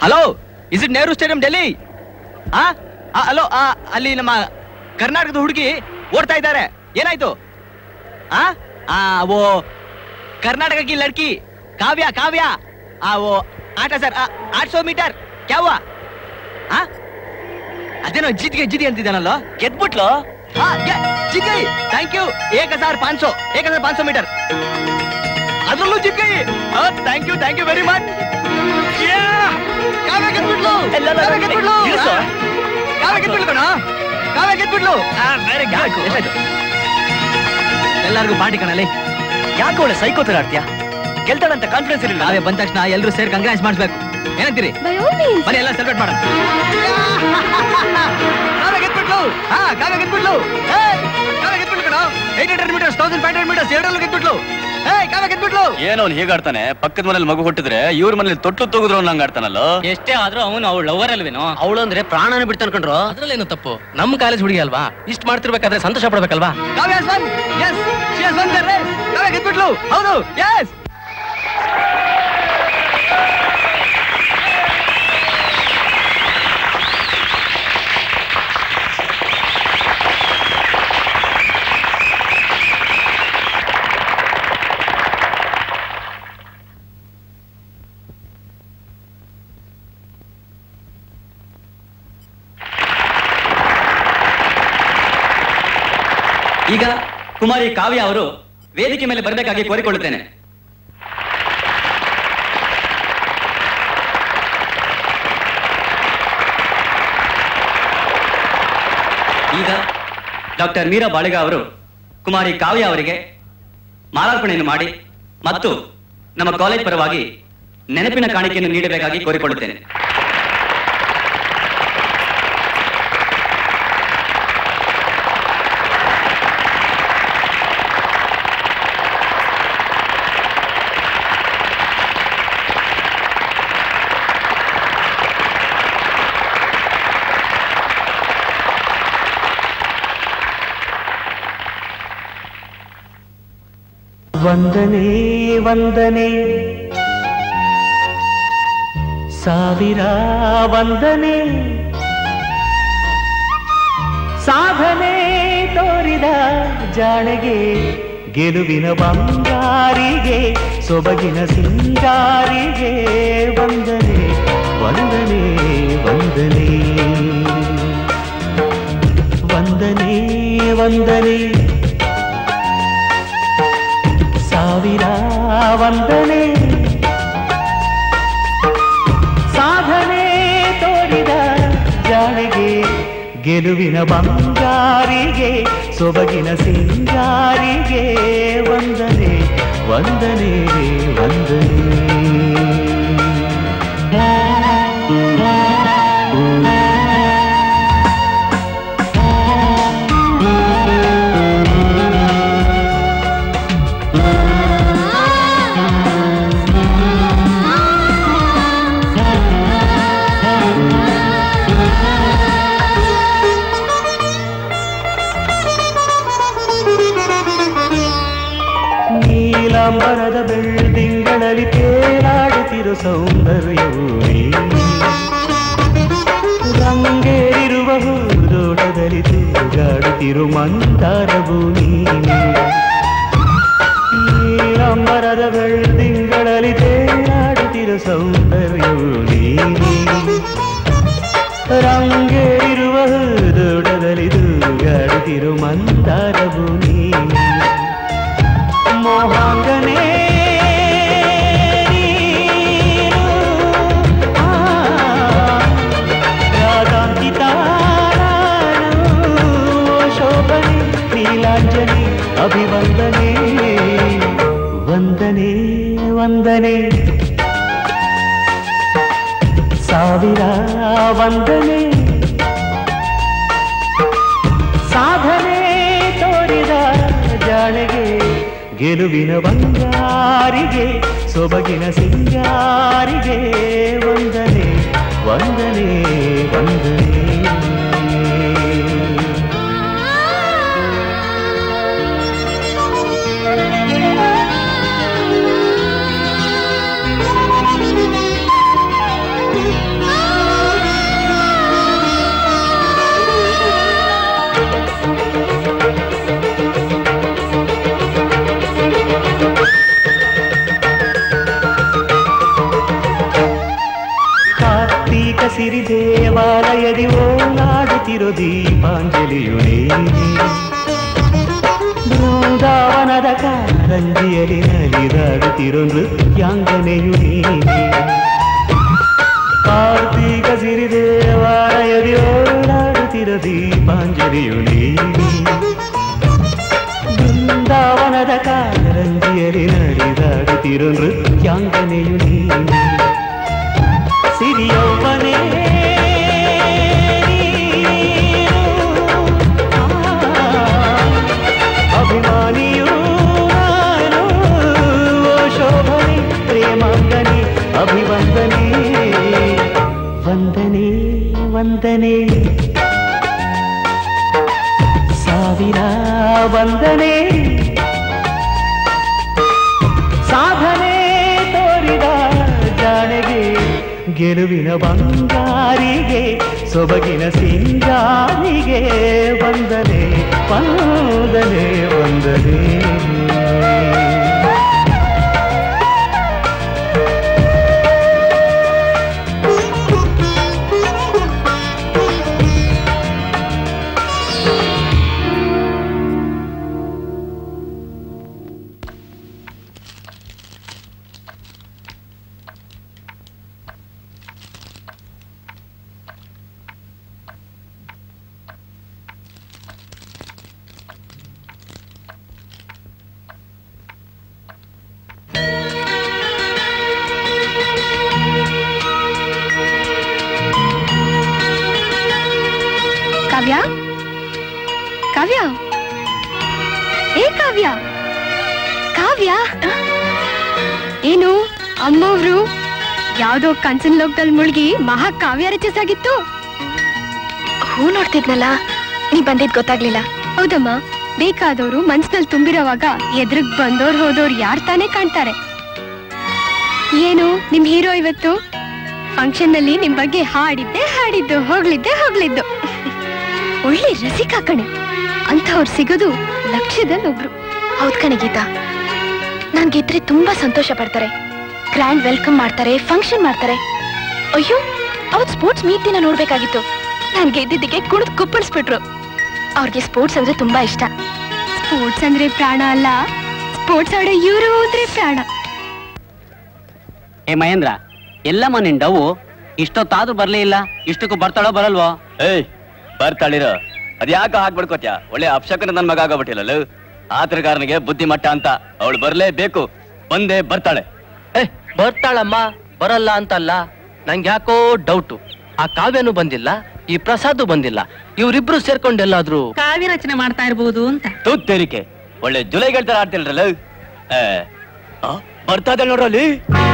Hello is it Nehru stadium Delhi ಆ hello ಅಲ್ಲಿ ನಮ್ಮ ಕರ್ನಾಟಕದ ಹುಡುಗಿ ಓಡ್ತಾ ಇದ್ದಾರೆ ಏನಾಯ್ತು ಆ ಆ ಓ कर्नाटक की लड़की काव्या काव्या आ वो आठ हजार आठ सौ मीटर क्या हुआ ಆ ಅದೇನೋ ಜಿದ್ಗೆ ಜಿದಿ ಅಂತಿದ್ದಾನಲ್ಲ ಗೆದ್ಬಿಟ್ಲು ಹಾ ಜಿದ್ಗೈ ಥ್ಯಾಂಕ್ ಯು ಏಕ್ ಹಜಾರ್ ಪಾಂಚ್ ಸौ ಏಕ್ ಹಜಾರ್ ಪಾಂಚ್ ಸौ ಮೀಟರ್ ಅದ್ರಲ್ಲೂ ಜಿದ್ಗೈ thank you thank you very much Kavya ಗೆದ್ಬಿಟ್ಲು ಕಾವ್ಯ ಗೆದ್ಬಿಟ್ಲು ಇಳಿಸು. ಕಾವ್ಯ ಗೆದ್ಬಿಟ್ಲು ಕಣ ಕಾವ್ಯ ಗೆದ್ಬಿಟ್ಲು ವೆರಿ ಗುಡ್ ಎಷ್ಟಾಯ್ತು ಎಲ್ಲರಿಗೂ ಪಾರ್ಟಿ ಕಣಲ್ಲಿ ಯಾಕೆ ಒಳ್ಳೆ ಸೈಕೋ ತರ ಆಡ್ತೀಯಾ ಗೆಲ್ತಾಳಂತ ಕಾನ್ಫಿಡೆನ್ಸ್ ಇರಲಿಲ್ಲ ನಾವೇ ಬಂದ ತಕ್ಷಣ ಎಲ್ಲರೂ ಸೇರಿ ಕಂಗ್ರಾಸ್ ಮಾಡಿಸ್ಬೇಕು ಏನಂತೀರಿ ಬೈ ಆಲ್ ಮೀನ್ಸ್ ಬನ್ನಿ ಎಲ್ಲ ಸೆಲೆಬ್ರೇಟ್ ಮಾಡೋಣ ಕಾವ್ಯ ಗೆದ್ಬಿಟ್ಲು ಹಾ ಕಾವ್ಯ ಗೆದ್ಬಿಟ್ಲು ಏಯ್, ಕಾವ್ಯ ಗೆದ್ಬಿಟ್ಲು ಕಣ eight hundred meters thousand five hundred meters ಎರಡರಲ್ಲೂ ಗೆದ್ಬಿಟ್ಲು ಏಯ್ ಕಾವ್ಯ ಗೆದ್ಬಿಟ್ಲು ಏನೋ ಅವ್ನು ಹೇಗಾಡ್ತಾನೆ ಪಕ್ಕದ ಮನೇಲಿ ಮಗು ಹುಟ್ಟಿದ್ರೆ ಇವ್ರ ಮನೇಲಿ ತೊಟ್ಲು ತೂಗಿದ್ರು ನಂಗೆ ಆಡ್ತಾನಲ್ಲ ಎಷ್ಟೇ ಆದ್ರೂ ಅವನು ಅವಳು ಲವರ್ ಅಲ್ವೇನೋ ಅವಳು ಅಂದ್ರೆ ಪ್ರಾಣನ ಬಿಡ್ತಾನೆ ಕಣ್ರು ಅದ್ರಲ್ಲೇನು ತಪ್ಪು ನಮ್ಮ ಕಾಲೇಜ್ ಹುಡುಗಿ ಅಲ್ವಾ ಇಷ್ಟ ಮಾಡ್ತಿರ್ಬೇಕಾದ್ರೆ ಸಂತೋಷ ಪಡ್ಬೇಕಲ್ವಾ ಕಾವ್ಯ has won. Yes, she has won the race. ಕಾವ್ಯ ಗೆದ್ಬಿಟ್ಲು ಹೌದು ಎಸ್ ಈಗ ಕುಮಾರಿ ಕಾವ್ಯ ಅವರು ವೇದಿಕೆ ಮೇಲೆ ಬರಬೇಕಾಗಿ ಕೋರಿಕೊಳ್ಳುತ್ತೇನೆ ಈಗ ಡಾಕ್ಟರ್ ಮೀರಾ ಬಾಳಿಗ ಅವರು ಕುಮಾರಿ ಕಾವ್ಯ ಅವರಿಗೆ ಮಾಲಾರ್ಪಣೆಯನ್ನು ಮಾಡಿ ಮತ್ತು ನಮ್ಮ ಕಾಲೇಜ್ ಪರವಾಗಿ ನೆನಪಿನ ಕಾಣಿಕೆಯನ್ನು ನೀಡಬೇಕಾಗಿ ಕೋರಿಕೊಳ್ಳುತ್ತೇನೆ ವಂದನೆ ವಂದನೆ ಸಾವಿರ ವಂದನೆ ಸಾಧನೆ ತೋರಿದ ಜಾಣೆಗೆ ಗೆಲುವಿನ ಬಂಗಾರಿಗೆ ಸೊಬಗಿನ ಸಿಂಗಾರಿಗೆ ವಂದನೆ ವಂದನೆ ವಂದನೆ ವಂದನೆ ವಂದನೆ ಸಾವಿರ ವಂದನೆ ಸಾಧನೆ ತೋರಿದ ಜಾಣಿಗೆ ಗೆಲುವಿನ ಬಂಗಾರಿಗೆ ಸೊಬಗಿನ ಸಿಂಗಾರಿಗೆ ವಂದನೆ ವಂದನೆ ವಂದನೆ ನೀಲಾಂಬರದ ಬೆಳ್ದಿಂಗಳಲ್ಲಿ ತೇಲಾಡುತ್ತಿರೋ ಸೌಂದರ್ಯವು ನೀ. ರಂಗೇರಿರುವ ಹೂದೋಟದಲ್ಲಿ ತೂಗಾಡುತ್ತಿರು ಮಂದಾರವು ನೀನೆ ನೀಲಾಂಬರದ ಬೆಳ್ದಿಂಗಳಲ್ಲಿ ತೇಲಾಡುತ್ತಿರೋ ಸೌಂದರ್ಯವು ನೀನೆ ರಂಗೇರಿರುವ ಹೂದೋಟದಲ್ಲಿ ತೂಗಾಡುತ್ತಿರು ಮಂದಾರವು ನೀನೆ ಮೋಹಾಂಗನೇ ನೀನು. ಆ, ರಾಧಾಂಕಿತ ನಾನು. ಶೋಭನೆ ನೀಲಾಂಜಲಿ ಅಭಿವಂದನೆ ವಂದನೆ ವಂದನೆ ಸಾವಿರ ವಂದನೆ ಸಾಧನೆ ತೋರಿದ ಜಾಣೆಗೆ ಗೆಲುವಿನ ಬಂಗಾರಿಗೆ ಸೊಬಗಿನ ಸಿಂಗಾರಿಗೆ ವಂದನೆ ವಂದನೆ ವಂದನೆ ಆ ಕಾರ್ತೀಕ ಸಿರಿ ದೇವಾಲಯದಿ ಓಲಾಡುತ್ತಿರೋ ದೀಪಾಂಜಲಿಯು ನೀನೆ ಬೃಂದಾವನದ ಕಾರಂಜಿಯಲ್ಲಿ ನಲಿದಾಡುತ್ತಿರೋ ನೃತ್ಯಾಂಗನೆಯು ನೀನೆ ಕಾರ್ತೀಕ ಸಿರಿ ದೇವಾಲಯದಿ ಓಲಾಡುತ್ತಿರೋ ದೀಪಾಂಜಲಿಯು ನೀನೆ ಬೃಂದಾವನದ ಕಾರಂಜಿಯಲ್ಲಿ ನಲಿದಾಡುತ್ತಿರೋ ನೃತ್ಯಾಂಗನೆಯು ನೀನೆ ಸಿರಿಯೌವನೇ ಅಭಿಮಾನಿಯೂ ನಾನು ಓ ಶೋಭನೆ ಪ್ರೇಮಾಂಗನೆ ಅಭಿವಂದನೆ ವಂದನೆ ವಂದನೆ ಸಾವಿರ ವಂದನೆ ಸಾಧನೆ ತೋರಿದ ಜಾಣೆಗೆ ಗೆಲುವಿನ ಬಂಗಾರಿಗೆ ಸೊಬಗಿನ ಸಿಂಗಾರಿಗೆ ವಂದನೆ ವಂದನೆ ವಂದನೆ ಕಾವ್ಯ ಕಾವ್ಯ ಏ ಕಾವ್ಯ ಕಾವ್ಯ ಏನು ಅಮ್ಮವ್ರು ಯಾವ್ದೋ ಕನ್ಸಿನ ಲೋಕದಲ್ಲಿ ಮುಳುಗಿ ಮಹಾ ಕಾವ್ಯ ರಚಿಸಾಗಿತ್ತು ಹೂ ನೋಡ್ತಿದ್ನಲ್ಲ ನೀ ಬಂದಿದ್ ಗೊತ್ತಾಗ್ಲಿಲ್ಲ ಹೌದಮ್ಮ ಬೇಕಾದವರು ಮನ್ಸಿನಲ್ಲಿ ತುಂಬಿರೋವಾಗ ಎದುರುಗ್ ಬಂದೋರ್ ಹೋದೋರ್ ಯಾರ್ ತಾನೇ ಕಾಣ್ತಾರೆ ಏನು ನಿಮ್ ಹೀರೋ ಇವತ್ತು ಫಂಕ್ಷನ್ ನಲ್ಲಿ ನಿಮ್ ಬಗ್ಗೆ ಹಾಡಿದ್ದೆ ಹಾಡಿದ್ದು ಹೋಗ್ಲಿದ್ದೆ ಹೋಗ್ಲಿದ್ದು ಒಳ್ಳೆ ರಸಿಕಾ ಕಣೆ ಅಂಥವ್ರು ಸಿಗೋದು ಲಕ್ಷ್ಯದಲ್ಲಿ ಒಬ್ರು ಹೌದ್ ಕಣೆ ಗೀತಾ ನಾನ್ ಗೆದ್ರೆ ತುಂಬಾ ಸಂತೋಷ ಪಡ್ತಾರೆ ಗ್ರ್ಯಾಂಡ್ ವೆಲ್ಕಮ್ ಮಾಡ್ತಾರೆ ಫಂಕ್ಷನ್ ಮಾಡ್ತಾರೆ ಅಯ್ಯೋ ಅವತ್ ಸ್ಪೋರ್ಟ್ಸ್ ಮೀಟ್ ದಿನ ನೋಡ್ಬೇಕಾಗಿತ್ತು ನಾನ್ ಗೆದ್ದಿದ್ದಕ್ಕೆ ಕುಣಿದ್ ಕುಪ್ಪಳಿಸ್ಬಿಟ್ರು ಅವ್ರಿಗೆ ಸ್ಪೋರ್ಟ್ಸ್ ಅಂದ್ರೆ ತುಂಬಾ ಇಷ್ಟ ಸ್ಪೋರ್ಟ್ಸ್ ಅಂದ್ರೆ ಪ್ರಾಣ ಅಲ್ಲ ಸ್ಪೋರ್ಟ್ಸ್ ಆಡೋ ಇವರು ಅಂದ್ರೆ ಪ್ರಾಣ ಏ ಮಹೇಂದ್ರ ಎಲ್ಲಮ್ಮ ನಿನ್ ಡವ್ ಇಷ್ಟೊತ್ತಾದ್ರೂ ಬರ್ಲೇ ಇಲ್ಲ ಇಷ್ಟಕ್ಕೂ ಬರ್ತಾಳೋ ಬರಲ್ವೋ ಏಯ್ ಬರ್ತಾಳಿರ ಅದ್ಯಾಕ ಹಾಕ್ಬಿಡ್ಕೋತ್ಯ ಒಳ್ಳೆ ಅಪ್ಶಕನ ನನ್ ಮಗ ಆಗಬಿಟ್ಟಿಲ್ಲ ಆತರಗಾರನಿಗೆ ಬುದ್ಧಿ ಮಟ್ಟ ಅಂತ ಅವಳು ಬರ್ಲೇಬೇಕು ಬಂದೇ ಬರ್ತಾಳೆ ಏ ಬರ್ತಾಳಮ್ಮ ಬರಲ್ಲ ಅಂತಲ್ಲ ನಂಗೆ ಯಾಕೋ ಡೌಟು ಆ ಕಾವ್ಯನೂ ಬಂದಿಲ್ಲ ಈ ಪ್ರಸಾದ್ ಬಂದಿಲ್ಲ ಇವ್ರಿಬ್ರು ಸೇರ್ಕೊಂಡು ಎಲ್ಲಾದ್ರೂ ಕಾವ್ಯ ರಚನೆ ಮಾಡ್ತಾ ಇರ್ಬೋದು ಅಂತ ತೂತ್ತೇರಿಕೆ ಒಳ್ಳೆ ಜುಲೈ ತರ ಆಡ್ತಿಲ್ರಲ್ಲ ಏ, ಆ, ಬರ್ತಾ ಇದ್ದಾಳೆ ನೋಡ್ರಲ್ಲಿ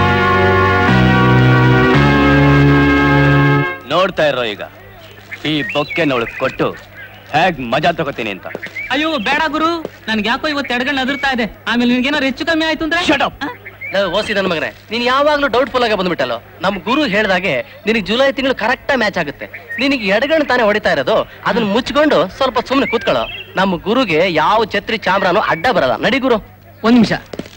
ನೋಡ್ತಾ ಇರೋ ಈಗ ಈ ಬೊಕ್ಕೆ ನೋಳು ಕೊಟ್ಟು ಹೇಗ್ ಮಜಾ ತಗೋತೀನಿ ಅಂತ ಅಯ್ಯೋ ಬೇಡ ಗುರು ನನ್ಗೆ ಯಾಕೋ ಇವತ್ತು ಎಡಗಣ್ಣ ಅದಿರ್ತಾ ಇದೆ ಆಮೇಲೆ ನಿನ್ಗೇನಾರು ಹೆಚ್ಚು ಕಮ್ಮಿ ಆಯ್ತು ಅಂದ್ರೆ Shut up. ಲೇ, ಓಸಿ ನನ್ನ ಮಗನೇ ನೀನ್ ಯಾವಾಗ್ಲೂ ಡೌಟ್ಫುಲ್ ಆಗಿ ಬಂದ್ಬಿಟ್ಟಲ್ಲ ನಮ್ ಗುರು ಹೇಳ್ದಾಗೆ ನಿನಗೆ ಜುಲೈ ತಿಂಗಳು ಕರೆಕ್ಟ್ ಮ್ಯಾಚ್ ಆಗುತ್ತೆ ನಿನಗೆ ಎಡಗಣ್ ತಾನೇ ಹೊಡಿತಾ ಇರೋದು ಅದನ್ನ ಮುಚ್ಕೊಂಡು ಸ್ವಲ್ಪ ಸುಮ್ನೆ ಕೂತ್ಕೊಳ್ಳೋ ನಮ್ಮ ಗುರುಗೆ ಯಾವ ಛತ್ರಿ ಚಾಮ್ರಾನು ಅಡ್ಡ ಬರಲ್ಲ ನಡಿ ಗುರು ಒಂದ್ ನಿಮಿಷ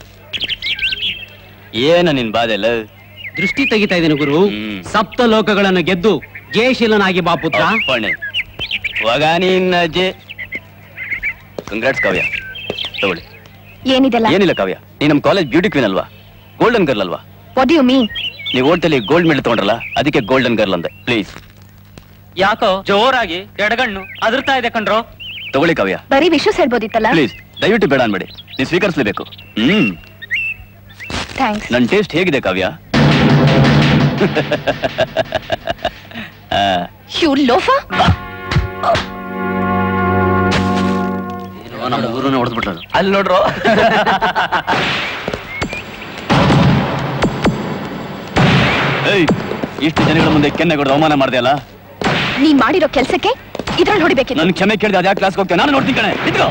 ಏನ ನಿನ್ ಬಾದೆಲ್ಲ ದೃಷ್ಟಿ ತೆಗಿತಾ ಇದ್ದೀನಿ ಗುರು ಹ್ಮ್. ಸಪ್ತ ಲೋಕಗಳನ್ನು ಗೆದ್ದು ಜಯಶೀಲನಾಗಿ ಬಾ ಪುತ್ರ ಅಪ್ಪಣೆ ಇವಾಗ ನೀನ್ ಅಜ್ಜಿ ಕಂಗ್ರಾಟ್ಸ್ ಕಾವ್ಯ ತಗೊಳ್ಳಿ ಏನಿದೆಲ್ಲ ಏನಿಲ್ಲ ಕಾವ್ಯ ನೀ ನಮ್ ಕಾಲೇಜ್ ಬ್ಯೂಟಿ ಕ್ವೀನ್ ಅಲ್ವಾ ಗೋಲ್ಡನ್ ಗರ್ಲ್ ಅಲ್ವಾ ವಾಟ್ ಯು ಮೀನ್ ನೀವು ಓಟಲ್ಲಿ ಗೋಲ್ಡ್ ಮೆಡಲ್ ತಗೊಂಡ್ರಲ್ಲ ಅದಕ್ಕೆ ಗೋಲ್ಡನ್ ಗರ್ಲ್ ಅಂದೆ ಪ್ಲೀಸ್ ಯಾಕೋ ಜೋರಾಗಿ ಎಡಗಣ್ಣು ಅದಿರ್ತಾ ಇದೆ ಕಣ್ರೋ ತಗೊಳ್ಳಿ ಕಾವ್ಯ ಬರೀ ವಿಶ್ವಾಸ ಹೇಳ್ಬೋದಿತ್ತಲ್ಲ ಪ್ಲೀಸ್ ದಯವಿಟ್ಟು ಬೇಡ ಅನ್ಬೇಡಿ ನೀವು ಸ್ವೀಕರಿಸಲೇಬೇಕು ಹ್ಮ್ ಥ್ಯಾಂಕ್ಸ್ ನನ್ ಟೇಸ್ಟ್ ಹೇಗಿದೆ ಕಾವ್ಯ ಆ, ಯು ಲೋಫಾ ನಮ್ಮ ಗುರುನ ಹೊಡೆದ್ಬಿಟ್ರು ಅಲ್ಲಿ ನೋಡ್ರು ಏಯ್ ಇಷ್ಟು ಜನಗಳ ಮುಂದೆ ಕೆನ್ನೆ ಕೊಡೋದು ಅವಮಾನ ಮಾಡ್ದೆ ಅಲ್ಲ ನೀನ್ ಮಾಡಿರೋ ಕೆಲ್ಸಕ್ಕೆ ಇದ್ರಲ್ಲಿ ಹೊಡಿಬೇಕಿತ್ತು ನನ್ ಕ್ಷಮೆ ಕೇಳಿದೆ ಅದ್ಯಾಕೆ ಕ್ಲಾಸ್ಗೆ ಹೋಗ್ತೇನೆ ನಾನು ನೋಡ್ತೀನಿ ಕಣೆ ಇದ್ಕೋ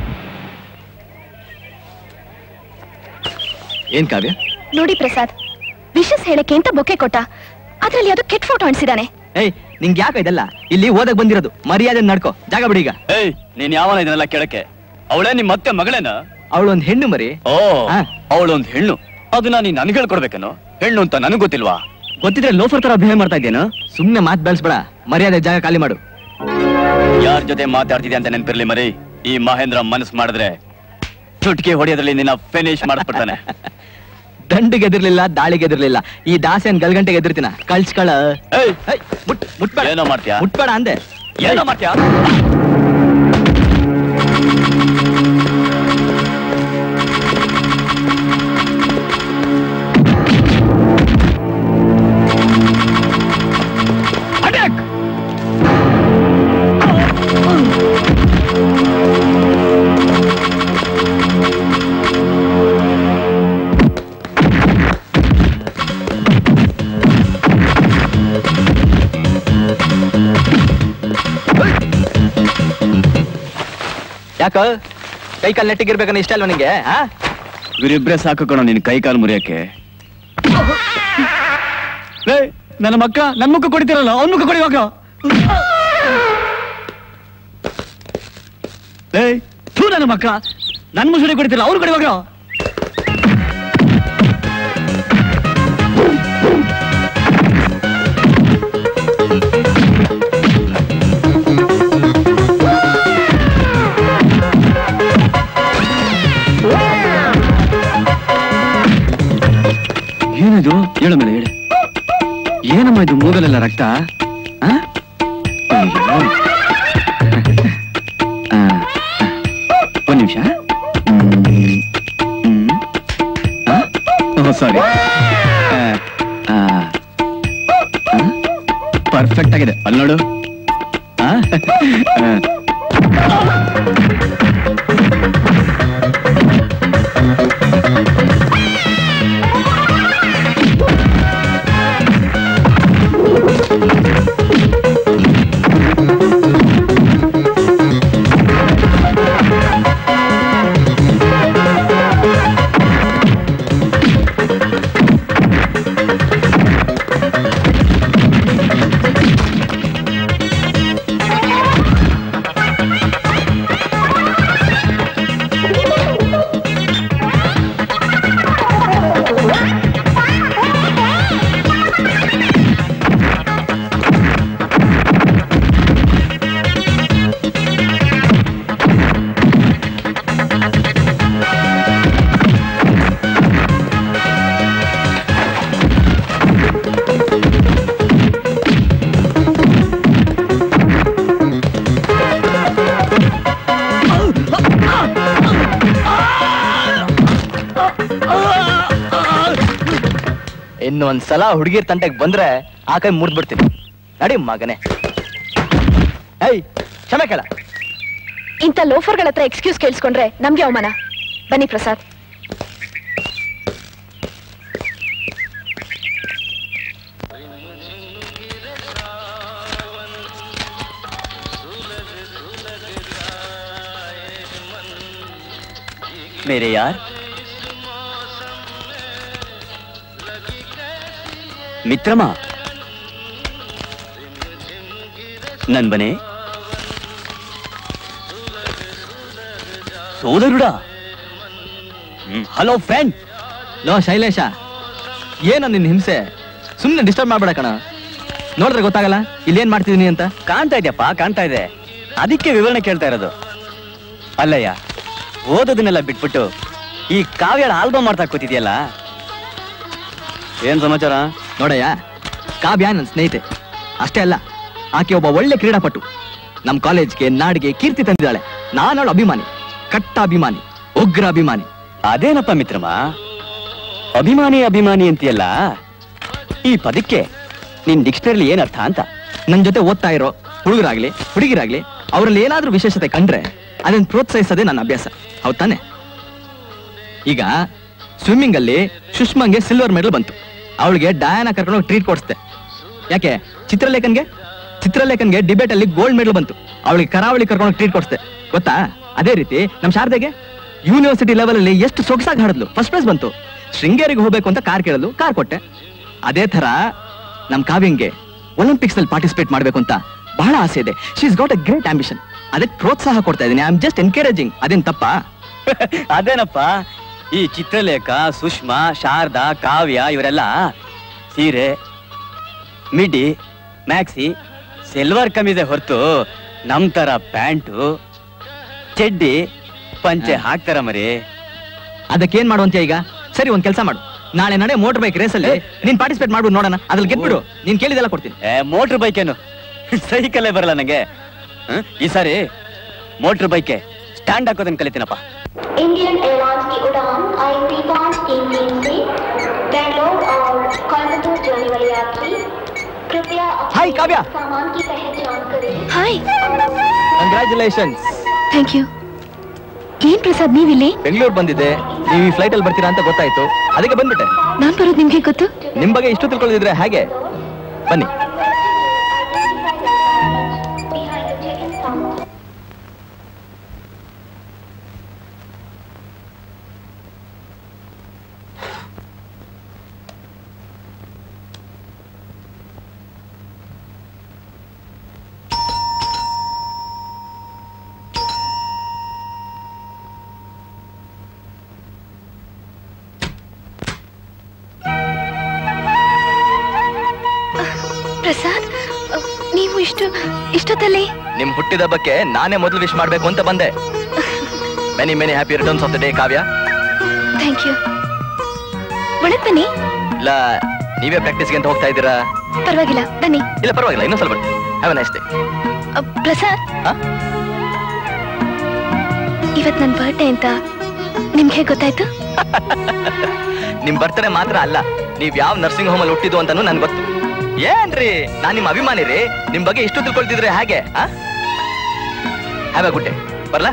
ಏನ್ ಕಾವ್ಯ ನೋಡಿ ಪ್ರಸಾದ್ ವಿಶಸ್ ಹೇಳಕ್ಕೆ ಅಂತ ಬೊಕ್ಕೆ ಕೊಟ್ಟ ಅದ್ರಲ್ಲಿ ಅದು ಕೆಟ್ಟ ಫೋಟೋ ಅನ್ಸಿದಾನೆ ಏಯ್ ನಿಂಗೆ ಯಾಕೆ ಇದೆಲ್ಲ ಇಲ್ಲಿ ಓದಕ್ ಬಂದಿರೋದು ಮರ್ಯಾದೆ ನಡ್ಕೋ ಜಾಗ ಬಿಡಿ ಈಗ ಏಯ್ ನೀನ್ ಯಾವನ ಇದನ್ನೆಲ್ಲ ಕೇಳಕ್ಕೆ ಅವಳೇ ನಿಮ್ ಮತ್ತೆ ಮಗಳೇನ ಅವಳು ಒಂದ್ ಹೆಣ್ಣು ಮರಿ ಓ ಆ. ಅವಳೊಂದ್ ಹೆಣ್ಣು ಅದನ್ನ ನೀನ್ ನನ್ಗೆ ಹೇಳ್ಕೊಡ್ಬೇಕೇನೋ ಹೆಣ್ಣು ಅಂತ ನನಗ್ ಗೊತ್ತಿಲ್ವಾ ಗೊತ್ತಿದ್ರೆ ಲೋಫರ್ ತರ ಬಿಹೇವ್ ಮಾಡ್ತಾ ಇದ್ದೇನು ಸುಮ್ನೆ ಮಾತ್ ಬೆಳೆಸ್ಬೇಡ ಮರ್ಯಾದೆ ಜಾಗ ಖಾಲಿ ಮಾಡು ಯಾರ ಜೊತೆ ಮಾತಾಡ್ತಿದ್ದೆ ಅಂತ ನೆನಪಿರ್ಲಿ ಮರಿ ಈ ಮಹೇಂದ್ರ ಮನಸ್ಸು ಮಾಡಿದ್ರೆ ಚುಟ್ಕಿ ಹೊಡೆಯೋದ್ರಲ್ಲಿ ನಿನ್ನ ಫಿನಿಶ್ ಮಾಡ್ಬಿಡ್ತಾನೆ ದಂಡಿಗೆ ಎದಿರ್ಲಿಲ್ಲ ದಾಳಿಗೆ ಎದಿರ್ಲಿಲ್ಲ ಈ ದಾಸೇನ್ ಗಲ್ಗಂಟೆಗೆ ಎದಿರ್ತೀನ ಕಳ್ಸ್ಕಳ ಏಯ್, ಮುಟ್ ಮುಟ್ಬೇಡ ಏನೋ ಮಾಡ್ತೀಯಾ ಮುಟ್ಬೇಡ ಅಂದೆ ಏನೋ ಮಾಡ್ತೀಯಾ ಯಾಕ ಕೈ ಕಾಲ್ ನೆಟ್ಟಿಗಿರ್ಬೇಕನ್ನ ಇಷ್ಟ ಅಲ್ವಾ ನಿಂಗೆ ಆ ಇವರಿಬ್ರೆ ಸಾಕು ಕಣೋ ನಿನ್ ಕೈ ಕಾಲು ಮುರಿಯಕ್ಕೆ ನನ್ನ ಮಕ್ಕ ನನ್ ಮುಖ ಕೊಡಿತಿರಲ್ಲ ಅವ್ನ ಮುಖ ಕೊಡಿ ಇವಾಗ ಏಯ್ ಥೂ ನನ್ನ ಮಕ್ಕ ನನ್ ಮುಸುಡಿ ಕೊಡ್ತಿಲ್ಲ ಅವ್ರು ಕೊಡಿ ಇವಾಗ ಏನಿದು ಹೇಳು ಮೇಲೆ ಹೇಳಿ ಏನಮ್ಮ ಇದು ಮೂಗಲೆಲ್ಲ ರಕ್ತ ಆ? ಅಯ್ಯೋ. ಆ, ಒಂದ್ ನಿಮಿಷ ಸಾರಿ ಪರ್ಫೆಕ್ಟ್ ಆಗಿದೆ ಅಲ್ಲಿ ನೋಡು ಆ? ಆ. ಇನ್ನೊಂದ್ಸಲ ಹುಡುಗಿರ್ ತಂಟೆಗೆ ಬಂದ್ರೆ ಆ ಕೈ ಮುರಿದ್ ಬಿಡ್ತೀನಿ ನಡಿ ಮಗನೇ ಏಯ್ ಕ್ಷಮೆ ಕೇಳ ಇಂಥ ಲೋಫರ್ಗಳ ಹತ್ರ ಎಕ್ಸ್ಕ್ಯೂಸ್ ಕೇಳಿಸ್ಕೊಂಡ್ರೆ ನಮ್ಗೆ ಅವಮಾನ ಬನ್ನಿ ಪ್ರಸಾದ್ मेरे यार ಮಿತ್ರಮ ನನ್ ಬನೆ ಸೋದರುಡ ಹಲೋ ಫ್ರೆಂಡ್ ಲೋ ಶೈಲೇಶ ಏನೋ ನಿನ್ ಹಿಂಸೆ ಸುಮ್ನೆ ಡಿಸ್ಟರ್ಬ್ ಮಾಡ್ಬೇಡ ಕಣ ನೋಡಿದ್ರೆ ಗೊತ್ತಾಗಲ್ಲ ಇಲ್ಲೇನ್ ಮಾಡ್ತಿದೀನಿ ಅಂತ ಕಾಣ್ತಾ ಇದೆಯಪ್ಪ ಕಾಣ್ತಾ ಇದೆ ಅದಕ್ಕೆ ವಿವರಣೆ ಕೇಳ್ತಾ ಇರೋದು ಅಲ್ಲಯ್ಯ ಓದೋದನ್ನೆಲ್ಲ ಬಿಟ್ಬಿಟ್ಟು ಈ ಕಾವ್ಯಳ ಆಲ್ಬಮ್ ಮಾಡ್ತಾ ಕೂತಿದ್ಯಲ್ಲ ಏನ್ ಸಮಾಚಾರ ನೋಡಯ್ಯ ಕಾವ್ಯ ನನ್ನ ಸ್ನೇಹಿತೆ ಅಷ್ಟೇ ಅಲ್ಲ ಆಕೆ ಒಬ್ಬ ಒಳ್ಳೆ ಕ್ರೀಡಾಪಟು ನಮ್ ಕಾಲೇಜ್ಗೆ ನಾಡಿಗೆ ಕೀರ್ತಿ ತಂದಿದ್ದಾಳೆ ನಾನು ಅವಳ ಅಭಿಮಾನಿ ಕಟ್ಟ ಅಭಿಮಾನಿ ಉಗ್ರ ಅಭಿಮಾನಿ ಅದೇನಪ್ಪ ಮಿತ್ರಮ್ಮ ಅಭಿಮಾನಿ ಅಭಿಮಾನಿ ಅಂತೀಯಲ್ಲ ಈ ಪದಕ್ಕೆ ನಿನ್ ಡಿಕ್ಷನರಿ ಏನ್ ಅರ್ಥ ಅಂತ ನನ್ ಜೊತೆ ಓದ್ತಾ ಇರೋ ಹುಡುಗರಾಗ್ಲಿ ಹುಡುಗಿರಾಗ್ಲಿ ಅವರಲ್ಲಿ ಏನಾದ್ರೂ ವಿಶೇಷತೆ ಕಂಡ್ರೆ ಅದನ್ನ ಪ್ರೋತ್ಸಾಹಿಸೋದೇ ನನ್ನ ಅಭ್ಯಾಸ ಹೌದ್ ತಾನೆ ಈಗ ಸ್ವಿಮ್ಮಿಂಗ್ ಅಲ್ಲಿ ಸುಷ್ಮಂಗೆ ಸಿಲ್ವರ್ ಮೆಡಲ್ ಬಂತು ಅವಳಿಗೆ ಡಯಾನ ಕರ್ಕೊಂಡು ಟ್ರೀಟ್ ಕೊಡಿಸ್ದೆ ಯಾಕೆ ಚಿತ್ರಲೇಖನ್ಗೆ ಚಿತ್ರಲೇಖನ್ಗೆ ಡಿಬೇಟ್ ಅಲ್ಲಿ ಗೋಲ್ಡ್ ಮೆಡಲ್ ಬಂತು ಅವಳಿಗೆ ಕರಾವಳಿ ಕರ್ಕೊಂಡು ಟ್ರೀಟ್ ಕೊಡಿಸ್ದೆ ಗೊತ್ತಾ ಅದೇ ರೀತಿ ನಮ್ ಶಾರದೆಗೆ ಯೂನಿವರ್ಸಿಟಿ ಲೆವೆಲ್ ಅಲ್ಲಿ ಎಷ್ಟು ಸೊಗಸಾಗಿ ಹಾಡಿದ್ಲು ಫಸ್ಟ್ ಪ್ರೈಸ್ ಬಂತು ಶೃಂಗೇರಿಗೆ ಹೋಗ್ಬೇಕು ಅಂತ ಕಾರ್ ಕೇಳಲು ಕಾರ್ ಕೊಟ್ಟೆ ಅದೇ ತರ ನಮ್ ಕಾವ್ಯಂಗೆ ಒಲಿಂಪಿಕ್ಸ್ ನಲ್ಲಿ ಪಾರ್ಟಿಸಿಪೇಟ್ ಮಾಡ್ಬೇಕು ಅಂತ ಬಹಳ ಆಸೆ ಇದೆ she is got a great ambition ಅದಕ್ಕೆ ಪ್ರೋತ್ಸಾಹ ಕೊಡ್ತಾ ಇದ್ದೀನಿ ಐ ಆಮ್ ಜಸ್ಟ್ ಎನ್ಕರೇಜಿಂಗ್ ಅದೇನ್ ತಪ್ಪಾ ಅದೇನಪ್ಪ ಈ ಚಿತ್ರಲೇಖ ಸುಷ್ಮಾ ಶಾರದಾ ಕಾವ್ಯ ಇವರೆಲ್ಲ ಸೀರೆ ಮಿಡಿ ಮ್ಯಾಕ್ಸಿ ಸಿಲ್ವರ್ ಕಮೀದೆ ಹೊರತು ನಮ್ ತರ ಪ್ಯಾಂಟು ಚಡ್ಡಿ ಪಂಚೆ ಹಾಕ್ತಾರ ಮರಿ ಅದಕ್ಕೇನ್ ಮಾಡುವಂತ ಈಗ ಸರಿ ಒಂದ್ ಕೆಲಸ ಮಾಡು ನಾಳೆ ನಡೆ ಮೋಟರ್ ಬೈಕ್ ರೇಸಲ್ಲಿ ನೀನ್ ಪಾರ್ಟಿಸಿಪೇಟ್ ಮಾಡ್ಬಿಡು ನೋಡೋಣ ಅದ್ರಲ್ಲಿ ಗೆದ್ಬಿಡು ನೀನ್ ಕೇಳಿದೆಲ್ಲ ಕೊಡ್ತೀನಿ ಏ ಮೋಟ್ರ್ ಬೈಕ್ ಏನು ಸೈಕಲ್ಲೇ ಬರಲ್ಲ ನಂಗೆ ಹ್ಮ್? ಈ ಸಾರಿ ಮೋಟ್ರ್ ಬೈಕೆ ಸ್ಟ್ಯಾಂಡ್ ಹಾಕೋದನ್ನ ಕಲಿತೀನಪ್ಪ इंडियन एयरलाइंस की उड़ान आई पी पाँच तीन तीन से बैंगलोर और कोयम्बतूर जाने वाले यात्री कृपया अपने हाय, काव्या। सामान की पहचान करें ಹಾಯ್ ಕಂಗ್ರ್ಯಾಚುಲೇಷನ್ಸ್ ಥ್ಯಾಂಕ್ ಯು ಏನ್ ಪ್ರಸಾದ್ ನೀವಿಲ್ಲಿ ಬೆಂಗಳೂರು ಬಂದಿದ್ದೆ ನೀವು ಈ ಫ್ಲೈಟ್ ಅಲ್ಲಿ ಬರ್ತೀರಾ ಅಂತ ಗೊತ್ತಾಯ್ತು ಅದಕ್ಕೆ ಬಂದ್ಬಿಟ್ಟೆ ನಾನ್ ಬರೋದು ನಿಮ್ಗೆ ಗೊತ್ತು ನಿಮ್ ಬಗ್ಗೆ ಇಷ್ಟು ತಿಳ್ಕೊಳ್ಳಿದ್ರೆ ಹೇಗೆ ಬನ್ನಿ behind the check-in counter. Prasad ಅಹ್, ನೀವು ಇಷ್ಟು ಇಷ್ಟೊತ್ತಲ್ಲಿ ನಿಮ್ ಹುಟ್ಟಿದ ಬಗ್ಗೆ ನಾನೇ ಮೊದಲು ವಿಶ್ ಮಾಡ್ಬೇಕು ಅಂತ ಬಂದೆ many many happy returns of the day Kavya thank you ಒಳಗ್ ಬನ್ನಿ ಇಲ್ಲ ನೀವೇ ಪ್ರಾಕ್ಟೀಸ್ಗೆ ಅಂತ ಹೋಗ್ತಾ ಇದ್ದೀರಾ ಪರವಾಗಿಲ್ಲ ಬನ್ನಿ ಇಲ್ಲ ಪರವಾಗಿಲ್ಲ ಇನ್ನೊಂದ್ಸಲ ಬರ್ತೀನಿ ಹ್ಯಾವ್ ನೈಸ್ ಡೇ ಅಹ್, ಪ್ರಸಾದ್ ಹಾ? ಇವತ್ ನನ್ ಬರ್ಡೇ ಅಂತ ನಿಮ್ಗೆ ಹೇಗ್ ಗೊತ್ತಾಯ್ತು ನಿಮ್ ಬರ್ತಡೇ ಮಾತ್ರ ಅಲ್ಲ ನೀವ್ ಯಾವ ನರ್ಸಿಂಗ್ ಹೋಮ್ ಅಲ್ಲಿ ಹುಟ್ಟಿದ್ದು ಅಂತಾನು ನನ್ಗೆ ಗೊತ್ತು ಏನ್ರಿ ನಾನ್ ನಿಮ್ ಅಭಿಮಾನಿ ರೀ ನಿಮ್ ಬಗ್ಗೆ ಇಷ್ಟು ತಿಳ್ಕೊಳ್ತಿದ್ರೆ ಹೇಗೆ ಹ್ಯಾವ್ ಅ ಗುಡ್ ಡೇ ಬರ್ಲಾ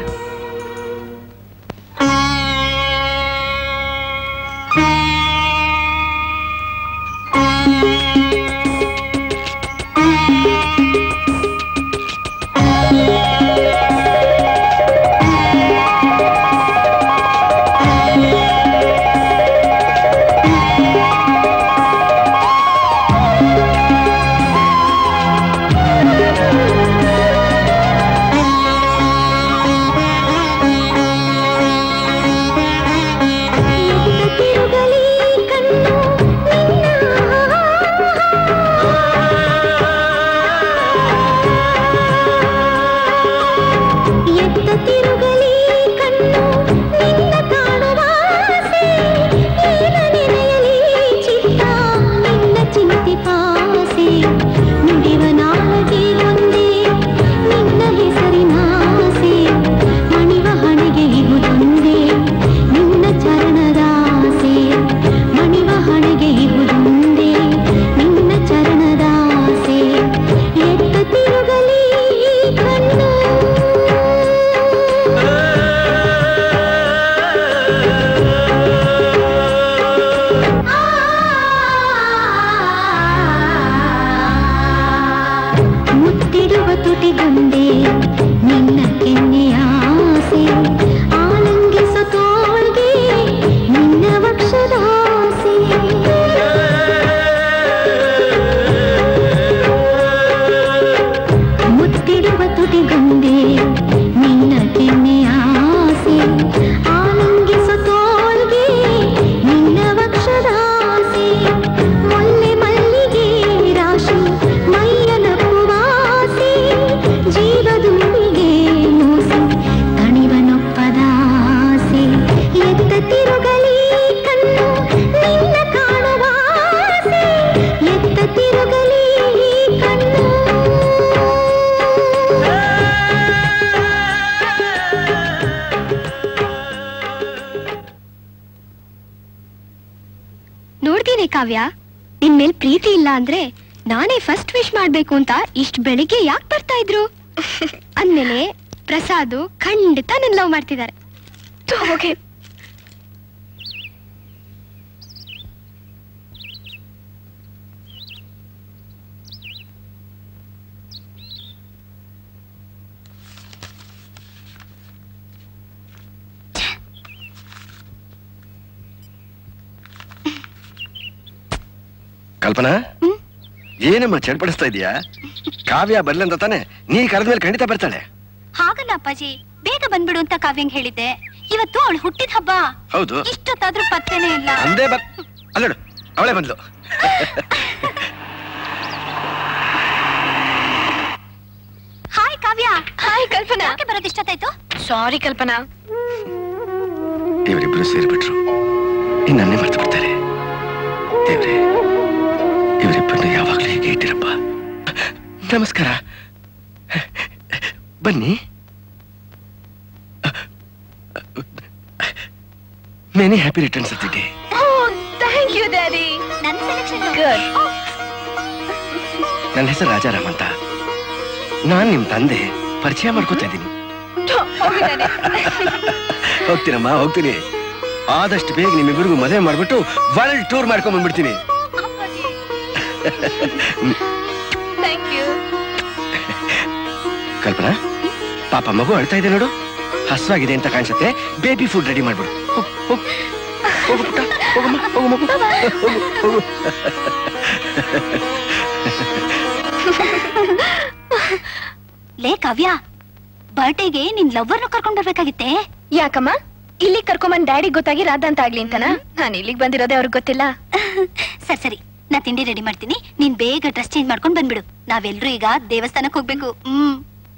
ತಿರುಗಲಿ ಕಣ್ಣು ಎತ್ತ ತಿರುಗಲಿ ಕಣ್ಣು ನಿನ್ನ ಕಾಣುವ ಆಸೆ ಏನ ನೆನೆಯಲಿ ಚಿತ್ತ ನಿನ್ನ ಚಿಂತಿಪಾಸೆ ನುಡಿವ ನಾಳಗೆ ಒಂದೇ ನಿನ್ನ ಹೆಸರಿನ ಆಸೆ ಮಣಿವ ಹಣೆಗೆ ಇಹುದೊಂದೇ ನಿನ್ನ ಚರಣದಾಸೆ ಮಣಿವ ಹಣೆಗೆ ಇಹುದೊಂದೇ ನಿನ್ನ ಚರಣದಾಸೆ ಎತ್ತ ತಿರುಗಲಿ ಕಣ್ಣು ಮುತ್ತಿಡುವ ತುಟಿಗೊಂದೆ ನಿನ್ನ ಕೆನ್ನೆಯ ಆಸೆ ಆಲಂಗಿಸ ತೋಳ್ಗೆ ನಿನ್ನ ವಕ್ಷದಾಸೆ ಮುತ್ತಿಡುವ ತುಟಿಗೊಂದೆ ನಿನ್ನ ಕೆನ್ನೆಯ ಆಸೆ ಆಲಂಗಿಸ ತೋಳ್ಗೆ ನಿನ್ನ ವಕ್ಷದಾಸೆ ಮೊಲ್ಲೆ ಮಲ್ಲಿಗೆ ರಾಶಿ ಮೈಯ ನಪ್ಪುವಾಸೆ ಜೀವದುಂಬಿಗೆ ಮೋಸಿ ತಣಿವನೊಪ್ಪದಾಸೆ ಎತ್ತ ತಿರುಗಲಿ ಕಣ್ಣು ನಿನ್ನ ಕಾಣುವ ಆಸೆ ಎತ್ತ ತಿರುಗಲಿ ಕಣ್ಣು ನೋಡ್ತೀನಿ ಕಾವ್ಯ ನಿನ್ ಮೇಲ್ ಪ್ರೀತಿ ಇಲ್ಲ ಅಂದ್ರೆ ನಾನೇ ಫಸ್ಟ್ ವಿಶ್ ಮಾಡ್ಬೇಕು ಅಂತ ಇಷ್ಟ್ ಬೆಳಿಗ್ಗೆ ಯಾಕೆ ಬರ್ತಾ ಇದ್ರು ಅಂದ್ಮೇಲೆ ಪ್ರಸಾದ್ ಖಂಡಿತ ನನ್ ಲವ್ ಮಾಡ್ತಿದ್ದಾರೆ ಥು, ಹೋಗೆ ಕಲ್ಪನಾ ಏನಮ್ಮ ಚಡ್ಪಡಿಸ್ತಾ ಇದೀಯಾ ಕಾವ್ಯ ಬರ್ಲಿ ಅಂತ ತಾನೆ ನೀ ಕರೆದ್ಮೇಲೆ ಖಂಡಿತ ಬರ್ತಾಳೆ ಹಾಗಲ್ಲ ಅಪ್ಪಾಜಿ ಬೇಗ ಬಂದ್ಬಿಡು ಅಂತ ಕಾವ್ಯಂಗ್ ಹೇಳಿದ್ದೆ ಇವತ್ತು ಅವಳು ಹುಟ್ಟಿದ ಹಬ್ಬ ಹೌದು ಇಷ್ಟೊತ್ತಾದ್ರೂ ಪತ್ತೆನೇ ಇಲ್ಲ ಅಂದೇ ಬರ್ ಅಲ್ಲಡು ಅವಳೇ ಬಂದ್ಲು ಯಾಕೆ ಬರೋದು ಇಷ್ಟೊತ್ತಾಯ್ತು ಸಾರಿ ಕಲ್ಪನಾ ಇವರಿಬ್ರು ಸೇರ್ಬಿಟ್ರು ಇನ್ನನ್ನೇ ಮರ್ತು ಬಿಡ್ತಾರೆ ದೇವ್ರೆ ಇವರಿಬ್ಬರನ್ನ ಯಾವಾಗ್ಲೂ ಹೀಗೆ ಇಟ್ಟಿರಪ್ಪ ನಮಸ್ಕಾರ ಬನ್ನಿ many happy returns of the day thank you daddy ನನ್ನ ಸೆಲೆಕ್ಷನ್ ಗುಡ್ ನನ್ನ ಹೆಸರು ರಾಜಾರಾಮ್ ಅಂತ ನಾನ್ ನಿಮ್ ತಂದೆ ಪರಿಚಯ ಮಾಡ್ಕೋತಾ ಇದ್ದೀನಿ ಹೋಗ್ತೀನಮ್ಮ ಹೋಗ್ತೀನಿ ಆದಷ್ಟು ಬೇಗ ನಿಮ್ಮಿಬ್ಬರಿಗೂ ಮದುವೆ ಮಾಡ್ಬಿಟ್ಟು ವರ್ಲ್ಡ್ ಟೂರ್ ಮಾಡ್ಕೊಂಡ್ ಬಂದ್ಬಿಡ್ತೀನಿ ಥ್ಯಾಂಕ್ ಯು ಕಲ್ಪನಾ ಪಾಪ ಮಗು ಅಳ್ತಾ ಇದೆ ನೋಡು ಹಸ್ವಾಗಿದೆ ಅಂತ ಕಾಣಿಸುತ್ತೆ ಬೇಬಿ ಫುಡ್ ರೆಡಿ ಮಾಡ್ಬಿಡು ಹೋಗ್, ಹೋಗ್. ಹೋಗು ಪುಟ್ಟ, ಹೋಗಮ್ಮ, ಹೋಗು ಮಗು. ಹೋಗು, ಹೋಗು. ಲೇ ಕಾವ್ಯ ಬರ್ಡೇಗೆ ನಿನ್ ಲವ್ವರ್ನ ಕರ್ಕೊಂಡ್ ಬರ್ಬೇಕಾಗಿತ್ತೆ ಯಾಕಮ್ಮ ಇಲ್ಲಿ ಕರ್ಕೊಂಬಂದ್ ಡ್ಯಾಡಿ ಗೊತ್ತಾಗಿ ರಾಧ ಅಂತ ಆಗ್ಲಿ ಅಂತನ ನಾನು ಇಲ್ಲಿಗೆ ಬಂದಿರೋದೇ ಅವ್ರಿಗೆ ಗೊತ್ತಿಲ್ಲ ಸರಿ ಸರಿ ನಾ ತಿಂಡಿ ರೆಡಿ ಮಾಡ್ತೀನಿ ನೀನ್ ಬೇಗ ಡ್ರೆಸ್ ಚೇಂಜ್ ಮಾಡ್ಕೊಂಡ್ ಬಂದ್ಬಿಡು ನಾವೆಲ್ರೂ ಈಗ ದೇವಸ್ಥಾನಕ್ ಹೋಗ್ಬೇಕು ಹ್ಮ್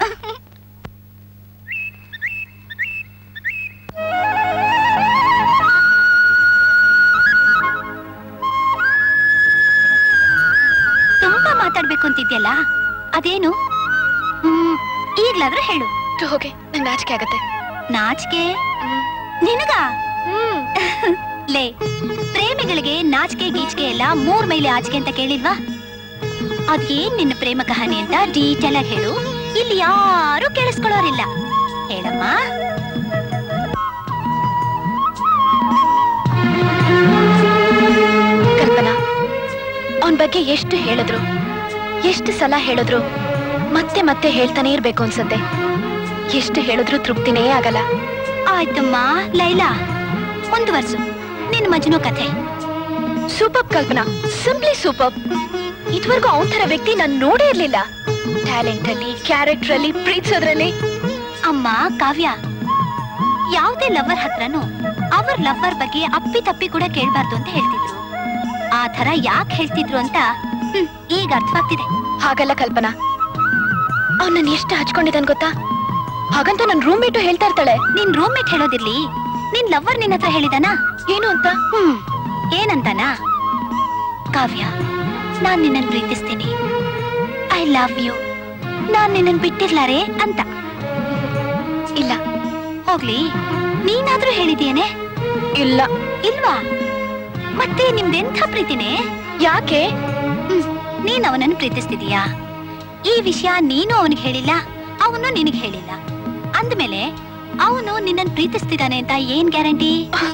ತುಂಬಾ ಮಾತಾಡ್ಬೇಕು ಅಂತಿದ್ಯಲ್ಲ ಅದೇನು ಹ್ಮ್ ಈಗ್ಲಾದ್ರೂ ಹೇಳು ಹೋಗಿ ನಂಗೆ ನಾಚಿಕೆ ಆಗತ್ತೆ ನಾಚಿಕೆ ನಿನಗ ಲೇ ಪ್ರೇಮಿಗಳಿಗೆ ನಾಚಿಕೆ ಗೀಚಿಕೆ ಎಲ್ಲ ಮೂರ್ ಮೈಲಿ ಆಚಿಕೆ ಅಂತ ಕೇಳಿಲ್ವಾ ಅದೇನ್ ನಿನ್ನ ಪ್ರೇಮ ಕಹಾನಿ ಅಂತ ಡೀಟೇಲ್ ಆಗಿ ಹೇಳು ಇಲ್ಲಿ ಯಾರು ಕೇಳಿಸ್ಕೊಳ್ಳೋರಿಲ್ಲ ಹೇಳಮ್ಮ ಕಲ್ಪನಾ ಅವನ್ ಬಗ್ಗೆ ಎಷ್ಟು ಹೇಳಿದ್ರು ಎಷ್ಟು ಸಲ ಹೇಳಿದ್ರು ಮತ್ತೆ ಮತ್ತೆ ಹೇಳ್ತಾನೆ ಇರ್ಬೇಕು ಅನ್ಸತ್ತೆ ಎಷ್ಟು ಹೇಳಿದ್ರು ತೃಪ್ತಿನೇ ಆಗಲ್ಲ ಆಯ್ತಮ್ಮ ಲೈಲಾ ಮುಂದುವರ್ಸು ನಿನ್ ಮಜ್ನು ಕಥೆ ಸೂಪರ್ ಕಲ್ಪನಾ ಸಿಂಪ್ಲಿ ಸೂಪರ್ ಇದುವರೆಗೂ ಅವನ್ ತರ ವ್ಯಕ್ತಿ ನಾನು ನೋಡೇ ಇರ್ಲಿಲ್ಲ ಟ್ಯಾಲೆಂಟ್ ಅಲ್ಲಿ ಕ್ಯಾರೆಕ್ಟರ್ ಅಲ್ಲಿ ಪ್ರೀತಿಸೋದ್ರಲ್ಲಿ ಅಮ್ಮ ಕಾವ್ಯ ಯಾವುದೇ ಲವರ್ ಹತ್ರನೂ ಅವರ್ ಲವರ್ ಬಗ್ಗೆ ಅಪ್ಪಿ ತಪ್ಪಿ ಕೂಡ ಕೇಳ್ಬಾರ್ದು ಅಂತ ಹೇಳ್ತಿದ್ರು ಆ ತರ ಯಾಕೆ ಹೇಳ್ತಿದ್ರು ಅಂತ ಹ್ಮ್, ಈಗ ಅರ್ಥವಾಗ್ತಿದೆ ಹಾಗಲ್ಲ ಕಲ್ಪನಾ ಅವ್ನ್ ನನ್ ಎಷ್ಟು ಹಚ್ಕೊಂಡಿದ್ದಾನ್ ಗೊತ್ತಾ ಹಾಗಂತ ನನ್ ರೂಮ್ ಮೇಟು ಹೇಳ್ತಾ ಇರ್ತಾಳೆ ನಿನ್ ರೂಮ್ ಮೇಟ್ ಹೇಳೋದಿರ್ಲಿ ನಿನ್ ಲವರ್ ನಿನ್ನ ಹತ್ರ ಹೇಳಿದಾನ ಏನು ಅಂತ ಹ್ಮ್ ಏನಂತಾನ ಕಾವ್ಯ ನಾನ್ ನಿನ್ನನ್ ಪ್ರೀತಿಸ್ತೀನಿ ಐ ಲವ್ ಯು ನಾನ್ ನಿನ್ನನ್ ಬಿಟ್ಟಿರ್ಲಾರೆ ಅಂತ ಇಲ್ಲ ಹೋಗ್ಲಿ ನೀನಾದ್ರೂ ಹೇಳಿದ್ಯೇನೆ ಇಲ್ಲ ಇಲ್ವಾ ಮತ್ತೆ ನಿಮ್ದೆಂಥ ಪ್ರೀತಿನೇ ಯಾಕೆ ಹ್ಮ್, ನೀನ್ ಅವನನ್ನು ಪ್ರೀತಿಸ್ತಿದೀಯಾ ಈ ವಿಷಯ ನೀನು ಅವನಿಗೆ ಹೇಳಿಲ್ಲ ಅವನು ನಿನಗೆ ಹೇಳಿಲ್ಲ ಅಂದ್ಮೇಲೆ ಅವನು ನಿನ್ನನ್ ಪ್ರೀತಿಸ್ತಿದ್ದಾನೆ ಅಂತ ಏನ್ ಗ್ಯಾರಂಟಿ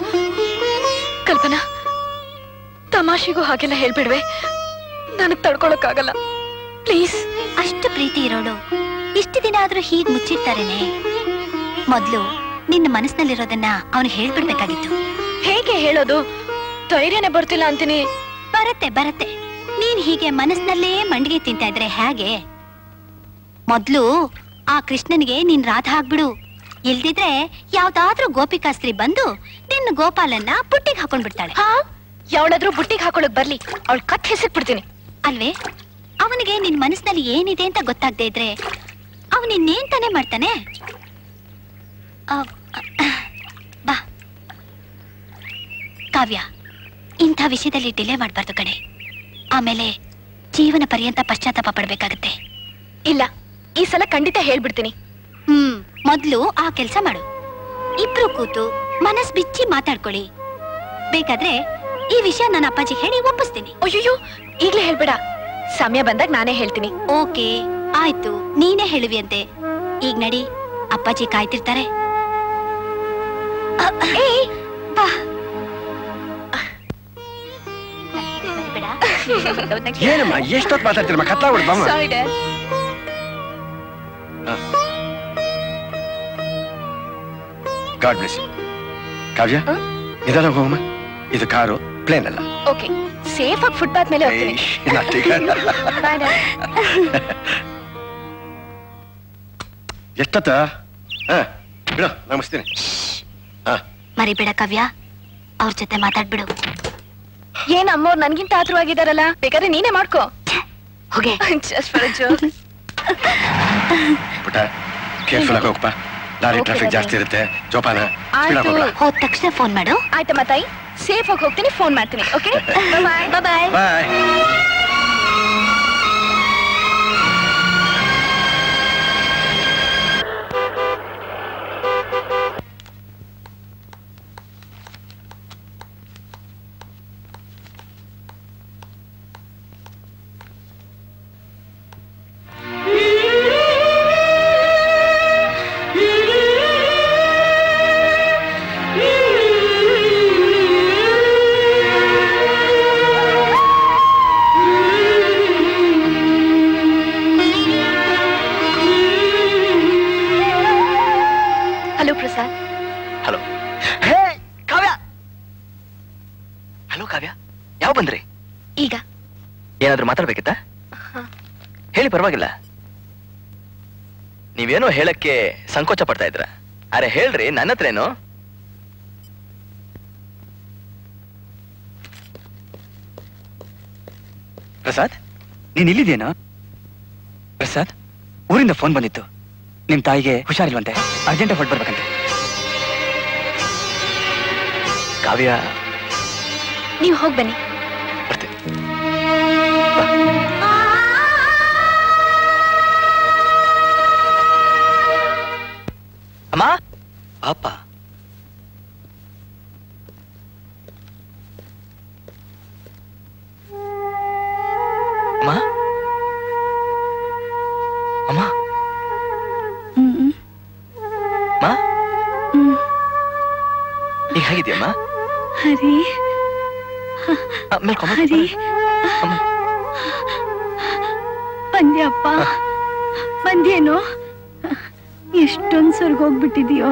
ಕಲ್ಪನಾ ತಮಾಷೆಗೂ ಹಾಗೆಲ್ಲ ಹೇಳ್ಬಿಡ್ವೆ ನನಗ್ ತಡ್ಕೊಳಕ್ಕಾಗಲ್ಲ ಪ್ಲೀಸ್ ಅಷ್ಟು ಪ್ರೀತಿ ಇರೋಳು ಇಷ್ಟು ದಿನ ಆದ್ರೂ ಹೀಗ್ ಮುಚ್ಚಿರ್ತಾರೇನೆ ಮೊದ್ಲು ನಿನ್ನ ಮನಸ್ಸಿನಲ್ಲಿರೋದನ್ನ ಅವನು ಹೇಳ್ಬಿಡ್ಬೇಕಾಗಿತ್ತು ಹೇಗೆ ಹೇಳೋದು ಧೈರ್ಯನೇ ಬರ್ತಿಲ್ಲ ಅಂತೀನಿ ಬರತ್ತೆ ಬರತ್ತೆ ನೀನ್ ಹೀಗೆ ಮನಸ್ಸಿನಲ್ಲೇ ಮಂಡಿಗೆ ತಿಂತಾ ಇದ್ರೆ ಹೇಗೆ ಮೊದ್ಲು ಆ ಕೃಷ್ಣನಿಗೆ ನೀನ್ ರಾಧ ಆಗ್ಬಿಡು ಇಲ್ದಿದ್ರೆ ಯಾವ್ದಾದ್ರೂ ಗೋಪಿಕಾಸ್ತ್ರಿ ಬಂದು ನಿನ್ನ ಗೋಪಾಲನ್ನ ಪುಟ್ಟಿಗೆ ಹಾಕೊಂಡ್ಬಿಡ್ತಾಳೆ ಹಾ ಯಾವಳಾದ್ರೂ ಬುಟ್ಟಿಗೆ ಹಾಕೊಳಕ್ ಬರ್ಲಿ ಅವಳ ಕತ್ ಹೆಸಕ್ ಬಿಡ್ತೀನಿ ಅಲ್ವೇ ಅವನಿಗೆ ನಿನ್ ಮನಸ್ಸಿನಲ್ಲಿ ಏನಿದೆ ಅಂತ ಗೊತ್ತಾಗದೆ ಇದ್ರೆ ಅವನ್ ಇನ್ನೇನ್ ತಾನೇ ಮಾಡ್ತಾನೆ ಅವ್- ಬಾ ಕಾವ್ಯ ಇಂಥ ವಿಷಯದಲ್ಲಿ ಡಿಲೇ ಮಾಡ್ಬಾರ್ದು ಕಣೆ ಆಮೇಲೆ ಜೀವನ ಪರ್ಯಂತ ಪಶ್ಚಾತ್ತಾಪ ಪಡ್ಬೇಕಾಗತ್ತೆ ಇಲ್ಲ ಈ ಸಲ ಖಂಡಿತ ಹೇಳ್ಬಿಡ್ತೀನಿ ಹ್ಮ್ ಮೊದ್ಲು ಆ ಕೆಲ್ಸ ಮಾಡು ಇಬ್ರು ಕೂತು ಮನಸ್ ಬಿಚ್ಚಿ ಮಾತಾಡ್ಕೊಳ್ಳಿ ಬೇಕಾದ್ರೆ ಈ ವಿಷಯ ನನ್ನ ಅಪ್ಪಾಜಿ ಹೇಳಿ ಒಪ್ಪಿಸ್ತೀನಿ ಅಯ್ಯೋ ಈಗ್ಲೇ ಹೇಳ್ಬೇಡ ಸಮಯ ಬಂದಾಗ ನಾನೇ ಹೇಳ್ತೀನಿ ಓಕೆ ಆಯ್ತು ನೀನೇ ಹೇಳುವಿಯಂತೆ ಈಗ ನಡಿ ಅಪ್ಪಾಜಿ ಕಾಯ್ತಿರ್ತಾರೆ ಅ- ಏಯ್, ಬಾ. ಬರ್ಬೇಡ. ಏನಮ್ಮ ಎಷ್ಟೊತ್ತು ಮಾತಾಡ್ತೀರಮ್ಮ ಕತ್ತಾಗ್ಬಿಡ್ಬಮ್ಮ Sorry, Dad. God bless Kavya ನಿಧಾನ ಹೋಗಮ್ಮ ಇದು ಕಾರು ಪ್ಲೇನ್ ಅಲ್ಲ ಓಕೆ ಸೇಫ್ ಆಗಿ ಫುಟ್ಪಾತ್ ಮೇಲೆ ಹೋಗ್ತೀನಿ ಏಯ್, ನಾಟಕ. Bye, Dad. ಎಷ್ಟೊತ್ತ ಹಾ ಬಿಡು ನಮಸ್ತೀನಿ ಹಾ ಮರಿಬೇಡ ಕಾವ್ಯ ಅವ್ರ ಜೊತೆ ಮಾತಾಡ್ಬಿಡು ಏನ್ ಅಮ್ಮವ್ರು ನನ್ಗಿಂತ ಆತುರವಾಗಿದಾರಲ್ಲ ಬೇಕಾದ್ರೆ ನೀನೇ ಮಾಡ್ಕೋ ಹೋಗೆ ಜಸ್ಟ್ ಫಾರ್ ಜೋಕ್ ಪುಟ ಕೇರ್ಫುಲ್ ಆಗಿ ಹೋಗಪ್ಪ ಲಾರಿ Okay, ಟ್ರಾಫಿಕ್ ಬಾಬಾ. ಜಾಸ್ತಿ ಇರುತ್ತೆ ಜೋಪಾನ ಸ್ಪೀಡ್ ಆಯ್ತು ಹೋಗ್ಬೇಡ ಹೋದ ತಕ್ಷಣ ಫೋನ್ ಮಾಡು ಆಯ್ತಮ್ಮ ತಾಯಿ ಸೇಫ್ ಆಗಿ ಹೋಗ್ತೀನಿ ಫೋನ್ ಮಾಡ್ತೀನಿ okay bye bye bye hello Prasad hello hey Kavya hello Kavya ಯಾವ ಬಂದ್ರಿ ಈಗ ಏನಾದ್ರೂ ಮಾತಾಡ್ಬೇಕಿತ್ತಾ ಹೇಳಿ ಪರವಾಗಿಲ್ಲ ನೀವೇನೋ ಹೇಳಕ್ಕೆ ಸಂಕೋಚ ಪಡ್ತಾ ಇದ್ರ ಅರೆ ಹೇಳ್ರಿ ನನ್ನ ಹತ್ರ ಏನು ಪ್ರಸಾದ್ ನೀನ್ ಇಲ್ಲಿದೇನೋ ಪ್ರಸಾದ್ ಊರಿಂದ ಫೋನ್ ಬಂದಿತ್ತು ನಿಮ್ ತಾಯಿಗೆ ಹುಷಾರಿಲ್ವಂತೆ ಅರ್ಜೆಂಟ್ ಹೊಟ್ಟು ಬರ್ಬೇಕಂತೆ ಕಾವ್ಯ ನೀವು ಹೋಗಿ ಬನ್ನಿ ಬರ್ತೀನಿ ಅಮ್ಮ ಅಪ್ಪ ಅಮ್ಮ ಅಮ್ಮ ಅಮ್ಮ ಈಗ ಹೇಗಿದ್ಯಮ್ಮ ಹರಿ ಆ, ಮೇಲ್ಕೊಂಬ. ಹರಿ ಅಮ್ಮ. ಬಂದ್ಯಪ್ಪ ಬಂದ್ಯೇನೋ ಎಷ್ಟೊಂದ್ ಸ್ವರ್ಗೋಗ್ಬಿಟ್ಟಿದ್ಯೋ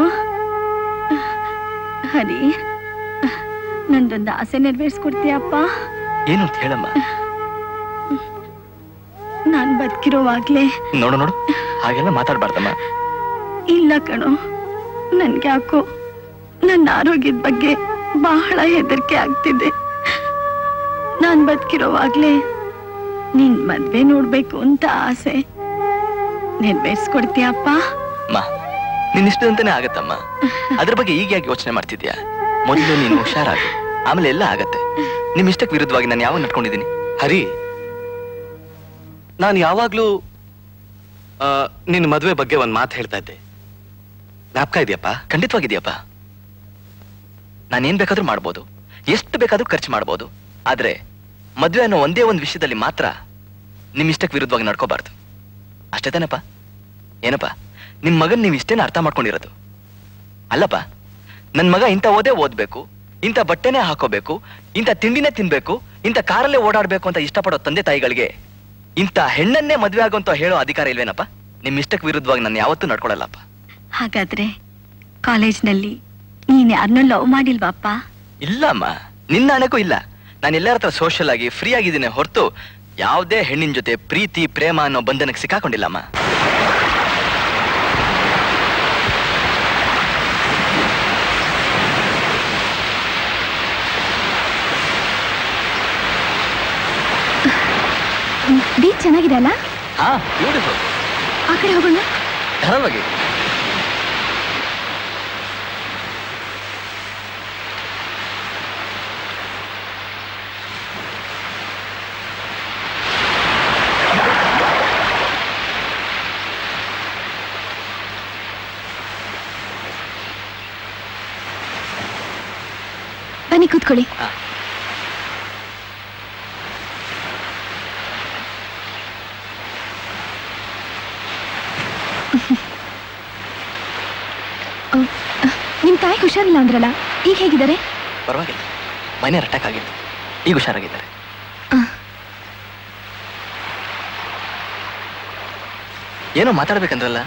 ಹರಿ ನಂದೊಂದು ಆಸೆ ನೆರವೇರಿಸ್ಕೊಡ್ತೀಯಪ್ಪ ಏನು ಅಂತ ಹೇಳಮ್ಮ ನಾನ್ ಬದುಕಿರೋವಾಗ್ಲೇ ನೋಡು ನೋಡು ಹಾಗೆಲ್ಲ ಮಾತಾಡ್ಬಾರ್ದಮ್ಮ ಇಲ್ಲ ಕಣೋ ನನ್ಗ್ಯಾಕೋ ನನ್ನ ಆರೋಗ್ಯದ ಬಗ್ಗೆ ಬಹಳ ಹೆದರಿಕೆ ಆಗ್ತಿದೆ ನಾನ್ ಬದುಕಿರೋವಾಗ್ಲೇ ನಿನ್ ಮದ್ವೆ ನೋಡ್ಬೇಕು ಅಂತ ಆಸೆ ನೆರವೇರ್ಸ್ಕೊಡ್ತೀಯಪ್ಪ ಅಮ್ಮ ನಿನ್ ಇಷ್ಟದಂತಾನೆ ಆಗತ್ತಮ್ಮ ಅದ್ರ ಬಗ್ಗೆ ಈಗ ಯಾಕೆ ಯೋಚನೆ ಮಾಡ್ತಿದ್ಯಾ ಮೊದಲು ನೀನು ಹುಷಾರಾಗು ಆಮೇಲೆ ಎಲ್ಲ ಆಗತ್ತೆ ನಿಮ್ ಇಷ್ಟಕ್ಕೆ ವಿರುದ್ಧವಾಗಿ ನಾನು ಯಾವಾಗ ನಡ್ಕೊಂಡಿದ್ದೀನಿ ಹರಿ ನಾನು ಯಾವಾಗ್ಲೂ ಆ, ನಿನ್ನ ಮದುವೆ ಬಗ್ಗೆ ಒಂದ್ ಮಾತು ಹೇಳ್ತಾ ಇದ್ದೆ ಜ್ಞಾಪಕ ಇದೆಯಪ್ಪ ಖಂಡಿತವಾಗಿದೆಯಪ್ಪ ನಾನೇನ್ ಬೇಕಾದ್ರೂ ಮಾಡ್ಬೋದು ಎಷ್ಟು ಬೇಕಾದ್ರೂ ಖರ್ಚು ಮಾಡ್ಬೋದು ಆದ್ರೆ ಮದ್ವೆ ಅನ್ನೋ ಒಂದೇ ಒಂದು ವಿಷಯದಲ್ಲಿ ಮಾತ್ರ ನಿಮ್ ಇಷ್ಟಕ್ಕೆ ವಿರುದ್ಧವಾಗಿ ನಡ್ಕೋಬಾರ್ದು ಅಷ್ಟೇ ತಾನಪ್ಪ ಏನಪ್ಪ ನಿಮ್ ಮಗನ್ ನೀವು ಇಷ್ಟೇನ ಅರ್ಥ ಮಾಡ್ಕೊಂಡಿರೋದು ಅಲ್ಲಪ್ಪ ನನ್ ಮಗ ಇಂಥ ಓದೇ ಓದ್ಬೇಕು ಇಂಥ ಬಟ್ಟೆನೇ ಹಾಕೋಬೇಕು ಇಂಥ ತಿಂಡಿನೇ ತಿನ್ಬೇಕು ಇಂಥ ಕಾರಲ್ಲೇ ಓಡಾಡ್ಬೇಕು ಅಂತ ಇಷ್ಟಪಡೋ ತಂದೆ ತಾಯಿಗಳಿಗೆ ಇಂಥ ಹೆಣ್ಣನ್ನೇ ಮದ್ವೆ ಆಗೋಂತ ಹೇಳೋ ಅಧಿಕಾರ ಇಲ್ವೇನಪ್ಪ ನಿಮ್ ಇಷ್ಟಕ್ಕೆ ವಿರುದ್ಧವಾಗಿ ನಾನು ಯಾವತ್ತೂ ನಡ್ಕೊಳಲ್ಲಪ್ಪ ಹಾಗಾದ್ರೆ ಕಾಲೇಜ್ನಲ್ಲಿ ನೀನ್ ಯಾರನ್ನೂ ಲವ್ ಮಾಡಿಲ್ವಾಪ್ಪ ಇಲ್ಲಮ್ಮ ನಿನ್ನ ಹಣಕ್ಕೂ ಇಲ್ಲ ನಾನು ಎಲ್ಲರ ಹತ್ರ ಸೋಷಿಯಲ್ ಆಗಿ ಫ್ರೀ ಆಗಿದ್ದೀನಿ ಹೊರತು ಯಾವುದೇ ಹೆಣ್ಣಿನ ಜೊತೆ ಪ್ರೀತಿ ಪ್ರೇಮ ಅನ್ನೋ ಬಂಧನಕ್ಕೆ ಸಿಕ್ಕಾಕೊಂಡಿಲ್ಲಮ್ಮ ಬೀಚ್ ಚೆನ್ನಾಗಿದೆ ಅಲ್ಲ ಹಾ ಬ್ಯೂಟಿಫುಲ್ ಆ ಕಡೆ ಹೋಗೋಣ ಧಾರಾಳವಾಗಿ ಬನ್ನಿ ಕೂತ್ಕೊಳ್ಳಿ ಹಾ. ನಿಮ್ ತಾಯಿ ಹುಷಾರಿಲ್ಲ ಅಂದ್ರಲ್ಲ ಈಗ ಹೇಗಿದ್ದಾರೆ ಪರವಾಗಿಲ್ಲ ಮನೆ ಅಟ್ಯಾಕ್ ಆಗಿತ್ತು ಈಗ ಹುಷಾರಾಗಿದ್ದಾರೆ ಆ. ಏನೋ ಮಾತಾಡ್ಬೇಕಂದ್ರಲ್ಲ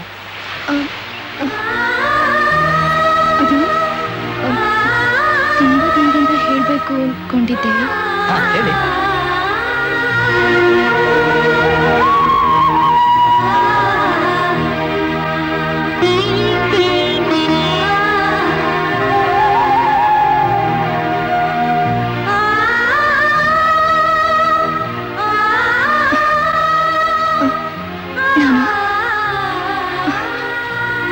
ಅದು ಆ, ತುಂಬಾ ದಿನದಿಂದ ಹೇಳ್ಬೇಕು ಅನ್ಕೊಂಡಿದ್ದೆ ಹಾ ಹೇಳಿ ನಾನು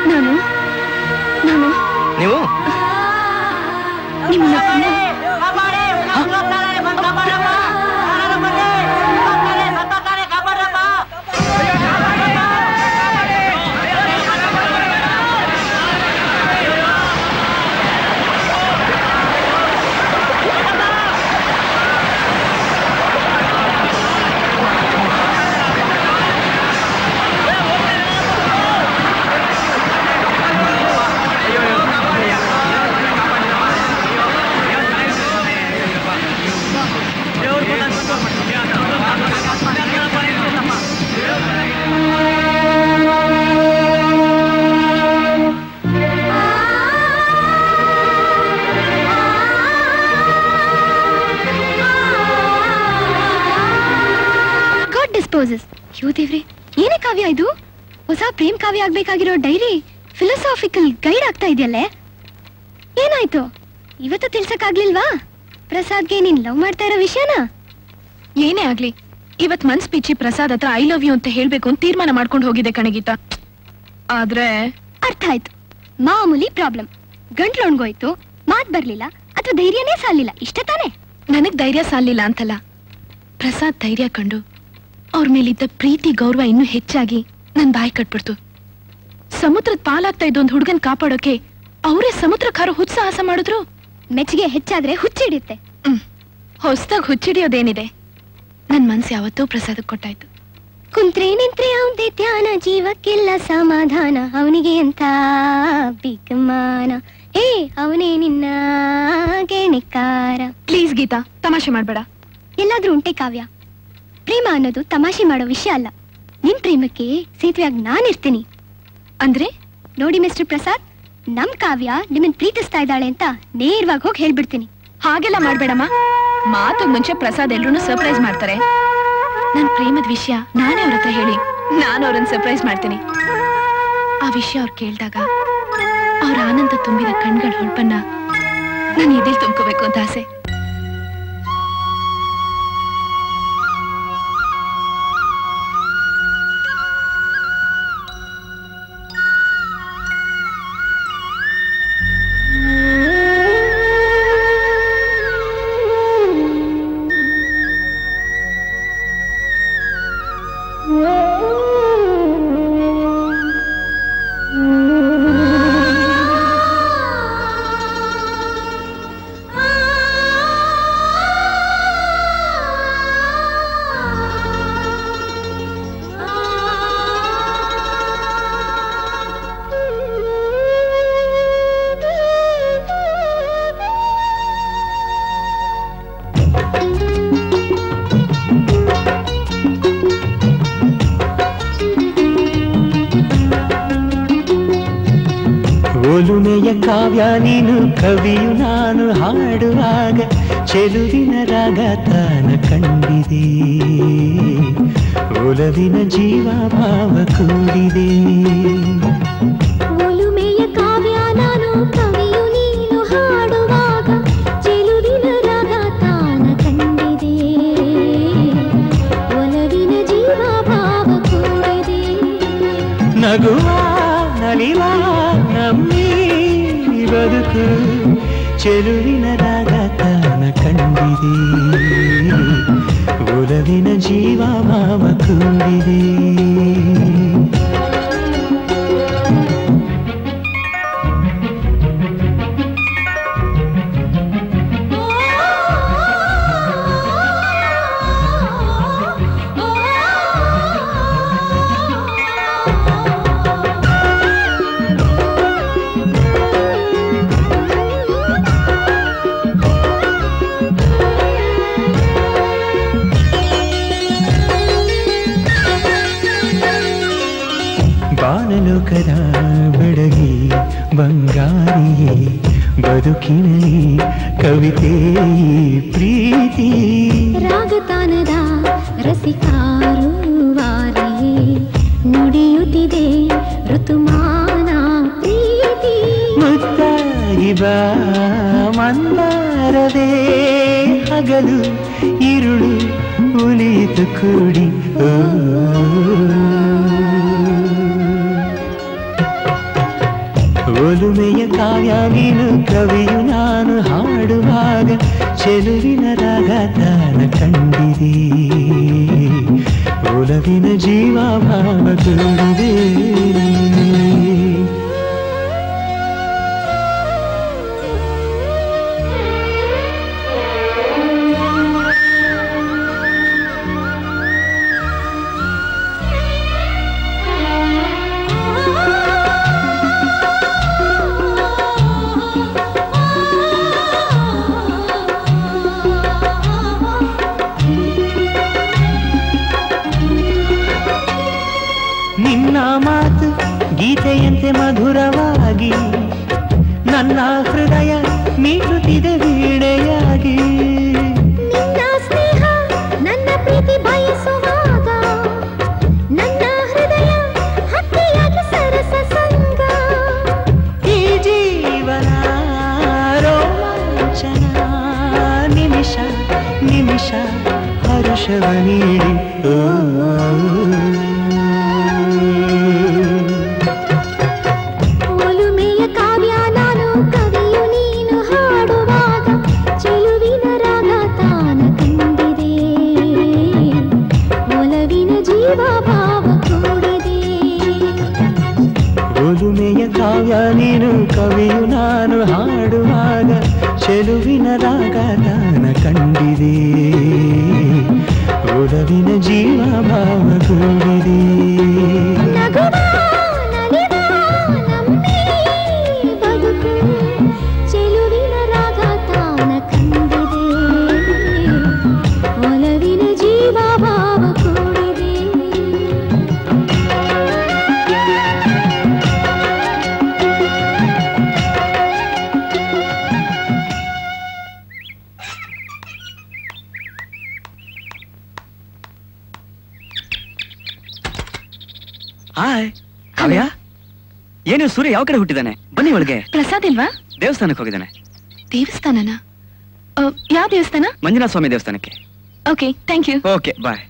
ಅಯ್ಯೋ ದೇವ್ರೆ ಏನೇ ಕಾವ್ಯ ಇದು ಹೊಸ ಪ್ರೇಮ್ ಕಾವ್ಯ ಆಗ್ಬೇಕಾಗಿರೋ ಡೈರಿ ಫಿಲಸಾಫಿಕಲ್ ಗೈಡ್ ಆಗ್ತಾ ಇದೆಯಲ್ಲೇ ಏನಾಯ್ತು ಇವತ್ತು ತಿಳ್ಸಕ್ಕಾಗ್ಲಿಲ್ವಾ ಪ್ರಸಾದ್ಗೆ ನೀನ್ ಲವ್ ಮಾಡ್ತಾ ಇರೋ ವಿಷಯನ ಏನೇ ಆಗ್ಲಿ ಇವತ್ ಮನ್ಸ್ ಪಿಚ್ಚಿ ಪ್ರಸಾದ್ ಹತ್ರ ಐ ಲವ್ ಯು ಅಂತ ಹೇಳ್ಬೇಕು ಅಂತ ತೀರ್ಮಾನ ಮಾಡ್ಕೊಂಡು ಹೋಗಿದೆ ಕಣಗೀತ ಆದ್ರೆ ಅರ್ಥ ಆಯ್ತು ಮಾಮೂಲಿ ಪ್ರಾಬ್ಲಮ್ ಗಂಟ್ಲು ಒಣ್ಗೋಯ್ತು ಮಾತ್ ಬರ್ಲಿಲ್ಲ ಅಥವಾ ಧೈರ್ಯನೇ ಸಾಲಿಲ್ಲ ಇಷ್ಟ ತಾನೇ ನನಗ್ ಧೈರ್ಯ ಸಾಲಿಲ್ಲ ಅಂತಲ್ಲ ಪ್ರಸಾದ್ ಧೈರ್ಯ ಕಂಡು ಅವ್ರ ಮೇಲಿದ್ದ ಪ್ರೀತಿ ಗೌರವ ಇನ್ನೂ ಹೆಚ್ಚಾಗಿ ನನ್ ಬಾಯಿ ಕಟ್ಬಿಡ್ತು ಸಮುದ್ರದ ಪಾಲಾಗ್ತಾ ಇದ್ದ ಒಂದ್ ಹುಡುಗನ್ ಕಾಪಾಡೋಕೆ ಅವರೇ ಸಮುದ್ರಕ್ಕಾರೋ ಹುತ್ಸಾಹಸ ಮಾಡಿದ್ರು ಮೆಚ್ಚುಗೆ ಹೆಚ್ಚಾದ್ರೆ ಹುಚ್ಚಿಡಿಯುತ್ತೆ ಹೊಸ್ದಾಗ್ ಹುಚ್ಚಿಡಿಯೋದೇನಿದೆ ನನ್ ಮನ್ಸು ಯಾವತ್ತೂ ಪ್ರಸಾದಕ್ ಕೊಟ್ಟಾಯ್ತು ಕುಂತ್ರೆ ನಿಂತ್ರೆ ಅವನದೇ ಧ್ಯಾನ ಜೀವಕ್ಕೆಲ್ಲ ಸಮಾಧಾನ ಅವನಿಗೆ ಅಂತ ಬಿಗ್ಮಾನ ಏ ಅವನೇ ನಿನ್ನ ಗೆಣೆಕಾರ ಪ್ಲೀಸ್ ಗೀತಾ ತಮಾಷೆ ಮಾಡ್ಬೇಡ ಎಲ್ಲಾದ್ರೂ ಉಂಟೆ ಕಾವ್ಯ ಪ್ರೇಮ ಅನ್ನೋದು ತಮಾಷೆ ಮಾಡೋ ವಿಷಯ ಅಲ್ಲ ನಿಮ್ ಪ್ರೇಮಕ್ಕೆ ಸೇತುವೆಯಾಗಿ ನಾನಿರ್ತೀನಿ ಅಂದ್ರೆ ನೋಡಿ ಮಿಸ್ಟರ್ ಪ್ರಸಾದ್ ನಮ್ ಕಾವ್ಯ ನಿಮ್ಮನ್ ಪ್ರೀತಿಸ್ತಾ ಇದ್ದಾಳೆ ಅಂತ ನೇರವಾಗಿ ಹೋಗಿ ಹೇಳ್ಬಿಡ್ತೀನಿ ಹಾಗೆಲ್ಲ ಮಾಡ್ಬೇಡಮ್ಮ ಮಾತು ಮುಂಚೆ ಪ್ರಸಾದ್ ಎಲ್ರೂ ಸರ್ಪ್ರೈಸ್ ಮಾಡ್ತಾರೆ ನನ್ ಪ್ರೇಮದ ವಿಷಯ ನಾನೇ ಅವ್ರ ಹತ್ರ ಹೇಳಿ ನಾನು ಅವ್ರನ್ನ ಸರ್ಪ್ರೈಸ್ ಮಾಡ್ತೀನಿ ಆ ವಿಷಯ ಅವ್ರು ಕೇಳಿದಾಗ ಅವ್ರ ಆನಂದ ತುಂಬಿದ ಕಣ್ಗಳ ಹೊಳಪನ್ನ ನಾನು ಎದೆಲ್ ತುಂಬ್ಕೋಬೇಕು ಅಂತ ಆಸೆ ಒಲುಮೆಯ ಕಾವ್ಯ ನೀನು ಕವಿಯು ನಾನು ಹಾಡುವಾಗ ಚೆಲುವಿನ ರಾಗ ತಾನ ಕಂಡಿದೆ ಒಲವಿನ ಜೀವ ಭಾವ ಕೂಡಿದೆ ಒಲುಮೆಯ ಕಾವ್ಯ ನಾನು ಕವಿಯು ನೀನು ಹಾಡುವಾಗ ಚೆಲುವಿನ ರಾಗ ತಾನ ಕಂಡಿದೆ ಒಲವಿನ ಜೀವ ಭಾವ ಕೂಡಿದೆ ನಗುವ ನಲಿವ ನಮ್ಮಿ ಬದುಕು ಚೆಲುವಿನ ರಾಗ ತಾನ ಕಂಡಿದೆ ಒಲವಿನ ಜೀವ ಭಾವ ಕೂಡಿದೆ ಬಾನಲೋಕದ ಬೆಡಗಿ ಬಂಗಾರಿಯೇ ಬದುಕಿನಲ್ಲಿ ಕವಿತೆ ಪ್ರೀತಿ ರಾಗತಾನದ ರಸಿಕಾರುವಾರಿಯೇ ನುಡಿಯುತ್ತಿದೆ ಋತುಮಾನ ಪ್ರೀತಿ ಮುತ್ತಾಗಿ ಬಾ ಮಂದಾರದೆ ಹಗಲು ಇರುಳು ಉಳಿತು ಕೂಡಿ ಓ. ಒಲುಮೆಯ ಕಾವ್ಯ ನೀನು ಕವಿಯು ನಾನು ಹಾಡುವಾಗ ಚೆಲುವಿನ ರಾಗ ತಾನ ಕಂಡಿದೆ ಒಲವಿನ ಜೀವ ಭಾವ ಕೂಡಿದೆ ನಿನ್ನ ಮಾತು ಗೀತೆಯಂತೆ ಮಧುರವಾಗಿ ನನ್ನ ಹೃದಯ ಮೀಟುತ್ತಿದೆ ವೀಣೆಯಾಗಿ ನಿನ್ನ ಸ್ನೇಹ ನನ್ನ ಪ್ರೀತಿ ಬಯಸುವಾಗ ಆಕಾಶವ ನೀಡಿ ಓ, ಒಲುಮೆಯ ಕಾವ್ಯ ನಾನು ಕವಿಯು ನೀನು ಹಾಡುವಾಗ ಚೆಲುವಿನ ರಾಗ ತಾನ ಕಂಡಿದೆ ಒಲವಿನ ಜೀವ ಭಾವ ಕೂಡಿದೆ ಒಲುಮೆಯ ಕಾವ್ಯ ನೀನು ಕವಿಯು ನಾನು ಹಾಡುವಾಗ ಚೆಲುವಿನ ರಾಗ ತಾನ ಕಂಡಿದೆ ಒಲವಿನ ಜೀವ ಭಾವ ಕೂಡಿದೆ ನಗುವ ನಲಿವ ನಮ್ಮಿ ಬದುಕು ಚೆಲುವಿನ ರಾಗ ತಾನ ಕಂಡಿದೆ ಒಲವಿನ ಜೀವ ಭಾವ ಕೂಡಿದೆ ಹಾಯ್ ಕಾವ್ಯ ಏನು ಸೂರ್ಯ ಯಾವ ಕಡೆ ಹುಟ್ಟಿದಾನೆ ಬನ್ನಿ ಒಳಗೆ ಪ್ರಸಾದ್ ಇಲ್ವಾ ದೇವಸ್ಥಾನಕ್ಕೆ ಹೋಗಿದ್ದಾನೆ ದೇವಸ್ಥಾನನ ಆ, ಯಾವ ದೇವಸ್ಥಾನ ಮಂಜುನಾಥ ಸ್ವಾಮಿ ದೇವಸ್ಥಾನಕ್ಕೆ okay thank you okay bye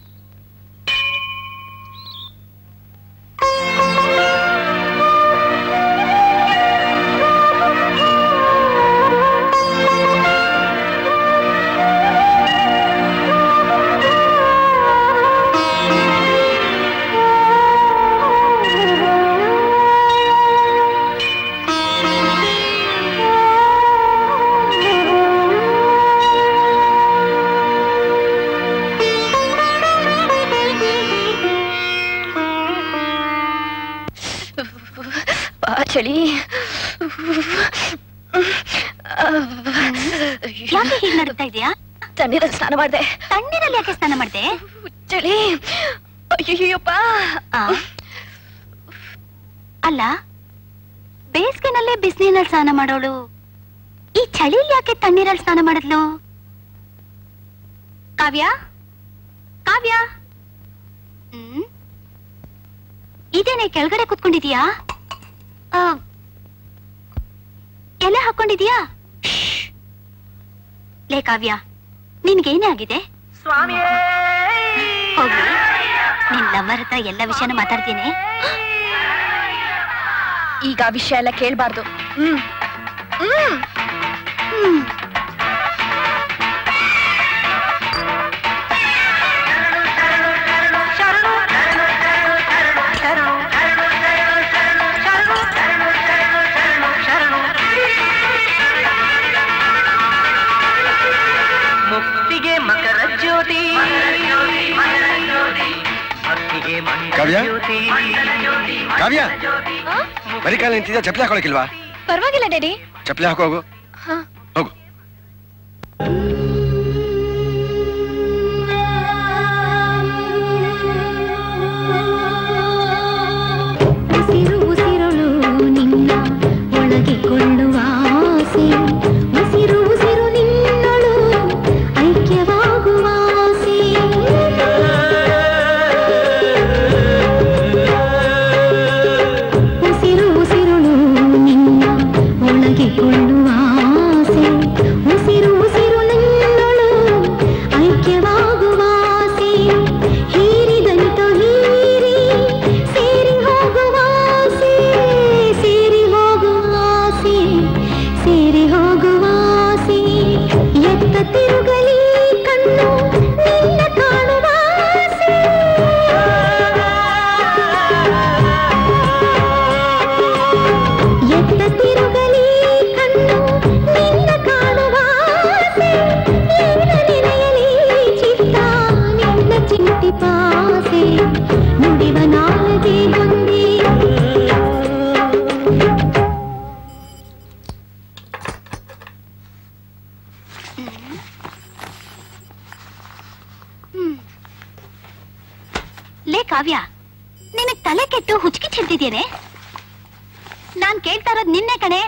ಬಾ ಚಳಿ ಯಾಕೆ ಹೀಗೆ ನಡುತ್ತಾ ಇದೆಯಾ ತಣ್ಣೀರಲ್ಲಿ ಸ್ನಾನ ಮಾಡಿದೆ ತಣ್ಣೀರಲ್ಲಿ ಯಾಕೆ ಸ್ನಾನ ಮಾಡಿದೆ ಚಳಿ ಅಯ್ಯಯ್ಯಪ್ಪ ಅಲ್ಲ ಬೇಸಿಗೆನಲ್ಲೇ ಬಿಸಿನೀರಲ್ಲಿ ಸ್ನಾನ ಮಾಡೋಳು ಈ ಚಳಿಲಿ ಯಾಕೆ ತಣ್ಣೀರಲ್ಲಿ ಸ್ನಾನ ಮಾಡಿದ್ಲು ಕಾವ್ಯ ಕಾವ್ಯ ಹ್ಮ್ ಇದೇನೆ ಕೆಳಗಡೆ ಕುತ್ಕೊಂಡಿದೀಯಾ ಆ, ಎಲೆ ಹಾಕೊಂಡಿದೀಯಾ ಶ್ಶ್. ಲೇ ಕಾವ್ಯ ನಿನ್ಗೇನೇ ಆಗಿದೆ ಹೋಗ್ಲಿ ನಿನ್ ಲವರ್ ಹತ್ರ ಎಲ್ಲ ವಿಷಯನೂ ಮಾತಾಡ್ತೀನಿ ಈಗ ಆ ವಿಷಯ ಎಲ್ಲ ಕೇಳ್ಬಾರ್ದು ಹ್ಮ್ ಹ್ಮ್ ಹ್ಮ್ ಮುಕ್ತಿಗೆ ಮಕರ ಜ್ಯೋತಿ ಕಾವ್ಯ ಕಾವ್ಯ ಬರೀ ಕಾಲ ನಿಂತಿದ್ಯಾ ಚಪ್ಪಲಿ ಹಾಕೊಳಕಿಲ್ವಾ ಪರವಾಗಿಲ್ಲ ಡ್ಯಾಡಿ ಚಪ್ಪಲಿ ಹಾಕೋ ಹೋಗು ಹಾ ಹೋಗು ಉಸಿರು ಉಸಿರಳು ನಿನ್ನ ಒಳಗೆ ಕೊಳ್ಳುವ ಆಸೆ ಉಸಿರು ಉಸಿರು ನಿನ್ನಳು ಐಕ್ಯವಾಗುವ ಆಸೆ ಉಸಿರು ಉಸಿರುಳು ನಿನ್ನ ಒಳಗೆ ಕೊಳ್ಳುವ ಆಸೆ ಉಸಿರು ಉಸಿರು ನಿನ್ನಳು ಐಕ್ಯವಾಗುವ ಆಸೆ ಹೀರಿದಂತ ಹೀರಿ ಸೇರಿ ಹೋಗುವ ಆಸೆ ಸೇರಿ ಹೋಗುವ ಆಸೆ ಸೇರಿ ಹೋಗುವ ಆಸೆ ಎತ್ತ ತಿರುಗಲಿ ಕಣ್ಣು ನಿನ್ನ ಕಾಣುವ ಆಸೆ ಎತ್ತ ತಿರುಗಲಿ ಕಣ್ಣು ನಿನ್ನ ಕಾಣುವ ಆಸೆ ನಿನ್ನ ನೆನೆಯಲಿ ಚಿತ್ತ ನಿನ್ನ ಚಿಂತಿಪಾಸೆ ನುಡಿವ ನಾಲಗೆ ಒಂದೇ ಲೇ ಕಾವ್ಯ ನಿನಗ್ ತಲೆ ಕೆಟ್ಟು ಹುಚ್ಕಿ ಚಿಂತಿದ್ದೇನೆ ನಾನ್ ಕೇಳ್ತಾ ಇರೋದ್ ನಿನ್ನೆ ಕಣೆ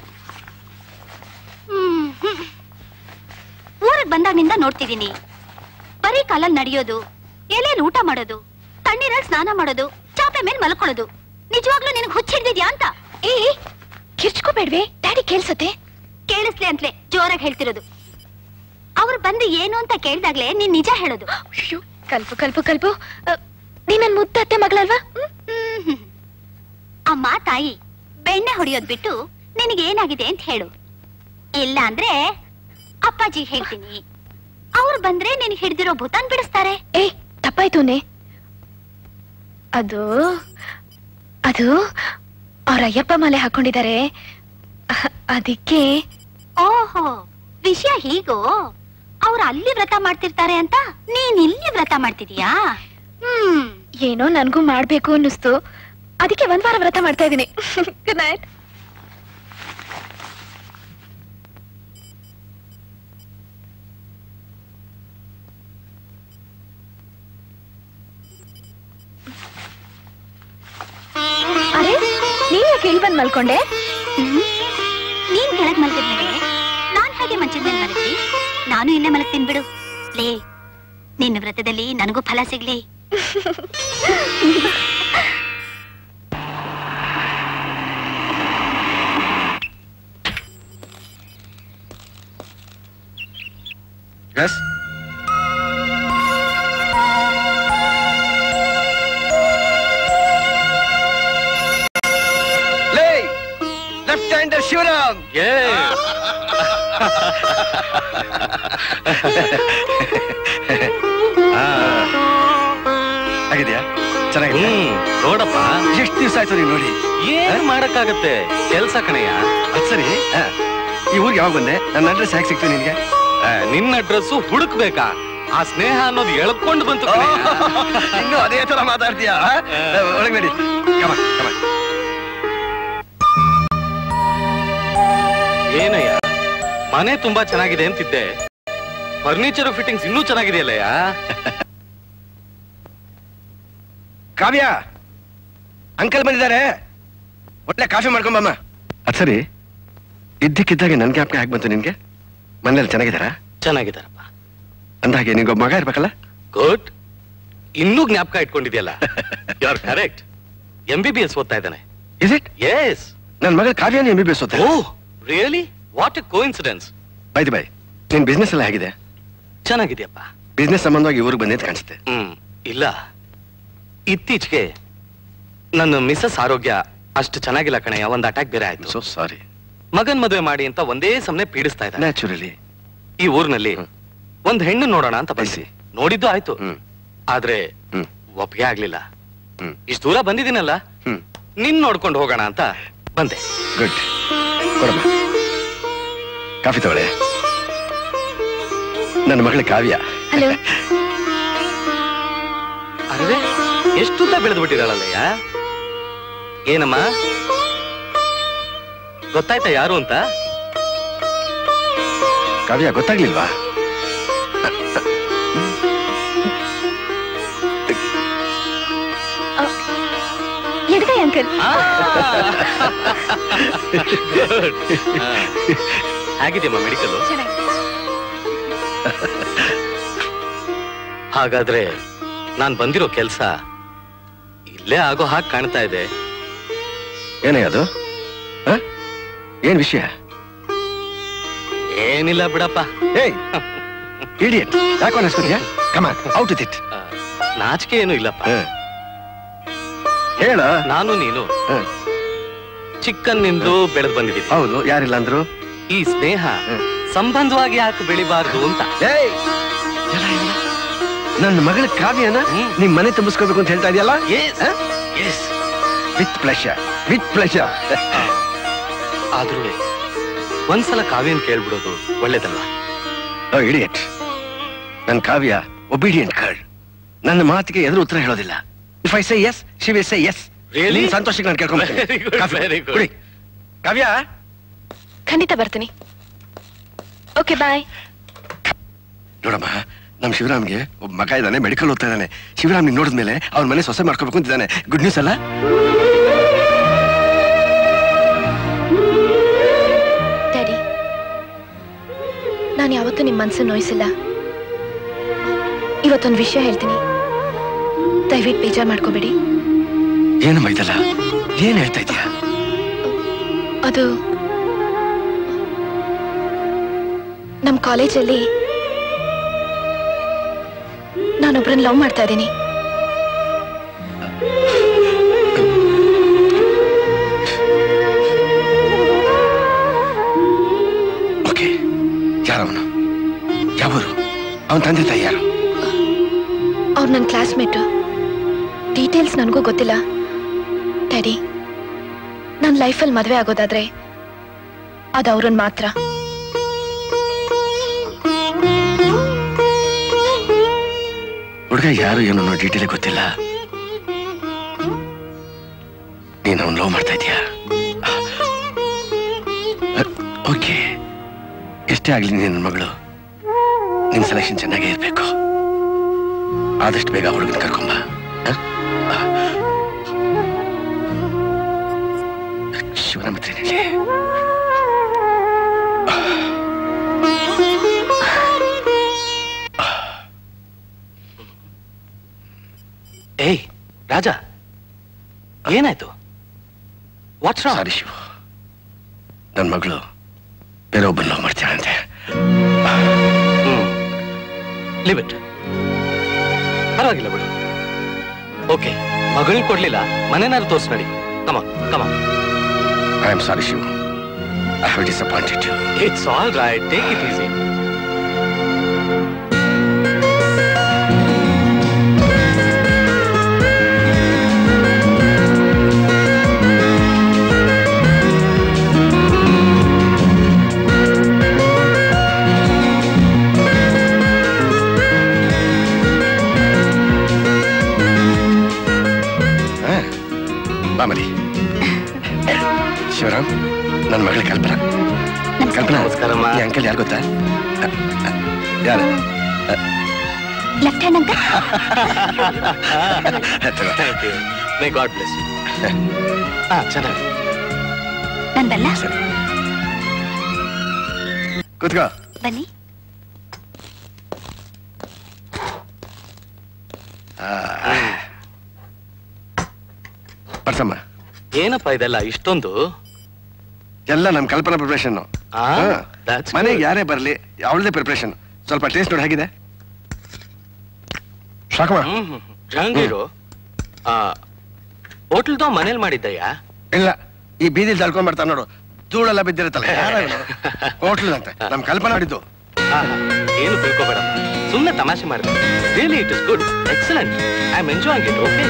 ಹ್ಮ್, ಹ್ಮ್. ಊರಿಗ್ ಬಂದಾಗಿನಿಂದ ನೋಡ್ತಿದೀನಿ ಬರೀ ಕಾಲಲ್ಲಿ ನಡೆಯೋದು ಎಲೆಯಲ್ಲಿ ಊಟ ಮಾಡೋದು ತಣ್ಣೀರಲ್ಲಿ ಸ್ನಾನ ಮಾಡೋದು ಚಾಪೆ ಮೇಲೆ ಮಲ್ಕೊಳ್ಳೋದು ನಿಜವಾಗ್ಲೂ ನಿನಗ್ ಹುಚ್ಚಿಡ್ದಿದ್ಯಾ ಅಂತ ಏ ಕಿರ್ಚ್ಕೋಬೇಡ್ವೆ ಡ್ಯಾಡಿ ಕೇಳ್ಸತ್ತೆ ಕೇಳಿಸ್ಲಿ ಅಂತಲೇ ಜೋರಾಗಿ ಹೇಳ್ತಿರೋದು ಆ ಅವ್ರು ಬಂದು ಏನು ಅಂತ ಕೇಳ್ದಾಗ್ಲೇ ನೀನ್ ನಿಜ ಹೇಳೋದು ಅಯ್ಯೋ ಕಲ್ಪು ಕಲ್ಪು ಕಲ್ಪು ಅ, ನೀನ್ ನನ್ ಮುದ್ದತ್ತೆ ಮಗಳಲ್ವಾ ಹ್ಮ್. ಅಮ್ಮ ತಾಯಿ ಬೆಣ್ಣೆ ಹೊಡೆಯೋದ್ ಬಿಟ್ಟು ನಿನಗೆ ಏನಾಗಿದೆ ಅಂತ ಹೇಳು ಇಲ್ಲ ಅಂದ್ರೆ ಅಪ್ಪಾಜಿ ಹೇಳ್ತೀನಿ ಅವ್ರು ಬಂದ್ರೆ ನಿನ್ ಹಿಡ್ದಿರೋ ಭೂತಾನ್ ಬಿಡಿಸ್ತಾರೆ ಏ ತಪ್ಪಾಯ್ತುನೆ ಅದು ಅದು ಅವ್ರ ಅಯ್ಯಪ್ಪ ಮಾಲೆ ಹಾಕೊಂಡಿದ್ದಾರೆ ಅಹ್, ಅದಕ್ಕೆ ಓಹೋ ವಿಷಯ ಹೀಗೋ ಅವ್ರು ಅಲ್ಲಿ ವ್ರತ ಮಾಡ್ತಿರ್ತಾರೆ ಅಂತ ನೀನ್ ಇಲ್ಲಿ ವ್ರತ ಮಾಡ್ತಿದೀಯಾ ಹ್ಮ್ ಏನೋ ನನ್ಗೂ ಮಾಡ್ಬೇಕು ಅನ್ನಿಸ್ತು ಅದಕ್ಕೆ ಒಂದ್ ವಾರ ವ್ರತ ಮಾಡ್ತಾ ಇದೀನಿ ಗುಡ್ ನೈಟ್ ಅರೆ ನೀನ್ ಯಾಕೆ ಇಲ್ಲಿ ಬಂದ್ ಮಲ್ಕೊಂಡೆ ಹ್ಮ್? ನೀನ್ ಕೆಳಗ್ ಮಲಗಿದ್ಮೇಲೆ ನಾನ್ ಹಾಗೆ ಮಂಚದ ಮೇಲೆ ಮಲಗಿ ನಾನು ಇಲ್ಲೇ ಮಲಗ್ತೀನಿ ಬಿಡು ಲೇ ನಿನ್ನ ವ್ರತದಲ್ಲಿ ನನಗೂ ಫಲ ಸಿಗ್ಲಿ ಎಸ್ ಲೇ ಲೆಫ್ಟ್ ಹ್ಯಾಂಡರ್ ಶಿವರಾಮ್ ಆಗಿದ್ಯಾ ಚೆನ್ನಾಗಿದೆ ನೋಡಪ್ಪ ಎಷ್ಟು ದಿವಸ ಆಯ್ತು ನೀನು ನೋಡಿ ಏನ್ ಮಾಡಕ್ಕಾಗತ್ತೆ ಕೆಲ್ಸ ಕಣಯ್ಯ ಅದ್ ಸರಿ ಆ, ಈ ಊರಿಗೆ ಯಾವಾಗ ಬಂದೆ ನನ್ನ ಅಡ್ರೆಸ್ ಹೇಗೆ ಸಿಕ್ತು ನಿನ್ಗೆ ಆ, ನಿನ್ನ ಅಡ್ರೆಸ್ ಹುಡುಕ್ಬೇಕಾ ಆ ಸ್ನೇಹ ಅನ್ನೋದು ಎಳ್ಕೊಂಡು ಬಂತು ಕಣಯ್ಯ. ಇನ್ನು ಅದೇ ತರ ಮಾತಾಡ್ತೀಯಾ ಆ? ಒಳಗೆ ನಡಿ ಕಮ ಕಮ ಏನಯ್ಯ ಮನೆ ತುಂಬಾ ಚೆನ್ನಾಗಿದೆ ಅಂತಿದ್ದೆ ಫರ್ನಿಚರ್ ಫಿಟ್ಟಿಂಗ್ಸ್ ಇನ್ನೂ ಚೆನ್ನಾಗಿದೆಯಲ್ಲಯ್ಯ ಕಾವ್ಯ ಅಂಕಲ್ ಬಂದಿದ್ದಾರೆ ಒಳ್ಳೆ ಕಾಫಿ ಮಾಡ್ಕೊಂಬಮ್ಮ ಅದ್ ಸರಿ ಇದ್ದಕ್ಕಿದ್ದಾಗೆ ನನ್ ಜ್ಞಾಪಕ ಹೇಗೆ ಬಂತು ನಿನ್ಗೆ ಮನೇಲಿ ಚೆನ್ನಾಗಿದ್ದಾರಾ ಚೆನ್ನಾಗಿದಾರಪ್ಪ ಅಂದಾಗೆ ನಿಂಗೊಬ್ಬ ಮಗ ಇರ್ಬೇಕಲ್ಲ ಗುಡ್ ಇನ್ನೂ ಜ್ಞಾಪಕ ಇಟ್ಕೊಂಡಿದ್ಯಲ್ಲ you are correct M B B S ಓದ್ತಾ ಇದ್ದಾನೆ ಇಸ್ ಇಟ್ ಎಸ್ ನನ್ ಮಗ ಕಾವ್ಯನೇ M B B S oh really what a coincidence by the by ನಿನ್ ಬಿಸ್ನೆಸ್ ಎಲ್ಲ ಹೇಗಿದೆ ಚೆನ್ನಾಗಿದೆಯಪ್ಪ ಬಿಸ್ನೆಸ್ ಸಂಬಂಧವಾಗಿ ಊರಿಗೆ ಬಂದಿದ್ದು ಕಾಣಿಸುತ್ತೆ ಹ್ಮ್ ಇಲ್ಲ ಇತ್ತೀಚೆಗೆ ನನ್ನ ಮಿಸಸ್ ಆರೋಗ್ಯ ಅಷ್ಟು ಚೆನ್ನಾಗಿಲ್ಲ ಕಣಯ್ಯ ಒಂದ್ ಅಟ್ಯಾಕ್ ಬೇರೆ ಆಯ್ತು ಸೊ ಸಾರಿ ಮಗನ್ ಮದುವೆ ಮಾಡಿ ಅಂತ ಒಂದೇ ಸಮನೆ ಪೀಡಿಸ್ತಾ ಇದ್ದಾರೆ ನ್ಯಾಚುರಲಿ ಈ ಊರಿನಲ್ಲಿ ಒಂದ್ ಹೆಣ್ಣು ನೋಡೋಣ ಅಂತ ಬಯಸಿ ನೋಡಿದ್ದು ಆಯ್ತು ಆದ್ರೆ ಒಪ್ಪಿಗೆ ಆಗ್ಲಿಲ್ಲ ಇಷ್ಟು ದೂರ ಬಂದಿದ್ದೀನಲ್ಲ ನಿನ್ ನೋಡ್ಕೊಂಡು ಹೋಗೋಣ ಅಂತ ಬಂದೆ ಗುಡ್ ಕೊಡಮ್ಮ ಕಾಫಿ ತಗೊಳ್ಳಿ ನನ್ನ ಮಗಳ ಕಾವ್ಯ ಹಲೋ ಅರೆ ಎಷ್ಟುದ್ದ ಬೆಳೆದು ಬಿಟ್ಟಿದ್ದಾಳಲ್ಲಯ್ಯ ಏನಮ್ಮ ಗೊತ್ತಾಯ್ತಾ ಯಾರು ಅಂತ ಕಾವ್ಯ ಗೊತ್ತಾಗ್ಲಿಲ್ವಾ ಎಡಗೈ ಅಂಕಲ್ ಹೇಗಿದೆಯಮ್ಮ ಮೆಡಿಕಲ್ ಹಾಗಾದ್ರೆ ನಾನ್ ಬಂದಿರೋ ಕೆಲ್ಸ ಇಲ್ಲೇ ಆಗೋ ಹಾಗೆ ಕಾಣ್ತಾ ಇದೆ ಏನೇ ಅದು ಹ? ಏನ್ ವಿಷಯ ಏನಿಲ್ಲ ಬಿಡಪ್ಪ ಏಯ್ ಇಡಿಯಟ್ ಯಾಕೋ ಅನ್ಸ್ಕೊತೀಯ ಕಮ ಔಟ್ ವಿತ್ ಇಟ್ ನಾಚಿಕೆ ಏನು ಇಲ್ಲಪ್ಪ ಹೇಳ ನಾನು ನೀನು ಚಿಕ್ಕನ್ನಿಂದ ಬೆಳೆದು ಬಂದಿದ್ದೀವಿ ಹೌದು ಯಾರಿಲ್ಲ ಅಂದ್ರು ಈ ಸ್ನೇಹ ಸಂಬಂಧವಾಗಿ ಯಾಕೆ ಬೆಳಿಬಾರ್ದು ಅಂತ ಏಯ್ ನನ್ನ ಮಗಳ ಕಾವ್ಯನ ನಿಮ್ ಮನೆ ತುಂಬಿಸ್ಕೋಬೇಕು ಅಂತ ಹೇಳ್ತಾ ಇದೆಯಲ್ಲ ವಿತ್ ಪ್ಲೆಷರ್ ವಿತ್ ಪ್ಲೆಷರ್ ಆದ್ರೂ ಒಂದ್ಸಲ ಕಾವ್ಯನ್ ಕೇಳ್ಬಿಡೋದು ಒಳ್ಳೇದಲ್ವಾ ಇಡಿಯಟ್ ನನ್ನ ಕಾವ್ಯ ಒಬಿಡಿಯಂಟ್ ಗರ್ಲ್ ನನ್ನ ಮಾತಿಗೆ ಎದುರು ಉತ್ತರ ಹೇಳೋದಿಲ್ಲ if I say yes she will say yes Really? ನಿನ್ ಸಂತೋಷಕ್ಕೆ ನಾನು Very good, ಕೇಳ್ಕೊಂಡ್ಬಿಡ್ತೀನಿ very good. ಕುಡಿ ಕಾವ್ಯ ಖಂಡಿತ ಬರ್ತೀನಿ ಓಕೆ ಬಾಯ್ ನೋಡಮ್ಮ ನಮ್ ಶಿವರಾಮ್ಗೆ ಒಬ್ಬ ಮಗ ಇದ್ದಾನೆ ಮೆಡಿಕಲ್ ಓದ್ತಾ ಇದ್ದಾನೆ ಶಿವರಾಮ್ ನೀನ್ ನೋಡಿದ್ಮೇಲೆ ಅವ್ನ ಮನೆ ಸೊಸೆ ಮಾಡ್ಕೋಬೇಕು ಅಂತಿದ್ದಾನೆ ಗುಡ್ ನ್ಯೂಸ್ ಅಲ್ಲ ಡ್ಯಾಡಿ ನಾನು ಯಾವತ್ತೂ ನಿಮ್ಮ ಮನಸ್ಸು ನೋಯಿಸಿಲ್ಲ ಇವತ್ತೊಂದು ವಿಷಯ ಹೇಳ್ತೀನಿ ದಯವಿಟ್ಟು ಬೇಜಾರು ಮಾಡ್ಕೋಬೇಡಿ ಏನಮ್ಮ ಇದಲ್ಲ ಏನ್ ಹೇಳ್ತಾ ಇದೀಯ ಅದು ನಮ್ಮ ಕಾಲೇಜಲ್ಲಿ ನಾನೊಬ್ರನ್ನ ಲವ್ ಮಾಡ್ತಾ ಇದ್ದೀನಿ ಓಕೆ ಯಾರವನು ಯಾವರು ಅವನ ತಂದೆ ತಾಯಿ ಯಾರು ಅವ್ರು ನನ್ನ ಕ್ಲಾಸ್ಮೇಟು ಡೀಟೇಲ್ಸ್ ನನಗೂ ಗೊತ್ತಿಲ್ಲ ಡ್ಯಾಡಿ ನನ್ನ ಲೈಫಲ್ಲಿ ಮದುವೆ ಆಗೋದಾದ್ರೆ ಅದು ಅವ್ರನ್ನ ಮಾತ್ರ ಹುಡುಗ ಯಾರು ಏನು ಅನ್ನೋ ಡೀಟೇಲ್ ಗೊತ್ತಿಲ್ಲ ನೀನು ಅವನು ಲವ್ ಮಾಡ್ತಾ ಇದೀಯಾ ಓಕೆ ಎಷ್ಟೇ ಆಗ್ಲಿ ನಿನ್ನ ಮಗಳು ನಿನ್ ಸೆಲೆಕ್ಷನ್ ಚೆನ್ನಾಗೇ ಇರ್ಬೇಕು ಆದಷ್ಟು ಬೇಗ ಹುಡುಗನ ಕರ್ಕೊಂಬ ಹ? ಶಿವನ ಮತ್ತೆ ಹೇಳಿ ಏಯ್ ರಾಜ ಏನಾಯ್ತು ವಾಟ್ಸ್ ಸಾರಿ ಶಿವ ನನ್ನ ಮಗಳು ಬೇರೆ ಒಬ್ಬನ ಲವ್ ಮಾಡ್ತಾಳಂತೆ ಲಿವ್ ಇಟ್ ಪರವಾಗಿಲ್ಲ ಬಿಡು ಓಕೆ ಮಗಳ್ ಕೊಡ್ಲಿಲ್ಲ ಮನೆನಾರು ತೋರ್ಸ್ ನಡಿ ಕಮ ಕಮ I am sorry Shiva I have disappointed you it's all right take it easy ಬಾಮಲಿ ಶಿವರಾಮ್ ನನ್ನ ಮಗಳ ಕಲ್ಪನಾ ಕಲ್ಪನಾ ನಮಸ್ಕಾರಮ್ಮ ಈ ಅಂಕಲ್ ಯಾರು ಗೊತ್ತಾ ಯಾರು left hand uncle thank you may god bless ಹಾ ಚೆನ್ನಾಗಿ ನನ್ ಬಲ್ಲ ಕೂತ್ಕೋ ಬನ್ನಿ ಬರ್ಸಮ್ಮ ಏನಪ್ಪ ಇದೆಲ್ಲ ಇಷ್ಟೊಂದು ಎಲ್ಲ ನಮ್ಮ ಕಲ್ಪನಾ ಪ್ರಿಪ್ರೇಷನ್ ಆ, that's ಮನೆಗೆ good. ಯಾರೇ ಬರ್ಲಿ ಅವಳದೇ ಪ್ರಿಪ್ರೇಷನ್ ಸ್ವಲ್ಪ ಟೇಸ್ಟ್ ನೋಡಿ ಹೇಗಿದೆ ಸಾಕಮ್ಮ ಜಹಾಂಗೀರು ಹೋಟ್ಲ್ದವ್ ಮನೇಲಿ ಮಾಡಿದ್ದಯ್ಯ ಇಲ್ಲ ಈ ಬೀದಿಲ್ ತಳ್ಕೊಂಡ್ ಬರ್ತಾನ ನೋಡು ಧೂಳೆಲ್ಲ ಬಿದ್ದಿರುತ್ತಲ್ಲ ಹೋಟ್ಲ್ ಅಂತೆ ನಮ್ ಕಲ್ಪನಾ ಮಾಡಿದ್ದು ಆಹಾ, ಏನು ತಿಳ್ಕೊಬೇಡ ಸುಮ್ಮನೆ ತಮಾಷೆ ಮಾಡಿದೆ really it is good excellent I am enjoying it okay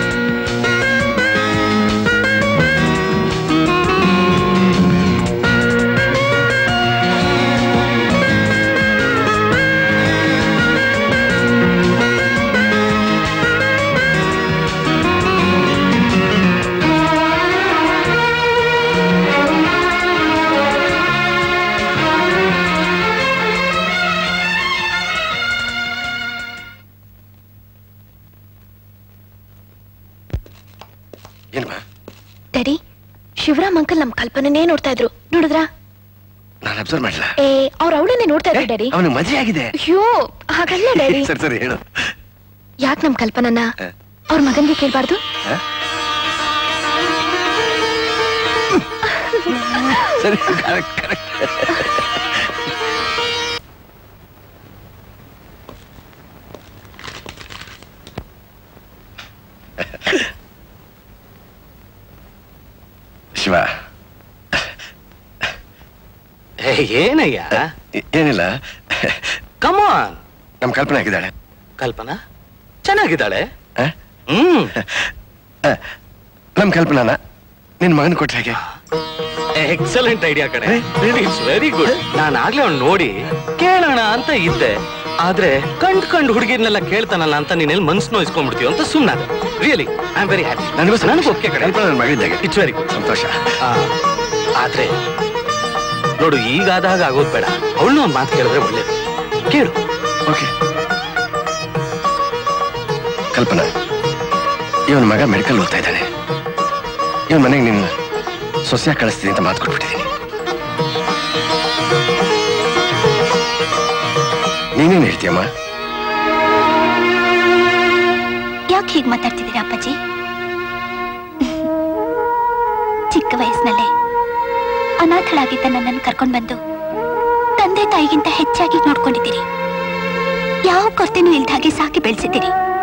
ಏನಮ್ಮ ಡ್ಯಾಡಿ ಶಿವರಾಮ್ ಅಂಕಲ್ ನಮ್ ಕಲ್ಪನೆನೇ ನೋಡ್ತಾ ಇದ್ರು ನೋಡಿದ್ರಾ ನಾನು ಅಬ್ಸರ್ವ್ ಮಾಡಿಲ್ಲ ಏ ಅವ್ರ ಅವಳನ್ನೇ ನೋಡ್ತಾ ಇದ್ರು ಡ್ಯಾಡಿ ಅವನಿಗೆ ಮದುವೆ ಆಗಿದೆ ಅಯ್ಯೋ ಹಾಗಲ್ಲ ಡ್ಯಾಡಿ ಸರಿ ಸರಿ ಹೇಳು ಯಾಕೆ ನಮ್ ಕಲ್ಪನನ್ನ ಅವ್ರ ಮಗನ್ಗೆ ಕೇಳ್ಬಾರ್ದು ಹ? ಸರಿ correct, correct. ಶಿವ ಏ, ಏನಯ್ಯ ಏ- ಏನಿಲ್ಲ ಕಮಾನ್ ನಮ್ ಕಲ್ಪನೆ ಆಗಿದ್ದಾಳೆ ಕಲ್ಪನಾ ಚೆನ್ನಾಗಿದ್ದಾಳೆ ಹ? ಹ್ಮ್ ನಮ್ ಕಲ್ಪನಾನ ನಿನ್ ಮಗನ್ ಕೊಟ್ರೆ ಹೇಗೆ ಎಕ್ಸಲೆಂಟ್ ಐಡಿಯಾ ಕಡೆ ಇಟ್ಸ್ ವೆರಿ ಗುಡ್ ನಾನು ಆಗ್ಲೇ ಅವ್ನು ನೋಡಿ ಕೇಳೋಣ ಅಂತ ಇದ್ದೆ ಆದ್ರೆ ಕಂಡ್ ಕಂಡ್ ಹುಡುಗಿರ್ನೆಲ್ಲ ಕೇಳ್ತಾನಲ್ಲ ಅಂತ ನೀನೆಲ್ಲಿ ಮನ್ಸ್ ನೋಯಿಸ್ಕೊಂಡ್ಬಿಡ್ತೀವಿ ಅಂತ ಸುಮ್ಮನಾದೆ really I am very happy ನನಗೂ ಸಂತೋಷ. ನನಗೂ ಓಕೆ ಕಡೆ ಕಲ್ಪನಾ ನನ್ನ ಮಗಳಿದ್ದಾಗೆ ಇಟ್ಸ್ ವೆರಿ ಗುಡ್ ಸಂತೋಷ ಆ, ಆದ್ರೆ ನೋಡು ಈಗಾದಾಗ ಆಗೋದ್ ಬೇಡ ಅವಳನ್ನ ಒಂದ್ ಮಾತು ಕೇಳಿದ್ರೆ ಒಳ್ಳೇದು ಕೇಳು ಓಕೆ ಕಲ್ಪನಾ ಇವನ್ ಮಗ ಮೆಡಿಕಲ್ ಓದ್ತಾ ಇದ್ದಾನೆ ಇವನ್ ಮನೆಗೆ ನಿನ್ನ ಸೊಸೆಯಾಗಿ ಕಳಿಸ್ತೀನಿ ಅಂತ ಮಾತು ಕೊಟ್ಬಿಟ್ಟಿದ್ದೀನಿ ನೀನೇನ್ ಹೇಳ್ತೀಯಮ್ಮ ಯಾಕೆ ಹೀಗೆ ಮಾತಾಡ್ತಿದ್ದೀರಾ ಅಪ್ಪಾಜಿ ಚಿಕ್ಕ ವಯಸ್ಸಿನಲ್ಲೇ ಅನಾಥಳಾಗಿದ್ದ ನನ್ನನ್ನು ಕರ್ಕೊಂಡ್ ಬಂದು ತಂದೆ ತಾಯಿಗಿಂತ ಹೆಚ್ಚಾಗಿ ನೋಡ್ಕೊಂಡಿದ್ದೀರಿ ಯಾವ ಕೊರತೆನೂ ಇಲ್ದ ಹಾಗೆ ಸಾಕಿ ಬೆಳೆಸಿದ್ದೀರಿ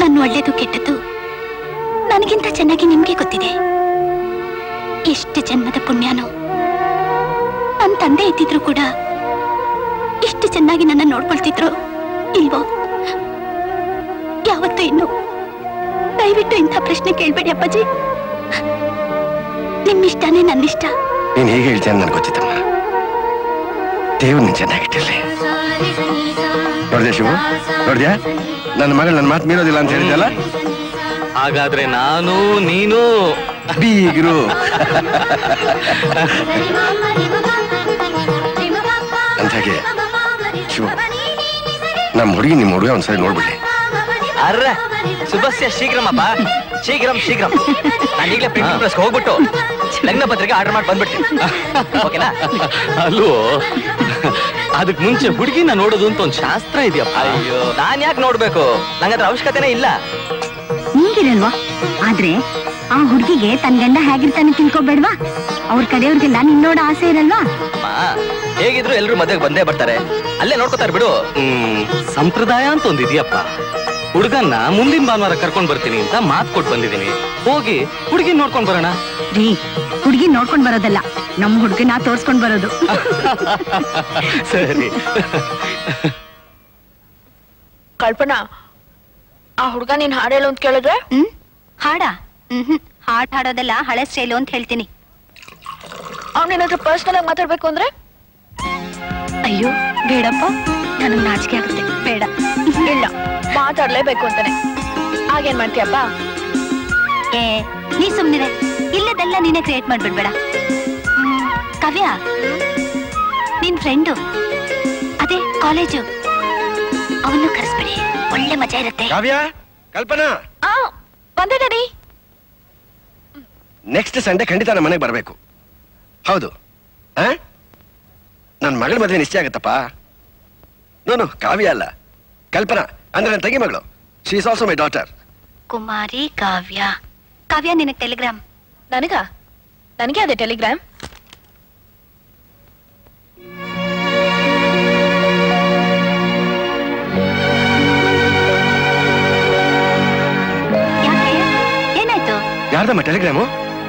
ನನ್ನ ಒಳ್ಳೇದು ಕೆಟ್ಟದ್ದು ನನಗಿಂತ ಚೆನ್ನಾಗಿ ನಿಮ್ಗೆ ಗೊತ್ತಿದೆ ಎಷ್ಟು ಜನ್ಮದ ಪುಣ್ಯನೋ ನನ್ನ ತಂದೆ ಇದ್ದಿದ್ರು ಕೂಡ ಇಷ್ಟು ಚೆನ್ನಾಗಿ ನನ್ನ ನೋಡ್ಕೊಳ್ತಿದ್ರು ಇಲ್ವೋ ಯಾವತ್ತೂ ಇನ್ನು ದಯವಿಟ್ಟು ಇಂಥ ಪ್ರಶ್ನೆ ಕೇಳ್ಬೇಡಿ ಅಪ್ಪಾಜಿ ನಿಮ್ಮಿಷ್ಟನೇ ನನ್ನಿಷ್ಟ ನೀನ್ ಹೇಗೆ ಹೇಳ್ತೀಯ ಅಂತ ನನ್ಗೆ ಗೊತ್ತಿತ್ತಮ್ಮ ದೇವ್ರು ನೀನ್ ಚೆನ್ನಾಗಿಟ್ಟಿರ್ಲಿ ನೋಡ್ದೆ ಶಿವು ನೋಡ್ದ್ಯಾ ನನ್ನ ಮಗಳು ನನ್ನ ಮಾತು ಮೀರೋದಿಲ್ಲ ಅಂತ ಹೇಳಿದ್ಯಲ್ಲ ಹಾಗಾದ್ರೆ ನಾನು ನೀನು ಬೀಗ್ರು ಅಂದಾಗೆ ಶಿವು ನಮ್ಮ ಹುಡುಗಿ ನಿಮ್ಮ ಹುಡುಗ ಒಂದ್ಸರಿ ನೋಡ್ಬಿಡ್ಲಿ ಅರ್ರ ಶುಭಸ್ಯ ಶೀಘ್ರಮಪ್ಪ ಶೀಘ್ರಂ ಶೀಘ್ರಂ ನಾನು ಈಗಲೇ ಪ್ರಿಂಟಿಂಗ್ ಪ್ರೆಸ್ ಹೋಗ್ಬಿಟ್ಟು ಲಗ್ನ ಪತ್ರಿಕೆ ಆರ್ಡರ್ ಮಾಡಿ ಬಂದ್ಬಿಡ್ತೀನಿ ಓಕೆನಾ ಅಲ್ವೋ ಅದಕ್ ಮುಂಚೆ ಹುಡುಗಿನ ನೋಡೋದು ಅಂತ ಒಂದ್ ಶಾಸ್ತ್ರ ಇದೆಯಪ್ಪ ಅಯ್ಯೋ ನಾನ್ ಯಾಕೆ ನೋಡ್ಬೇಕು ನಂಗದ್ರ ಅವಶ್ಯಕತೆನೇ ಇಲ್ಲ ನೀಗಿರಲ್ವಾ ಆದ್ರೆ ಆ ಹುಡುಗಿಗೆ ತನ್ ಗಂಡ ಹೇಗಿರ್ತಾನೆ ತಿಳ್ಕೊಬೇಡ್ವಾ ಅವ್ರ ಕಡೆಯವ್ರಿಗೆಲ್ಲ ನಿನ್ನೋಡ ಆಸೆ ಇರಲ್ವಾ ಅಮ್ಮ ಹೇಗಿದ್ರು ಎಲ್ರು ಮದ್ವೆಗೆ ಬಂದೇ ಬರ್ತಾರೆ ಅಲ್ಲೇ ನೋಡ್ಕೋತಾರೆ ಬಿಡು ಹ್ಮ್ ಸಂಪ್ರದಾಯ ಅಂತ ಒಂದ್ ಇದೆಯಪ್ಪ ಹುಡುಗನ್ನ ಮುಂದಿನ ಭಾನುವಾರ ಕರ್ಕೊಂಡ್ ಬರ್ತೀನಿ ಅಂತ ಮಾತ್ ಕೊಟ್ಟು ಬಂದಿದ್ದೀನಿ ಹೋಗಿ ಹುಡುಗಿನ ನೋಡ್ಕೊಂಡ್ ಬರೋಣ ರೀ ಹುಡುಗಿ ನೋಡ್ಕೊಂಡ್ ಬರೋದಲ್ಲ ನಮ್ ಹುಡುಗನ ತೋರ್ಸ್ಕೊಂಡ್ ಬರೋದು ಸರಿ ಕಲ್ಪನಾ ಆ ಹುಡ್ಗ ನೀನ್ ಹಾಡು ಹೇಳು ಅಂತ ಕೇಳಿದ್ರೆ ಹ್ಮ್ ಹಾಡಾ ಹ್ಮ್ ಹಾಡ್ ಹಾಡೋದೆಲ್ಲ ಹಳೆ ಸ್ಟೈಲು ಅಂತ ಹೇಳ್ತೀನಿ ಅವ್ನ ಏನಾದ್ರೂ ಪರ್ಸನಲ್ ಆಗಿ ಮಾತಾಡ್ಬೇಕು ಅಂದ್ರೆ ಅಯ್ಯೋ ಬೇಡಪ್ಪ ನನಗ್ ನಾಚಿಕೆ ಆಗುತ್ತೆ ಬೇಡ ಇಲ್ಲ ಮಾತಾಡ್ಲೇಬೇಕು ಅಂತಾನೆ ಆಗೇನ್ ಮಾಡ್ತೀಯಪ್ಪ ಏ ನೀ ಸುಮ್ನಿರೆ ಇಲ್ಲದೆಲ್ಲ ನೀನೇ ಕ್ರಿಯೇಟ್ ಮಾಡ್ಬಿಡ್ಬೇಡ ಹ್ಮ್, ಕಾವ್ಯ ನಿನ್ ಫ್ರೆಂಡು ಅದೇ ಕಾಲೇಜು ಅವನು ಕರೆಸ್ಬಿಡಿ ಒಳ್ಳೆ ಮಜಾ ಇರುತ್ತೆ ಕಾವ್ಯ ಕಲ್ಪನಾ ಆ ಬಂದೆ ಡ್ಯಾಡಿ ನೆಕ್ಸ್ಟ್ ಸಂಡೇ ಖಂಡಿತ ನಮ್ಮ ಮನೆಗೆ ಬರಬೇಕು ಹೌದು ಆ ನನ್ನ ಮಗಳ ಮದುವೆ ನಿಶ್ಚಯ ಆಗತ್ತಪ್ಪ ನೋನು ಕಾವ್ಯ ಅಲ್ಲ ಕಲ್ಪನಾ ಅಂದ್ರೆ ನನ್ನ ತಂಗಿ ಮಗಳು she is also my daughter Kumari Kavya Kavya ನಿನಗ್ ಟೆಲಿಗ್ರಾಮ್ ನನಗ ನನಗೆ ಅದೇ ಟೆಲಿಗ್ರಾಮ್ ಯಾಕೆ ಏನಾಯ್ತು ಯಾರ್ದಮ್ಮ telegram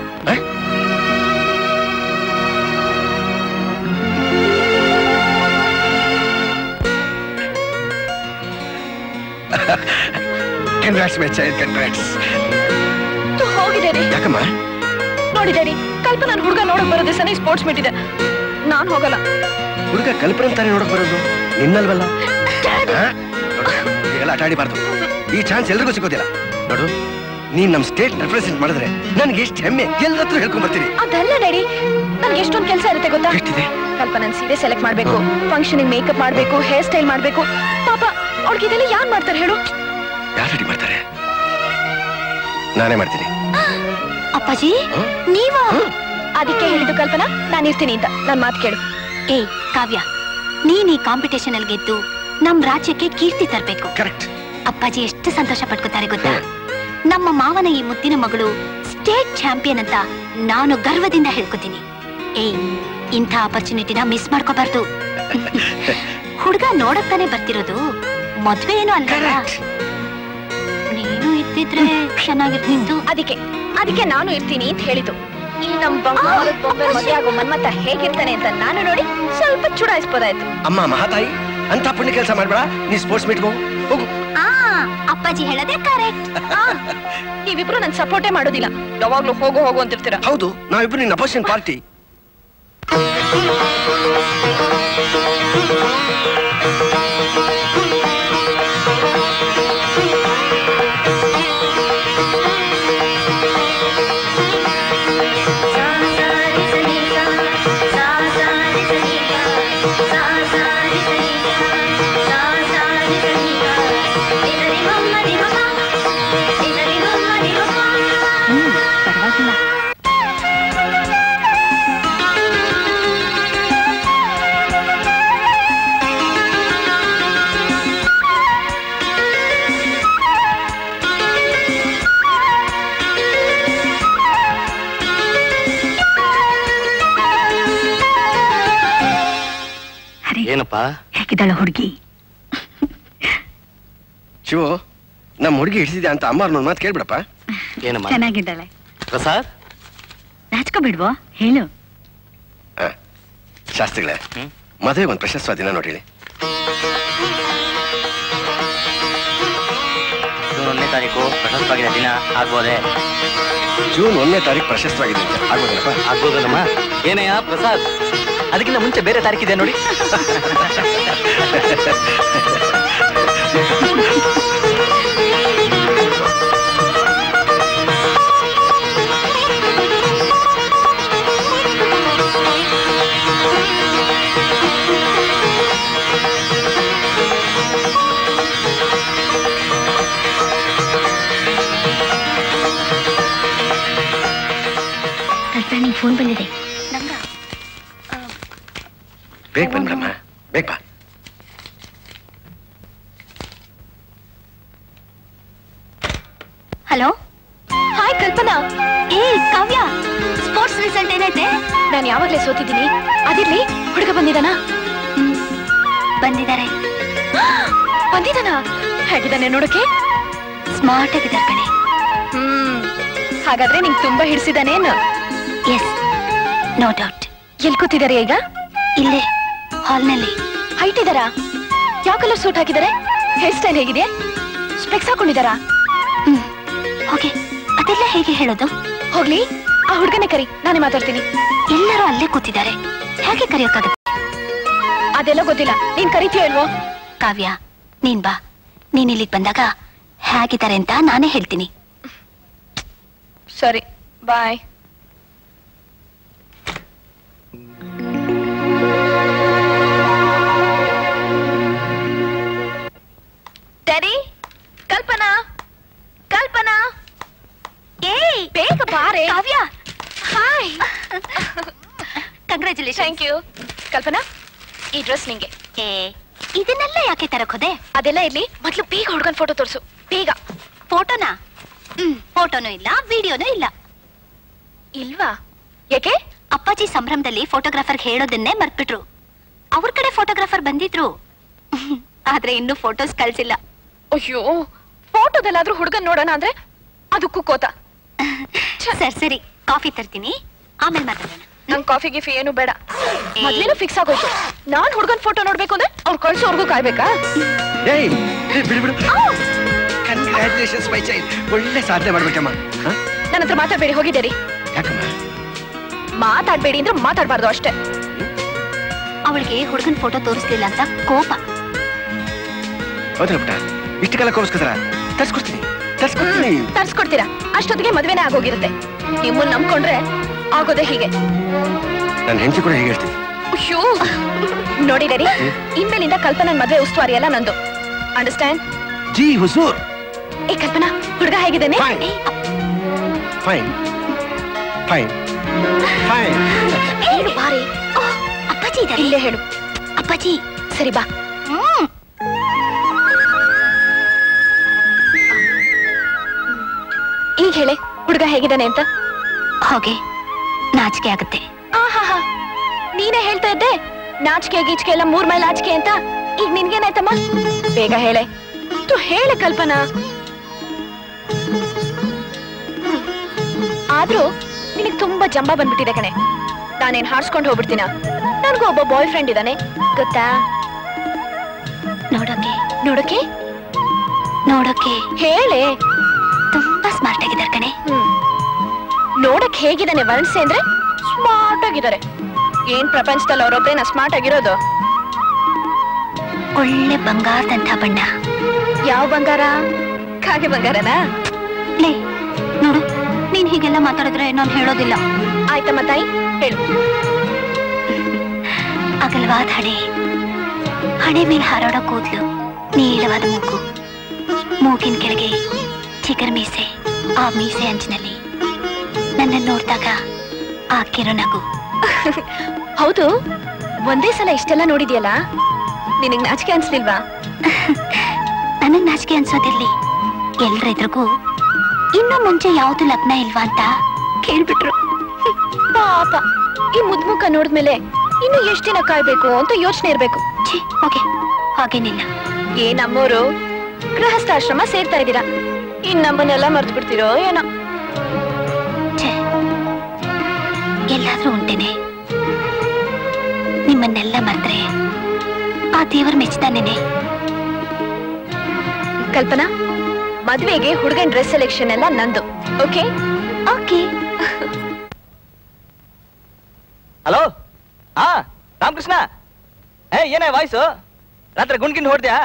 congrats my child congrats ಹೋಗಿ ಡ್ಯಾಡಿ ಯಾಕಮ್ಮ ನೋಡಿ ಡ್ಯಾಡಿ ಕಲ್ಪನಾ ನನ್ ಹುಡ್ಗ ನೋಡಕ್ ಬರೋ ದಿವಸನೇ ಸ್ಪೋರ್ಟ್ಸ್ ಮೀಟ್ ಇದೆ ನಾನ್ ಹೋಗಲ್ಲ ಹುಡುಗ ಕಲ್ಪನೆ ತಾನೇ ನೋಡಕ್ ಬರೋದು ನಿನ್ನಲ್ವಲ್ಲ ಆ? ನೋಡು, ಹೀಗೆಲ್ಲ ಆಟ ಆಡಿಬಾರ್ದು ಈ ಚಾನ್ಸ್ ಎಲ್ರಿಗೂ ಸಿಗೋದಿಲ್ಲ ನೋಡು ನೀನ್ ನಮ್ ಸ್ಟೇಟ್ ರೆಪ್ರೆಸೆಂಟ್ ಮಾಡಿದ್ರೆ ನನ್ಗೆ ಎಷ್ಟು ಹೆಮ್ಮೆ ಎಲ್ಲ ಹತ್ರ ಹೇಳ್ಕೊಂಡ್ ಬರ್ತೀನಿ ಅದಲ್ಲ ಡ್ಯಾಡಿ ನನ್ಗೆ ಎಷ್ಟೊಂದು ಕೆಲಸ ಇರುತ್ತೆ ಗೊತ್ತಾ ಕಲ್ಪನಾ ಸೀರೆ ಸೆಲೆಕ್ಟ್ ಮಾಡ್ಬೇಕು ಫಂಕ್ಷನ್ ಮೇಕಪ್ ಮಾಡ್ಬೇಕು ಹೇರ್ ಸ್ಟೈಲ್ ಮಾಡ್ಬೇಕು ಪಾಪ ಅವ್ಳಿಗೆ ಇದೆಲ್ಲ ಯಾರ್ ಮಾಡ್ತಾರೆ ಹೇಳು ಯಾರು ರೆಡಿ ಮಾಡ್ತಾರೆ ನಾನೇ ಮಾಡ್ತೀನಿ ಅಪ್ಪಾಜಿ ನೀವಾ ಅದಕ್ಕೆ ಹೇಳಿದ್ದು ಕಲ್ಪನಾ ನಾನು ಇರ್ತೀನಿ ಅಂತ ನನ್ ಮಾತು ಕೇಳು ಏ ಕಾವ್ಯ ನೀನ್ ಈ ಕಾಂಪಿಟೇಷನ್ ಅಲ್ಲಿ ಗೆದ್ದು ನಮ್ ರಾಜ್ಯಕ್ಕೆ ಕೀರ್ತಿ ತರ್ಬೇಕು ಕರೆಕ್ಟ್ ಅಪ್ಪಾಜಿ ಎಷ್ಟು ಸಂತೋಷ ಪಡ್ಕೋತಾರೆ ಗೊತ್ತಾ ನಮ್ಮ ಮಾವನ ಈ ಮುದ್ದಿನ ಮಗಳು ಸ್ಟೇಟ್ ಚಾಂಪಿಯನ್ ಅಂತ ನಾನು ಗರ್ವದಿಂದ ಹೇಳ್ಕೊತೀನಿ ಏಯ್ ಇಂಥ ಆಪರ್ಚುನಿಟಿನ ಮಿಸ್ ಮಾಡ್ಕೋಬಾರ್ದು ಹುಡುಗ ನೋಡಕ್ತಾನೆ ಬರ್ತಿರೋದು ಮದ್ವೆ ಏನೋ ಅಲ್ವಲ್ಲ ನೀನು ಇದ್ದಿದ್ರೆ ಚೆನ್ನಾಗಿರ್ತಿತ್ತು ಅದಕ್ಕೆ ಅದಕ್ಕೆ ನಾನು ಇರ್ತೀನಿ ಅಂತ ಹೇಳಿದ್ದು ಈ ನಮ್ ಬಂಗಾರದ ಬೊಂಬೆ ಮದುವೆ ಆಗೋ ಮನ್ಮತ ಹೇಗಿರ್ತಾನೆ ಅಂತ ನಾನು ನೋಡಿ ಸ್ವಲ್ಪ ಚುಡಾಯಿಸ್ಬೋದಾಯ್ತು ಅಮ್ಮ ಮಹಾತಾಯಿ ಅಂತ ಪುಣ್ಯ ಕೆಲಸ ಮಾಡ್ಬೇಡ ನೀ ಸ್ಪೋರ್ಟ್ಸ್ ಮೀಟ್ಗೋ ಹೋಗು ಆ ಅಪ್ಪಾಜಿ ಹೇಳೋದೇ ಕರೆಕ್ಟ್ ನೀವಿಬ್ರು ನನ್ ಸಪೋರ್ಟೇ ಮಾಡೋದಿಲ್ಲ ಯಾವಾಗ್ಲೂ ಹೋಗು ಹೋಗು ಅಂತಿರ್ತೀರ ಹೌದು ನಾವಿಬ್ರು ನಿನ್ನ ಅಪೋಸಿಷನ್ ಪಾರ್ಟಿ ಪರವಾಗಿಲ್ಲ ಏನಪ್ಪ ಹೇಗಿದ್ದಾಳ ಹುಡುಗಿ ಶಿವು ನಮ್ಮ ಹುಡುಗಿ ಹಿಡಿಸಿದ್ಯಾ ಅಂತ ಅಮ್ಮ ಒಂದು ಮಾತು ಕೇಳ್ಬಿಡಪ್ಪ ಏನಮ್ಮ ಚೆನ್ನಾಗಿದ್ದಾಳೆ ಪ್ರಸಾದ್ ನಾಚ್ಕೋಬಿಡ್ವೋ ಹೇಳು ಶಾಸ್ತ್ರಿಗಳೇ ಮದುವೆ ಒಂದು ಪ್ರಶಸ್ತ ದಿನ ನೋಡಿ ಹೇಳಿ ಜೂನ್ ಒಂದನೇ ತಾರೀಕು ಪ್ರಶಸ್ತವಾಗಿರೋ ದಿನ ಆಗ್ಬೋದೇ ಜೂನ್ ಒಂದನೇ ತಾರೀಕು ಪ್ರಶಸ್ತವಾಗಿದೆ ಅಂತ ಆಗ್ಬೋದಲ್ಲಪ್ಪ ಆಗ್ಬೋದಲ್ಲಮ್ಮ ಏನಯ್ಯ ಪ್ರಸಾದ್ ಅದಕ್ಕಿಂತ ಮುಂಚೆ ಬೇರೆ ತಾರೀಕಿದೆ ನೋಡಿ ಕಲ್ಪನಾ ನಿಂಗೆ ಫೋನ್ ಬಂದಿದೆ ಬೇಗ ಬಂದ್ಬಿಡಮ್ಮ ಬೇಗ ಬಾ ಹಲೋ ಹಾಯ್ ಕಲ್ಪನಾ ಏ ಕಾವ್ಯ ಸ್ಪೋರ್ಟ್ಸ್ ರಿಸಲ್ಟ್ ಏನೈತೆ ನಾನು ಯಾವಾಗ್ಲೇ ಸೋತಿದ್ದೀನಿ ಅದಿರ್ಲಿ ಹುಡುಗ ಬಂದಿದಾನ ಬಂದಿದ್ದಾರೆ ಬಂದಿದಾನ ಹೇಗಿದ್ದಾನೆ ನೋಡಕ್ಕೆ ಸ್ಮಾರ್ಟ್ ಆಗಿದ್ದಾರೆ ಕಣೆ ಹ್ಮ್ ಹಾಗಾದ್ರೆ ನಿಂಗೆ ತುಂಬಾ ಹಿಡಿಸಿದಾನೇನು ಎಸ್ ನೋ ಡೌಟ್ ಎಲ್ ಕೂತಿದಾರೆ ಈಗ ಇಲ್ಲೇ ಹಾಲ್ನಲ್ಲಿ ಹೈಟ್ ಇದಾರಾ ಯಾವ ಕಲರ್ ಸೂಟ್ ಹಾಕಿದ್ದಾರೆ ಹೇರ್ ಸ್ಟೈಲ್ ಹೇಗಿದೆ ಸ್ಪೆಕ್ಸ್ ಹಾಕೊಂಡಿದಾರಾ ಓಕೆ ಅದೆಲ್ಲ ಹೇಗೆ ಹೇಳೋದು ಹೋಗ್ಲಿ ಆ ಹುಡುಗನೇ ಕರಿ ನಾನೇ ಮಾತಾಡ್ತೀನಿ ಎಲ್ಲರೂ ಅಲ್ಲೇ ಕೂತಿದ್ದಾರೆ ಹೇಗೆ ಕರೆಯೋಕ್ಕಾಗುತ್ತೆ ಅದೆಲ್ಲ ಗೊತ್ತಿಲ್ಲ ನೀನ್ ಕರಿತೀಯೋ ಇಲ್ವೋ ಕಾವ್ಯ ನೀನ್ ಬಾ ನೀನ್ ಇಲ್ಲಿಗೆ ಬಂದಾಗ ಹೇಗಿದ್ದಾರೆ ಅಂತ ನಾನೇ ಹೇಳ್ತೀನಿ ಸರಿ ಬಾಯ್ ಡ್ಯಾಡಿ ಕಲ್ಪನಾ ಕಲ್ಪನಾ ಏಯ್ ಬೇಗ ಬಾರೆ Kavya hi congratulation thank you Kalpana ಈ ಡ್ರೆಸ್ ನಿಂಗೆ ಏ ಇದನ್ನೆಲ್ಲ ಯಾಕೆ ತರಕ್ ಹೋದೆ ಅದೆಲ್ಲ ಇರ್ಲಿ ಮೊದ್ಲು ಬೇಗ ಹುಡ್ಗನ್ ಫೋಟೋ ತೋರ್ಸು ಬೇಗ ಫೋಟೋನಾ ಹ್ಮ್ ಫೋಟೋನೂ ಇಲ್ಲ ವಿಡಿಯೋನೂ ಇಲ್ಲ ಇಲ್ವಾ ಯಾಕೆ ಅಪ್ಪಾಜಿ ಸಂಭ್ರಮದಲ್ಲಿ ಫೋಟೋಗ್ರಾಫರ್ ಹೇಳೋದನ್ನೇ ಮರ್ತ್ಬಿಟ್ರು ಅವ್ರ ಕಡೆ ಫೋಟೋಗ್ರಾಫರ್ ಬಂದಿದ್ರು ಆದ್ರೆ ಇನ್ನೂ ಫೋಟೋಸ್ ಕಳ್ಸಿಲ್ಲ ಅಯ್ಯೋ ಫೋಟೋದಲ್ಲಾದ್ರೂ ಹುಡ್ಗನ್ ನೋಡೋಣ ಅಂದ್ರೆ ಅದಕ್ಕೂ ಕೋತ ಸರಿ ಸರಿ ಕಾಫಿ ತರ್ತೀನಿ ಆಮೇಲೆ ಮಾತಾಡೋಣ ನನ್ ಕಾಫಿ ಗಿಫಿ ಏನು ಬೇಡ ಮೊದ್ಲೇನು ಫಿಕ್ಸ್ ಆಗೋಯ್ತು ನಾನ್ ಹುಡ್ಗನ್ ಫೋಟೋ ನೋಡ್ಬೇಕು ಅಂದ್ರೆ ಅವ್ರು ಕಳ್ಸೋರ್ಗೂ ಕಾಯ್ಬೇಕಾ ಏಯ್ ಏ, ಬಿಡು ಬಿಡು ಕಂಗ್ರ್ಯಾಚುಲೇಷನ್ಸ್ ಮೈ ಚೈಲ್ಡ್ ಒಳ್ಳೆ ಸಾಧನೆ ಮಾಡ್ಬೇಕಮ್ಮ ಹ? ನನ್ನ ಹತ್ರ ಮಾತಾಡ್ಬೇಡಿ ಹೋಗಿದ್ದೀರಿ ಯಾಕಮ್ಮ ಮಾತಾಡ್ಬೇಡಿ ಅಂದ್ರೆ ಮಾತಾಡ್ಬಾರ್ದು ಅಷ್ಟೇ ಅವಳಿಗೆ ಹುಡುಗನ್ ಫೋಟೋ ತೋರಿಸ್ಲಿಲ್ಲ ಅಂತ ಕೋಪ ಹೌದಲ್ಲ ಪುಟ್ಟ ಇಷ್ಟು ಕಾಲ ಕೋರ್ಸ್ಕೊತಾರ ತರ್ಸ್ಕೊಡ್ತೀನಿ ತರ್ಸ್ಕೊಡ್ತೀನಿ ತರ್ಸ್ಕೊಡ್ತೀರಾ ಅಷ್ಟೊತ್ತಿಗೆ ಮದ್ವೆನೇ ಆಗೋಗಿರುತ್ತೆ ನಿಮ್ಮನ್ನ ನಂಬ್ಕೊಂಡ್ರೆ ಆಗೋದೇ ಹೀಗೆ ನನ್ನ ಹೆಂಡತಿ ಕೂಡ ಹೇಗೆ ಹೇಳ್ತೀನಿ ಅಯ್ಯೋ ನೋಡಿ ಡ್ಯಾಡಿ ಇನ್ಮೇಲಿಂದ ಕಲ್ಪನನ್ ಮದ್ವೆ ಉಸ್ತುವಾರಿ ಎಲ್ಲ ನಂದು ಅಂಡರ್ಸ್ಟ್ಯಾಂಡ್ ಜಿ ಹುಸೂರ್ ಏ ಕಲ್ಪನಾ ಹುಡುಗ ಹೇಗಿದ್ದಾನೆ ಫೈನ್ ಫೈನ್ ಫೈನ್ ಹೇಳು ಬಾರಿ ಅಪ್ಪಾಜಿ ಇದ್ದಾರೆ ಇಲ್ಲೇ ಹೇಳು ಅಪ್ಪಾಜಿ ಸರಿ ಬಾ ಹ್ಮ್ ಈಗ ಹೇಳೆ ಹುಡುಗ ಹೇಗಿದ್ದಾನೆ ಅಂತ ಹೋಗೆ ನಾಚಿಕೆ ಆಗುತ್ತೆ ಆಹಾಹಾ ನೀನೇ ಹೇಳ್ತಾ ಇದ್ದೆ ನಾಚಿಕೆ ಗೀಚಿಕೆ ಎಲ್ಲ ಮೂರ್ ಮೈಲ್ ಆಚಿಕೆ ಅಂತ ಈಗ ನಿನ್ಗೇನಾಯ್ತಮ್ಮ ಬೇಗ ಹೇಳೆ ತು ಹೇಳೆ ಕಲ್ಪನಾ ಹ್ಮ್. ಆದ್ರೂ ನಿನಗ್ ತುಂಬಾ ಜಂಬ ಬಂದ್ಬಿಟ್ಟಿದೆ ಕಣೆ ನಾನೇನ್ ಹಾಡ್ಸ್ಕೊಂಡು ಹೋಗ್ಬಿಡ್ತೀನ ನನ್ಗೂ ಒಬ್ಬ ಬಾಯ್ ಫ್ರೆಂಡ್ ಇದ್ದಾನೆ ಗೊತ್ತಾ ನೋಡೋಕೆ ನೋಡಕ್ಕೆ ನೋಡೋಕೆ ಹೇಳೆ ತುಂಬಾ ಸ್ಮಾರ್ಟ್ ಆಗಿದ್ದಾರೆ ಕಣೆ ಹ್ಮ್ ನೋಡಕ್ ಹೇಗಿದ್ದಾನೆ ವರ್ಣಿಸಿ ಅಂದ್ರೆ ಸ್ಮಾರ್ಟ್ ಆಗಿದ್ದಾರೆ ಏನ್ ಪ್ರಪಂಚದಲ್ಲಿ ಅವ್ರೊಬ್ರೇನ ಸ್ಮಾರ್ಟ್ ಆಗಿರೋದು ಒಳ್ಳೆ ಬಂಗಾರದಂಥ ಬಣ್ಣ ಯಾವ ಬಂಗಾರ ಕಾಗೆ ಬಂಗಾರನಾ ಲೇ ನೋಡು ನೀನ್ ಹೀಗೆಲ್ಲ ಮಾತಾಡಿದ್ರೆ ನಾನು ಹೇಳೋದಿಲ್ಲ ಆಯ್ತಮ್ಮ ತಾಯಿ ಹೇಳು ಅಗಲವಾದ ಹಣೆ ಹಣೆ ಮೇಲೆ ಹಾರಾಡೋ ಕೂದಲು ನೀಳವಾದ ಮೂಗು ಮೂಗಿನ ಕೆಳಗೆ ಚಿಗರ್ ಮೀಸೆ ಆ ಮೀಸೆ ಅಂಚಿನಲ್ಲಿ ನನ್ನನ್ನು ನೋಡಿದಾಗ ಆ ಕಿರು ನಗು ಹೌದು ಒಂದೇ ಸಲ ಇಷ್ಟೆಲ್ಲ ನೋಡಿದ್ಯಲ್ಲ ನಿನಗ್ ನಾಚಿಕೆ ಅನ್ಸ್ಲಿಲ್ವಾ ನನಗ್ ನಾಚಿಕೆ ಅನ್ಸೋದಿರ್ಲಿ ಎಲ್ರೆದ್ರಿಗೂ ಇನ್ನು ಮುಂಚೆ ಯಾವ್ದು ಲಗ್ನ ಇಲ್ವಾ ಅಂತ ಕೇಳ್ಬಿಟ್ರು ಪಾಪ ಈ ಮುದ್ಮುಖ ನೋಡಿದ್ಮೇಲೆ ಇನ್ನು ಎಷ್ಟ್ ದಿನ ಕಾಯ್ಬೇಕು ಅಂತ ಯೋಚನೆ ಇರ್ಬೇಕು ಛೀ ಓಕೆ ಹಾಗೇನಿಲ್ಲ ಏ ನಮ್ಮೋರು ಗೃಹಸ್ಥಾಶ್ರಮ ಸೇರ್ತಾ ಇದ್ದೀರಾ ಇನ್ ನಮ್ಮನ್ನೆಲ್ಲ ಮರ್ತು ಬಿಡ್ತೀರೋ ಏನೋ ಎಲ್ಲಾದ್ರೂ ಉಂಟೇನೆ ನಿಮ್ಮನ್ನೆಲ್ಲ ಮರ್ತ್ರೆ ಆ ದೇವರು ಮೆಚ್ಚಿದಾನೇನೆ ಕಲ್ಪನಾ ಮದ್ವೆಗೆ ಹುಡುಗನ್ ಡ್ರೆಸ್ ಸೆಲೆಕ್ಷನ್ ಎಲ್ಲ ನಂದು ಓಕೆ ಓಕೆ ಹಲೋ ಹಾ ರಾಮಕೃಷ್ಣ ಏ ಏನೇ ವಾಯ್ಸು ರಾತ್ರಿ ಗುಂಡ್ಗಿಂಡ್ ಹೊಡ್ದ್ಯಾ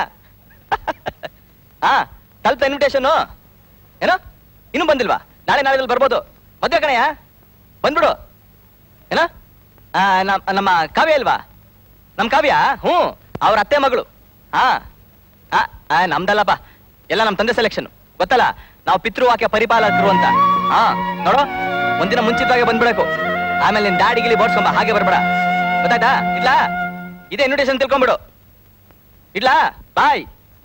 ಹಾ ತಲುಪ ಇನ್ವಿಟೇಷನ್ ಏನೋ ಇನ್ನೂ ಬಂದಿಲ್ವಾ ನಾಳೆ ನಾಳೆದಲ್ಲಿ ಬರ್ಬೋದು ಮದ್ವೆ ಕಣಯ್ಯ ಬಂದ್ಬಿಡು ಏನೋ ಆ, ನಮ್- ನಮ್ಮ ಕಾವ್ಯ ಇಲ್ವಾ ನಮ್ ಕಾವ್ಯ ಹ್ಞೂ ಅವ್ರ ಅತ್ತೆ ಮಗಳು ಹಾ ಆ, ಆ, ನಮ್ದಲ್ಲಪ್ಪ ಎಲ್ಲ ನಮ್ಮ ತಂದೆ ಸೆಲೆಕ್ಷನ್ ಗೊತ್ತಲ್ಲ ನಾವು ಪಿತೃವಾಕ್ಯ ಪರಿಪಾಲಕರು ಅಂತ ಹಾ ನೋಡೋ ಒಂದಿನ ಮುಂಚಿತವಾಗಿ ಬಂದ್ಬಿಡಬೇಕು ಆಮೇಲೆ ನಿನ್ ದಾಡಿ ಗಿಲಿ ಬೋಡ್ಸ್ಕೊಂಬ ಹಾಗೆ ಬರ್ಬೇಡ ಗೊತ್ತಾಯ್ತಾ ಇಲ್ಲ ಇದೇ ಇನ್ವಿಟೇಷನ್ ತಿಳ್ಕೊಂಬಿಡು ಇಡ್ಲಾ ಬಾಯ್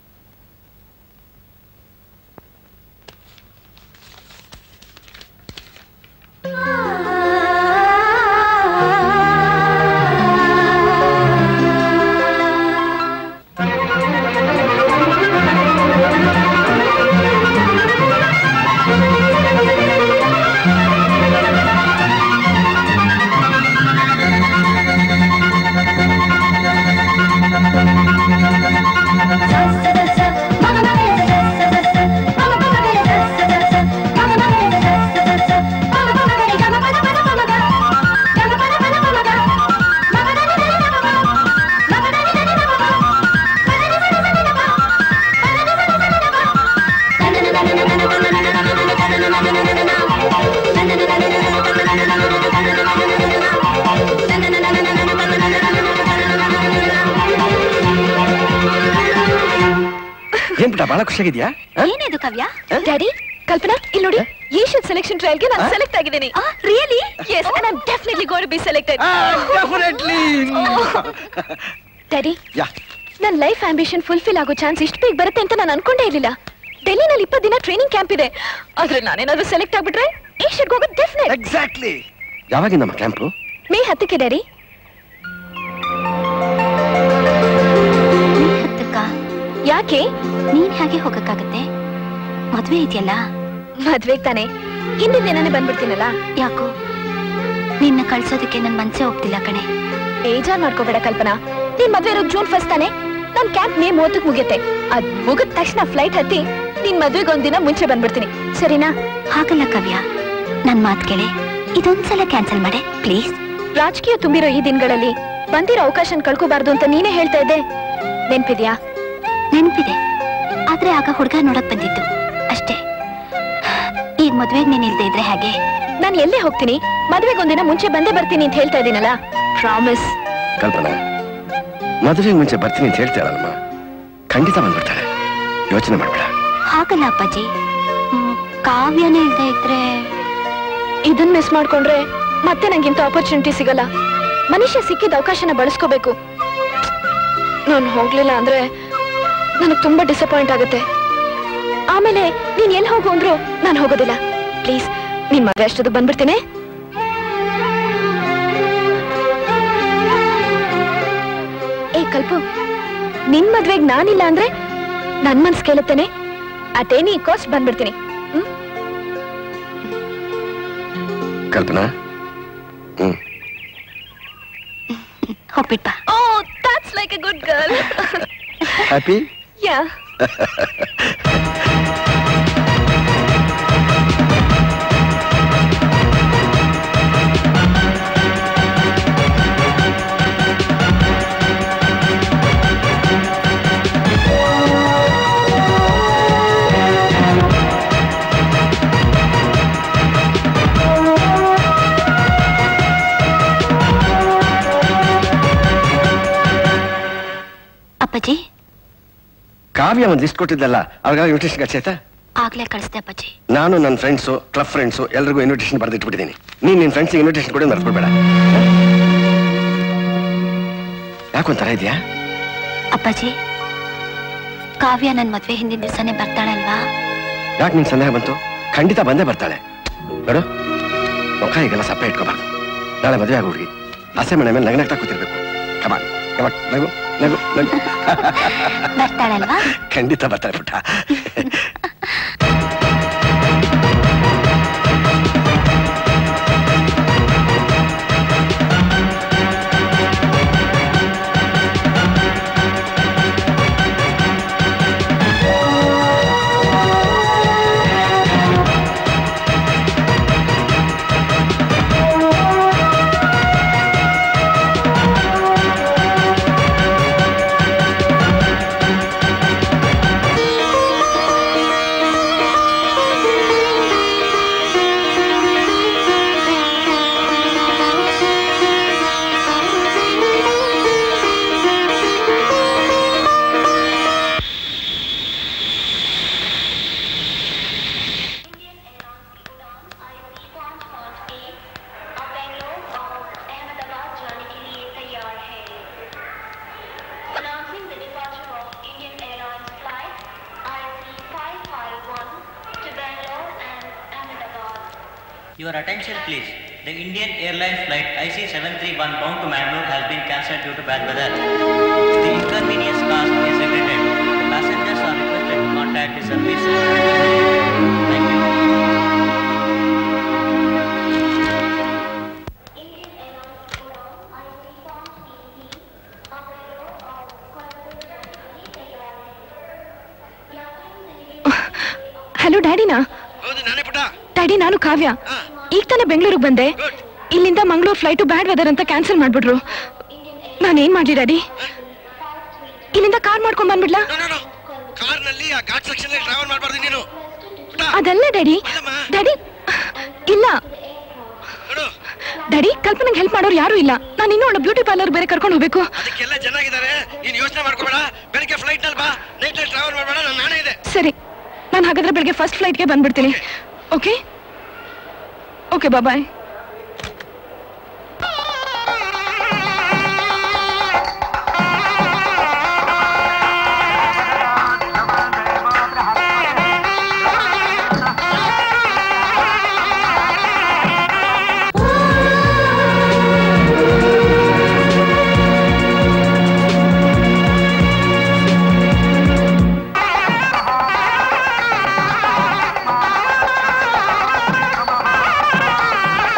ಏನ್ ಪುಟ ಬಹಳ ಖುಷಿಯಾಗಿದ್ಯಾ ಏನಿದು ಕಾವ್ಯ ಡ್ಯಾಡಿ ಕಲ್ಪನಾ ಇಲ್ಲಿ ನೋಡಿ ಏಷ್ಯನ್ ಸೆಲೆಕ್ಷನ್ ಟ್ರಯಲ್ಗೆ ನಾನು ಆ? ಸೆಲೆಕ್ಟ್ ಆಗಿದ್ದೀನಿ really yes and I am definitely going to be selected definitely daddy ya ನನ್ನ ಲೈಫ್ ಆಂಬಿಷನ್ ಫುಲ್ಫಿಲ್ ಆಗೋ ಚಾನ್ಸ್ ಇಷ್ಟು ಬೇಗ ಬರುತ್ತೆ ಅಂತ ನಾನು ಅನ್ಕೊಂಡೇ ಇರಲಿಲ್ಲ ಡೆಲ್ಲಿನಲ್ಲಿ ಇಪ್ಪತ್ತು ದಿನ ಟ್ರೈನಿಂಗ್ ಕ್ಯಾಂಪ್ ಇದೆ ಆದ್ರೆ ನಾನೇನಾದ್ರೂ ಸೆಲೆಕ್ಟ್ ಆಗ್ಬಿಟ್ರೆ ಏಷ್ಯಾಗೆ ಹೋಗೋದು ಡೆಫಿನೆಟ್ ಎಕ್ಸಾಕ್ಟ್ಲಿ ಯಾವಾಗಿಂದ ನಮ್ಮ ಕ್ಯಾಂಪು ಮೇ ಹತ್ತಕ್ಕೆ ಡ್ಯಾಡಿ ಹತ್ತಕ್ಕ ಯಾಕೆ ನೀನ್ ಹೇಗೆ ಹೋಗಕ್ಕಾಗತ್ತೆ ಮದ್ವೆ ಇದೆಯಲ್ಲ ಮದ್ವೆಗ್ ತಾನೆ ಹಿಂದಿನ ದಿನಾನೇ ಬಂದ್ಬಿಡ್ತೀನಲ್ಲ ಯಾಕೋ ನಿನ್ನ ಕಳ್ಸೋದಕ್ಕೆ ನನ್ ಮನ್ಸೇ ಒಪ್ತಿಲ್ಲ ಕಣೆ ಬೇಜಾರ್ ಮಾಡ್ಕೋಬೇಡ ಕಲ್ಪನಾ ನೀನ್ ಮದ್ವೆ ಇರೋದು ಜೂನ್ ಫಸ್ಟ್ ತಾನೆ ನನ್ ಕ್ಯಾಂಪ್ ಮೇ ಮೂವತ್ತಕ್ಕೆ ಮುಗಿಯುತ್ತೆ ಅದ್ ಮುಗಿದ ತಕ್ಷಣ ಫ್ಲೈಟ್ ಹತ್ತಿ ನಿನ್ ಮದ್ವೆಗೆ ಒಂದಿನ ಮುಂಚೆ ಬಂದ್ಬಿಡ್ತೀನಿ ಸರಿನಾ ಹಾಗಲ್ಲ ಕವ್ಯ ನನ್ ಮಾತ್ ಕೇಳಿ ಇದೊಂದ್ಸಲ ಕ್ಯಾನ್ಸಲ್ ಮಾಡೆ ಪ್ಲೀಸ್ ರಾಜಕೀಯ ತುಂಬಿರೋ ಈ ದಿನಗಳಲ್ಲಿ ಬಂದಿರೋ ಅವಕಾಶ ಕಳ್ಕೋಬಾರ್ದು ಅಂತ ನೀನೇ ಹೇಳ್ತಾ ಇದ್ದೆ ನೆನ್ಪಿದ್ಯಾ ನೆನಪಿದೆ ಆದ್ರೆ ಆಗ ಹುಡುಗ ನೋಡಕ್ ಬಂದಿದ್ದು ಅಷ್ಟೇ ಈಗ ಮದ್ವೆಗ್ ನೀನ್ ಇಲ್ದೇ ಇದ್ರೆ ಹಾಗೆ ನಾನು ಎಲ್ಲೇ ಹೋಗ್ತೀನಿ ಮದ್ವೆಗೆ ಒಂದಿನ ಮುಂಚೆ ಬಂದೇ ಬರ್ತೀನಿ ಅಂತ ಹೇಳ್ತಾ ಇದ್ದೀನಲ್ಲ ಪ್ರಾಮಿಸ್ ಕಲ್ಪನಾ ಮದುವೆಗೆ ಮುಂಚೆ ಬರ್ತೀನಿ ಅಂತ ಹೇಳ್ತಾಳಲ್ಲಮ್ಮ ಖಂಡಿತ ಬಂದ್ಬಿಡ್ತಾಳೆ ಯೋಚನೆ ಮಾಡ್ಬೇಡ ಹಾಗಲ್ಲ ಅಪ್ಪಾಜಿ ಹ್ಮ್, ಕಾವ್ಯನೇ ಇಲ್ದೇ ಇದ್ರೆ ಇದನ್ ಮಿಸ್ ಮಾಡ್ಕೊಂಡ್ರೆ ಮತ್ತೆ ನಂಗಿಂತ ಆಪರ್ಚುನಿಟಿ ಸಿಗಲ್ಲ ಮನುಷ್ಯ ಸಿಕ್ಕಿದ ಅವಕಾಶನ ಬಳಸ್ಕೋಬೇಕು ನಾನು ಹೋಗ್ಲಿಲ್ಲ ಅಂದ್ರೆ ನನಗೆ ತುಂಬಾ ಡಿಸಪಾಯಿಂಟ್ ಆಗುತ್ತೆ ಆಮೇಲೆ ನೀನ್ ಎಲ್ಲಿ ಹೋಗು ಅಂದ್ರು ನಾನು ಹೋಗೋದಿಲ್ಲ ಪ್ಲೀಸ್ ನಿನ್ ಮದ್ವೆ ಅಷ್ಟೊತ್ತು ಬಂದ್ಬಿಡ್ತೀನಿ ಏ ಕಲ್ಪು ನಿನ್ ಮದ್ವೆಗ್ ನಾನಿಲ್ಲ ಅಂದ್ರೆ ನನ್ ಮನ್ಸ್ ಕೇಳುತ್ತೇನೆ ಅಟ್ ಎನಿ ಕಾಸ್ಟ್ ಬಂದ್ಬಿಡ್ತೀನಿ ಕಲ್ಪನಾ ಹ್ಮ್ ಹೋಗ್ಬಿಟ್ಟ oh that's like a good girl happy ya ಅಪ್ಪಾಜಿ ಕಾವ್ಯ ಒಂದು ಲಿಸ್ಟ್ ಕೊಟ್ಟಿದ್ದಲ್ಲ ಅವಾಗ ಇನ್ವಿಟೇಷನ್ ಕಳ್ಸೈತಾ ಆಗ್ಲೇ ಕಳಿಸ್ದೆ ಅಪ್ಪಾಜಿ ನಾನು ನನ್ನ ಫ್ರೆಂಡ್ಸು ಕ್ಲಬ್ ಫ್ರೆಂಡ್ಸು ಎಲ್ರಿಗೂ ಇನ್ವಿಟೇಷನ್ ಬರೆದಿಟ್ಬಿಟ್ಟಿದ್ದೀನಿ ನೀನು ನಿನ್ನ ಫ್ರೆಂಡ್ಸಿಗೆ ಇನ್ವಿಟೇಷನ್ ಕೊಡಿ ಮರ್ಕೊಳ್ಬೇಡ ಯಾಕೊಂಥರ ಇದೆಯಾ ಅಪ್ಪಾಜಿ ಕಾವ್ಯ ನನ್ ಮದ್ವೆ ಹಿಂದಿನ ದಿವಸನೇ ಬರ್ತಾಳಲ್ವಾ ಯಾಕೆ ನಿನ್ ಸಂದೇಹ ಬಂತು ಖಂಡಿತ ಬಂದೇ ಬರ್ತಾಳೆ ನೋಡು ಮುಖ ಈಗೆಲ್ಲ ಸಪ್ಪೆ ಇಟ್ಕೋಬಾರ್ದು ನಾಳೆ ಮದುವೆ ಆಗೋ ಹುಡುಗಿ ಹಸೆ ಮನೆ ಮೇಲೆ ನಗನಗ್ತಾ ಕೂತಿರ್ಬೇಕು ಕಮಾನ್ ಯಾವತ್ ನಗು ನಗು ನಗು ಬರ್ತಾಳಲ್ವಾ ಖಂಡಿತ ಬರ್ತಾರೆ ಪುಟ್ಟ Announcing the departure of Indian Airlines flight IC551 to Bangalore and Ahmedabad. Your attention please. The Indian Airlines flight IC731 bound to Mangalore has been cancelled due to bad weather. The inconvenience caused is regretted. The passengers are requested to contact the service. Thank you. ಹಲೋ ಡ್ಯಾಡಿನಾ daddy ನಾನು ಕಾವ್ಯ ಈಗ ತಾನೇ ಬೆಂಗಳೂರಿಗೆ ಬಂದೆ ಇಲ್ಲಿಂದ Mangaluru flight bad weather ಅಂತ cancel ಮಾಡ್ಬಿಟ್ರು ನಾನೇನ್ ಮಾಡ್ಲಿ ಡ್ಯಾಡಿ ಇಲ್ಲಿಂದ ಕಾರ್ ಮಾಡ್ಕೊಂಡ್ ಬಂದ್ಬಿಡ್ಲಾ ಕಾರ್ನಲ್ಲಿ ಆ ಘಾಟ್ ಸೆಕ್ಷನ್ ಟ್ರಾವೆಲ್ ಮಾಡಬಾರ್ದು ನೀನು ಅದಲ್ಲ ಡ್ಯಾಡಿ ಡ್ಯಾಡಿ ಇಲ್ಲ ಡ್ಯಾಡಿ ಕಲ್ಪನೆಗೆ ಹೆಲ್ಪ್ ಮಾಡೋರು ಯಾರು ಇಲ್ಲ ನಾನು ಇನ್ನೂ ಅವಳ ಬ್ಯೂಟಿ ಪಾರ್ಲರ್ ಬೇರೆ ಕರ್ಕೊಂಡು ಹೋಗ್ಬೇಕು ಅದಕ್ಕೆಲ್ಲ ಚೆನ್ನಾಗಿದ್ದಾರೆ ನೀನ್ ಯೋಚನೆ ಮಾಡ್ಕೋಬೇಡ ಬೆಳಿಗ್ಗೆ ಫ್ಲೈಟ್ ನಲ್ಲಿ ಬಾ ನೈಟ್ ನಲ್ಲಿ ಟ್ರಾವೆಲ್ ಮಾಡಬೇಡ ನಾನು ನಾನೇ ಇದೆ ಸರಿ ನಾನು ಹಾಗಾದ್ರೆ ಬೆಳಗ್ಗೆ ಫಸ್ಟ್ ಫ್ಲೈಟ್ಗೆ ಬಂದ್ಬಿಡ್ತೀನಿ ಓಕೆ ಓಕೆ ಬಾಯ್ Thank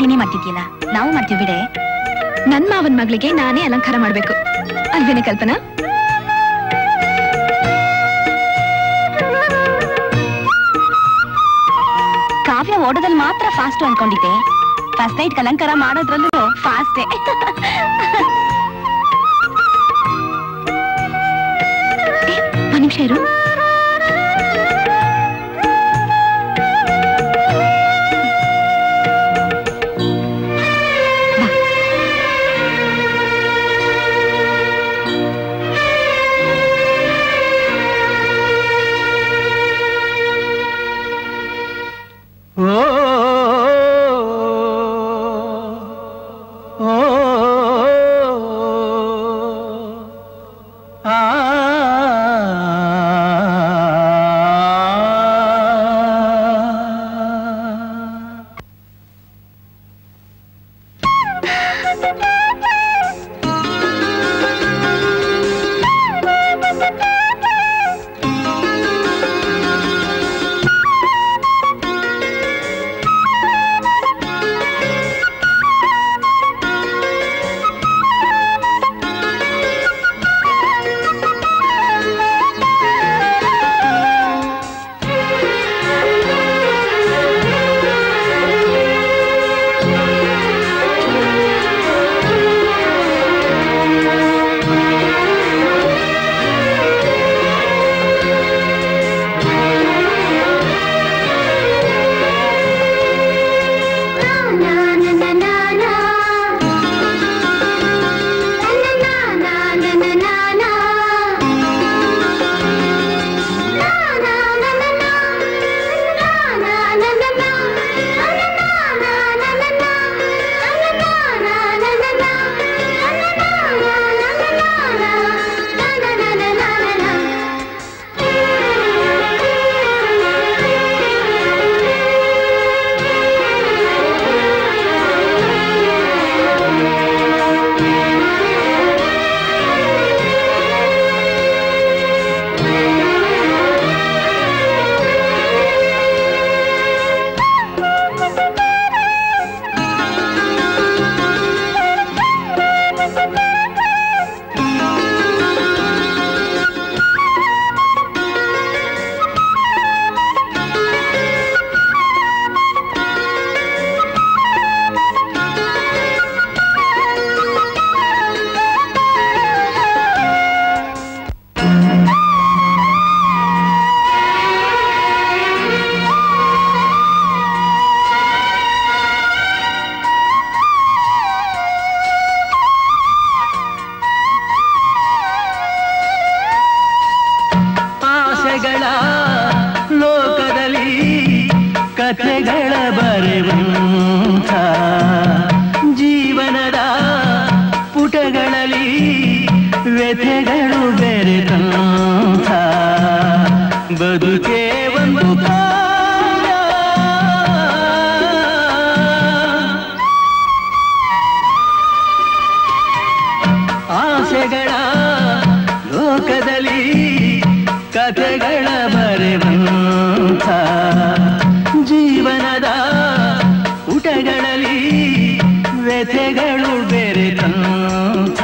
ನೀನೇ ಮಾಡ್ತಿದ್ಯಲ್ಲ ನಾವು ಮಾಡ್ತೀವಿ ಬಿಡೆ ನನ್ ಮಾವನ್ ಮಗಳಿಗೆ ನಾನೇ ಅಲಂಕಾರ ಮಾಡ್ಬೇಕು ಅಲ್ವೇನೆ ಕಲ್ಪನಾ ಕಾವ್ಯ ಓಡೋದಲ್ಲಿ ಮಾತ್ರ ಫಾಸ್ಟ್ ಅನ್ಕೊಂಡಿದ್ದೆ ಫಸ್ಟ್ ನೈಟ್ ಅಲಂಕಾರ ಮಾಡೋದ್ರಲ್ಲೂ ಫಾಸ್ಟೇ ಒಂದ್ ನಿಮಿಷ ಇರು ಓ ಓ ಆ ಆಸೆಗಳ ಲೋಕದಲ್ಲಿ ಕಥೆಗಳ ಬರೆವಂಥ ಜೀವನದ ಪುಟಗಳಲ್ಲಿ ವ್ಯಥೆಗಳು ಬೆರೆತಂಥ ಬದುಕೇ ಒಂದು ಕಾಲ ಆಸೆಗಳ ಲೋಕದಲ್ಲಿ ಕಥೆಗಳ ಬರೆವಂಥ ಜೀವನದ ಊಟಗಳಲ್ಲಿ ವ್ಯಥೆಗಳು ಬೆರೆತಂಥ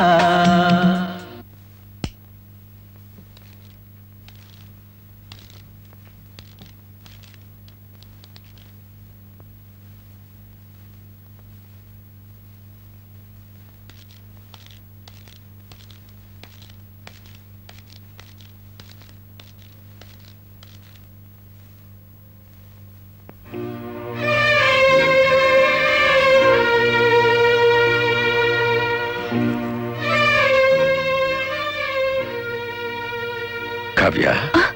ಕಾವ್ಯ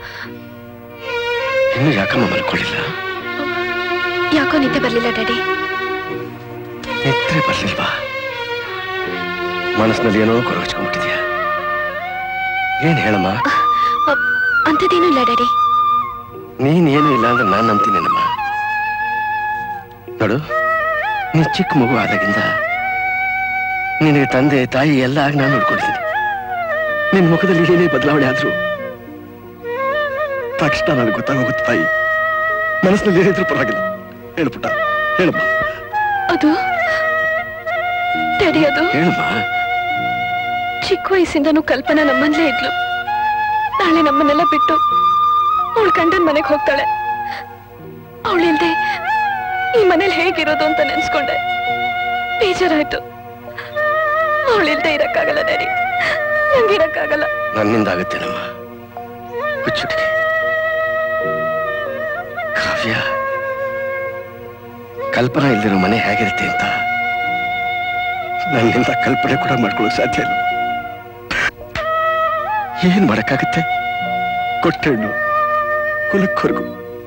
ಇನ್ನು ಯಾಕಮ್ಮ ಮಲ್ಕೊಳ್ಳಿಲ್ಲ ಯಾಕೋ ನಿದ್ದೆ ಬರ್ಲಿಲ್ಲ ಡ್ಯಾಡಿ ನಿದ್ರೆ ಬರ್ಲಿಲ್ವಾ ಮನಸ್ಸಿನಲ್ಲಿ ಏನೋ ಕೊರಗಿಸ್ಕೊಂಡ್ಬಿಟ್ಟಿದ್ಯಾ ಏನ್ ಹೇಳಮ್ಮ ಅಂಥದ್ದೇನೂ ಇಲ್ಲ ಡ್ಯಾಡಿ ನೀನ್ ಏನು ಇಲ್ಲ ಅಂದ್ರೆ ನಾನ್ ನಂಬ್ತೀನೇನಮ್ಮ ನೋಡು ನೀ ಚಿಕ್ಕ ಮಗು ಆದಾಗಿಂದ ನಿನಗೆ ತಂದೆ ತಾಯಿ ಎಲ್ಲ ಆಗಿ ನಾನು ನೋಡ್ಕೊಂಡಿದ್ದೀನಿ ನಿನ್ ಮುಖದಲ್ಲಿ ಏನೇ ಬದಲಾವಣೆ ಆದ್ರೂ ತಕ್ಷಣ ನನಗೆ ಗೊತ್ತಾಗೋಗುತ್ತೆ ತಾಯಿ ಮನಸ್ಸಿನಲ್ಲಿ ಏನಿದ್ರು ಪರವಾಗಿಲ್ಲ ಹೇಳು ಪುಟ್ಟ ಹೇಳಮ್ಮ ಅದು ಡ್ಯಾಡಿ ಅದು ಹೇಳಮ್ಮ ಚಿಕ್ಕ ವಯಸ್ಸಿಂದನೂ ಕಲ್ಪನಾ ನಮ್ಮಲ್ಲೇ ಇದ್ಲು ನಾಳೆ ನಮ್ಮನ್ನೆಲ್ಲ ಬಿಟ್ಟು ಅವಳು ಗಂಡನ್ ಮನೆಗೆ ಹೋಗ್ತಾಳೆ ಅವಳಿಲ್ದೆ ಈ ಮನೇಲಿ ಹೇಗಿರೋದು ಅಂತ ನೆನ್ಸ್ಕೊಂಡೆ ಬೇಜಾರಾಯ್ತು ಅವಳಿಲ್ದೆ ಇರಕ್ಕಾಗಲ್ಲ ಡ್ಯಾಡಿ ನಂಗಿರಕ್ಕಾಗಲ್ಲ ನನ್ನಿಂದ ಆಗುತ್ತೇನಮ್ಮ ಹುಚ್ಚುಟಿಗೆ ಕಾವ್ಯ ಕಲ್ಪನಾ ಇಲ್ದಿರೋ ಮನೆ ಹೇಗಿರುತ್ತೆ ಅಂತ ನನ್ನಿಂದ ಕಲ್ಪನೆ ಕೂಡ ಮಾಡ್ಕೊಳ್ಳೋಕೆ ಸಾಧ್ಯ ಇಲ್ಲ ಏನ್ ಮಾಡಕ್ಕಾಗುತ್ತೆ ಕೊಟ್ಟೆಣ್ಣು ಕುಲಕ್ಕೊರ್ಗು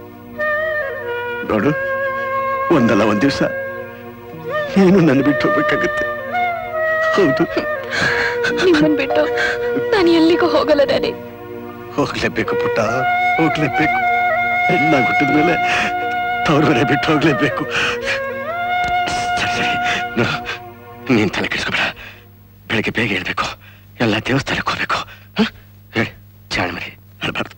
ನೋಡು ಒಂದಲ್ಲ ಒಂದ್ ದಿವಸ ನೀನು ನನ್ನ ಬಿಟ್ಟು ಹೋಗ್ಬೇಕಾಗುತ್ತೆ ಹೌದು ನಿಮ್ಮನ್ ಬಿಟ್ಟು ನಾನು ಎಲ್ಲಿಗೂ ಹೋಗಲ್ಲ ಡ್ಯಾಡಿ ಹೋಗ್ಲೇಬೇಕು ಪುಟ್ಟ ಹೋಗ್ಲೇಬೇಕು ಹೆಣ್ಣಾಗಿ ಹುಟ್ಟಿದ ಮೇಲೆ ತವ್ರ ಮನೆ ಬಿಟ್ಟು ಹೋಗ್ಲೇಬೇಕು ಸರಿ ಸರಿ ನೋಡು ನೀನ್ ತಲೆ ಕೆಡಿಸ್ಕೊಬೇಡ ಬೆಳಗ್ಗೆ ಬೇಗ ಹೇಳ್ಬೇಕು ಎಲ್ಲ ದೇವಸ್ಥಾನಕ್ಕೆ ಹೋಗ್ಬೇಕು ಹ? ಹೇಳಿ ಚಾಣ ಮರಿ ಅಳ್ಬಾರ್ದು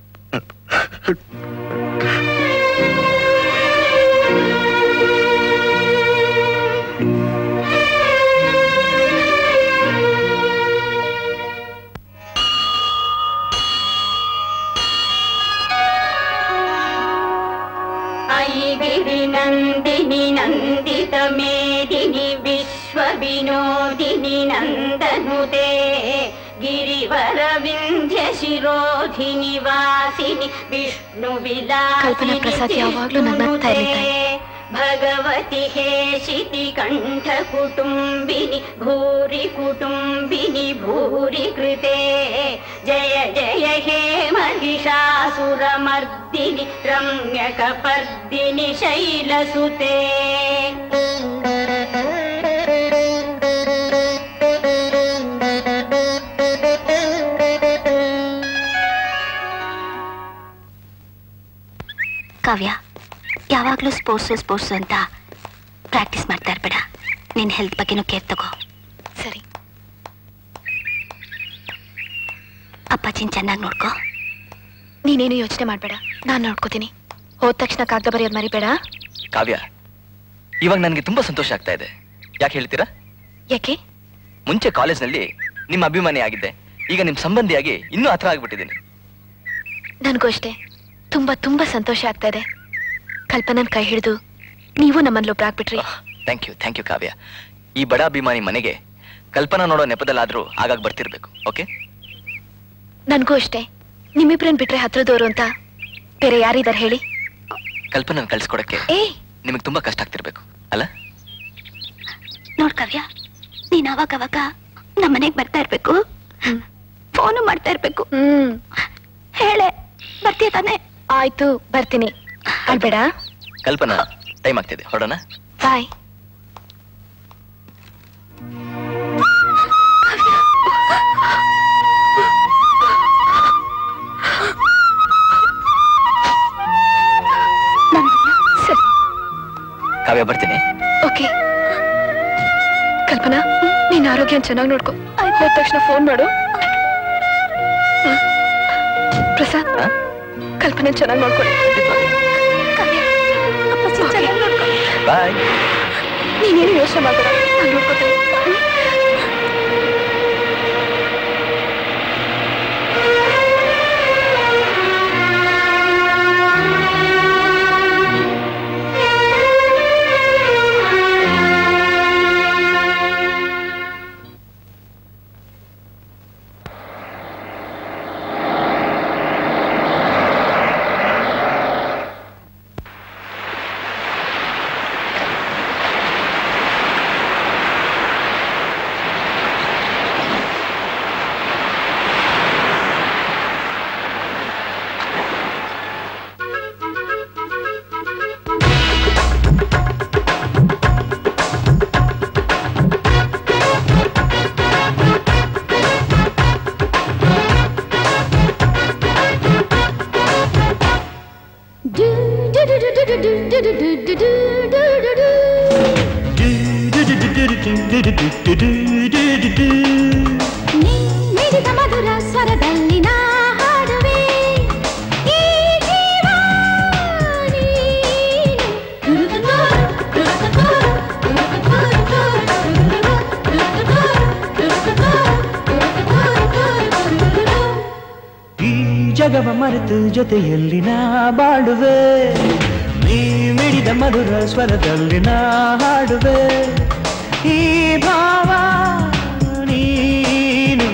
ऐगिरि नन्दिनि नन्दित मेदिनि विश्वविनोदिनि नन्दनुते गिरिवरविन्ध्य शिरोधिनि वासिनि ಕಲ್ಪನಾ ಪ್ರಸಾದ್ ಯಾವಾಗ್ಲೂ ನನ್ನ ನಗ್ತಾ ಇರ್ಲಿ ತಾಯಿ. भगवति हे शितिकण्ठ कुटुम्बिनि भूरि कुटुम्बिनि भूरि कृते जय जय हे महिषासुरमर्दिनि रम्यकपर्दिनि शैलसुते ಕಾವ್ಯ ಯಾವಾಗ್ಲೂ ಸ್ಪೋರ್ಟ್ಸು ಸ್ಪೋರ್ಟ್ಸು ಅಂತ ಪ್ರಾಕ್ಟೀಸ್ ಮಾಡ್ತಾ ಇರ್ಬೇಡ ನಿನ್ ಹೆಲ್ತ್ ಬಗ್ಗೆನೂ ಕೇರ್ ತಗೋ ಸರಿ ಅಪ್ಪಾಜಿನ್ ಚೆನ್ನಾಗಿ ನೋಡ್ಕೋ ನೀನೇನು ಯೋಚನೆ ಮಾಡ್ಬೇಡ ನಾನ್ ನೋಡ್ಕೋತೀನಿ ಹೋದ ತಕ್ಷಣ ಕಾಗದ ಬರೆಯೋದ್ ಮರಿಬೇಡ ಕಾವ್ಯ ಇವಾಗ ನನಗೆ ತುಂಬಾ ಸಂತೋಷ ಆಗ್ತಾ ಇದೆ ಯಾಕೆ ಹೇಳ್ತೀರಾ ಯಾಕೆ ಮುಂಚೆ ಕಾಲೇಜ್ನಲ್ಲಿ ನಿಮ್ಮ ಅಭಿಮಾನಿ ಆಗಿದ್ದೆ ಈಗ ನಿಮ್ ಸಂಬಂಧಿಯಾಗಿ ಇನ್ನೂ ಹತ್ರ ಆಗ್ಬಿಟ್ಟಿದ್ದೀನಿ ನನಗೂ ಅಷ್ಟೇ ತುಂಬಾ ತುಂಬಾ ಸಂತೋಷ ಆಗ್ತಾ ಇದೆ ಕಲ್ಪನನ್ ಕೈ ಹಿಡಿದು ನೀವು ನಮ್ಮನ್ನೊಬ್ರಾಗ್ಬಿಟ್ರಿ thank you thank you Kavya ಈ ಬಡ ಅಭಿಮಾನಿ ಮನೆಗೆ ಕಲ್ಪನಾ ನೋಡೋ ನೆಪದಲ್ಲಾದ್ರೂ ಆಗಾಗ ಬರ್ತಿರ್ಬೇಕು ಓಕೆ ನನಗೂ ಅಷ್ಟೇ ನಿಮ್ಮಿಬ್ರನ್ ಬಿಟ್ರೆ ಹತ್ರದವರು ಅಂತ ಬೇರೆ ಯಾರಿದಾರೆ ಹೇಳಿ ಕಲ್ಪನಾ ಕಳ್ಸ್ಕೊಡಕ್ಕೆ ಏ ನಿಮಗೆ ತುಂಬಾ ಕಷ್ಟ ಆಗ್ತಿರ್ಬೇಕು ಅಲ್ಲ ನೋಡ್ ಕಾವ್ಯ ನೀನ್ ಅವಾಗ ಅವಾಗ ನಮ್ಮನೆಗ್ ಬರ್ತಾ ಇರ್ಬೇಕು ಫೋನು ಮಾಡ್ತಾ ಇರ್ಬೇಕು ಹ್ಮ್ ಹೇಳೆ ಬರ್ತೀಯ ತಾನೆ ಆಯ್ತು ಬರ್ತೀನಿ ಅಳ್ಬೇಡ ಕಲ್ಪನಾ ಟೈಮ್ ಆಗ್ತಿದೆ ಹೊರಡೋಣ ಬಾಯ್ ಸರಿ ಕಾವ್ಯ ಬರ್ತೀನಿ ಓಕೆ ಕಲ್ಪನಾ ನೀನ್ ಆರೋಗ್ಯ ಚೆನ್ನಾಗಿ ನೋಡ್ಕೊ ಹೋದ ತಕ್ಷಣ ಫೋನ್ ಮಾಡು ಹ್ಮ್. ಪ್ರಸಾದ್ ಕಲ್ಪನಾ ಚೆನ್ನಾಗಿ ನೋಡ್ಕೊಳ್ಳಿ ಬಾಯ್ ನೀನೇನು ಯೋಚನೆ ಮಾಡಬೇಡ ನಾನು ನೋಡ್ಕೋತೀನಿ ಹ್ಮ್? ನೀಡಿದ ಮಧುರ ಸ್ವರದಲ್ಲಿ ನಾ ಹಾಡುವೆ ಈ ಜೀವ ನೀನು. ದುರುದುದು, ದುರುದುದು, ದುರುದುದು. ಜಗವ ಮರೆತು ಜೊತೆಯಲ್ಲಿ ನಾ ಬಾಡುವೆ ನೀ ಮಿಡಿದ ಮಧುರ ಸ್ವರದಲ್ಲಿ ನಾ ಹಾಡುವೆ ಈ ಭಾವ ನೀನು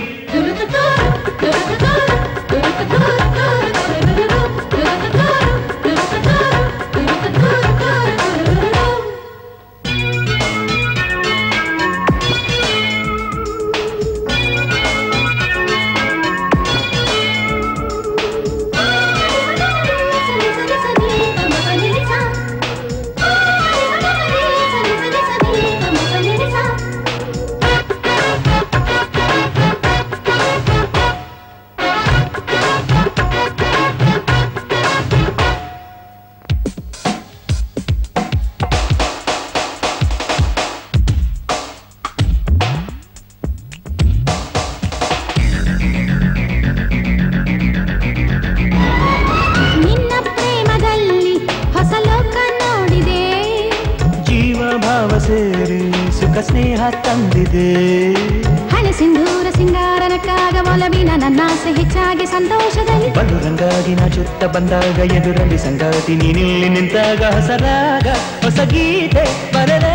ನಿನ್ನ ಪ್ರೇಮದಲ್ಲಿ ಹೊಸ ಲೋಕ ನೋಡಿದೆ ಜೀವ ಭಾವ ಸೇರಿ ಸುಖ ಸ್ನೇಹ ತಂದಿದೆ ಹಣೆ ಸಿಂಧೂರ ಸಿಂಗಾರನಕ್ಕಾಗ ಒಲವಿನ ನನ್ನಾಸೆ ಹೆಚ್ಚಾಗಿ ಸಂತೋಷದಲ್ಲಿ ಬಲು ರಂಗಾಗಿ ನಾ ಚುತ್ತ ಬಂದಾಗ ಎದುರಲ್ಲಿ ಸಂಗಾತಿ ನೀನಿಲ್ಲಿ ನಿಂತಾಗ ಹೊಸರಾಗ ಹೊಸ ಗೀತೆ ಬರಲೇ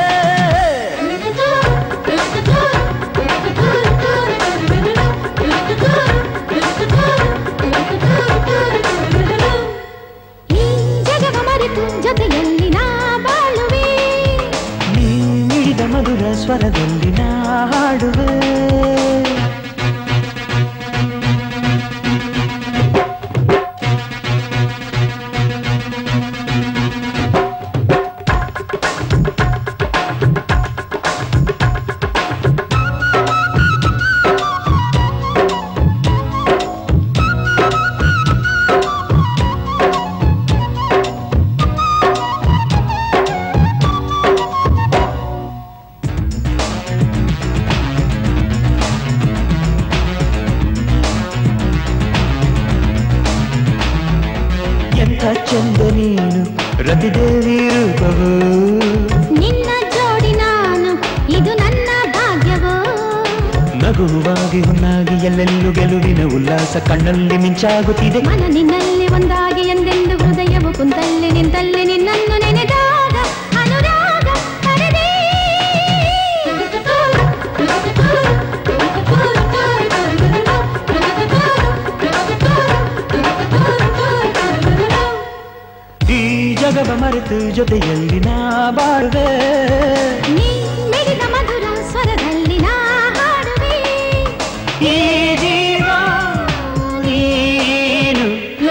ಈ ಜಗವ ಮರೆತು ಜೊತೆಯಲ್ಲಿ ನಾ ಬಾಳುವೆ ನೀ ಮಿಡಿದ ಮಧುರ ಸ್ವರದಲ್ಲಿ ನಾ ಹಾಡುವೆ ಎಂಥ ಚಂದ ನೀನು ರತಿದೇವಿ ರೂಪವು ನಿನ್ನ ಜೋಡಿ ನಾನು ಇದು ನನ್ನ ಭಾಗ್ಯವೋ ನಗುವಾಗಿ ಹುನ್ನಾಗಿ ಎಲ್ಲೆಲ್ಲೂ ಗೆಲುವಿನ ಉಲ್ಲಾಸ ಕಣ್ಣಲ್ಲಿ ಮಿಂಚಾಗುತ್ತಿದೆ ಮನ ನಿನ್ನಲ್ಲಿ ಒಂದಾಗಿ ಎಂದೆಂದು ಹೃದಯವು ಕುಂತಲ್ಲಿ ನಿಂತಲ್ಲಿ ನಿನ್ನನ್ನು ನೆನೆದಾಗ ಅನುರಾಗ ಹರದೇ ಈ ಜಗವ ಮರೆತು ಜೊತೆಯಲ್ಲಿ ನಾ ಬಾಳುವೆ ನೀ ಮಿಡಿದ ಮಧುರ ಸ್ವರದಲ್ಲಿ ನಾ ಹಾಡುವೆ ಈ ಜೀವ ನೀನು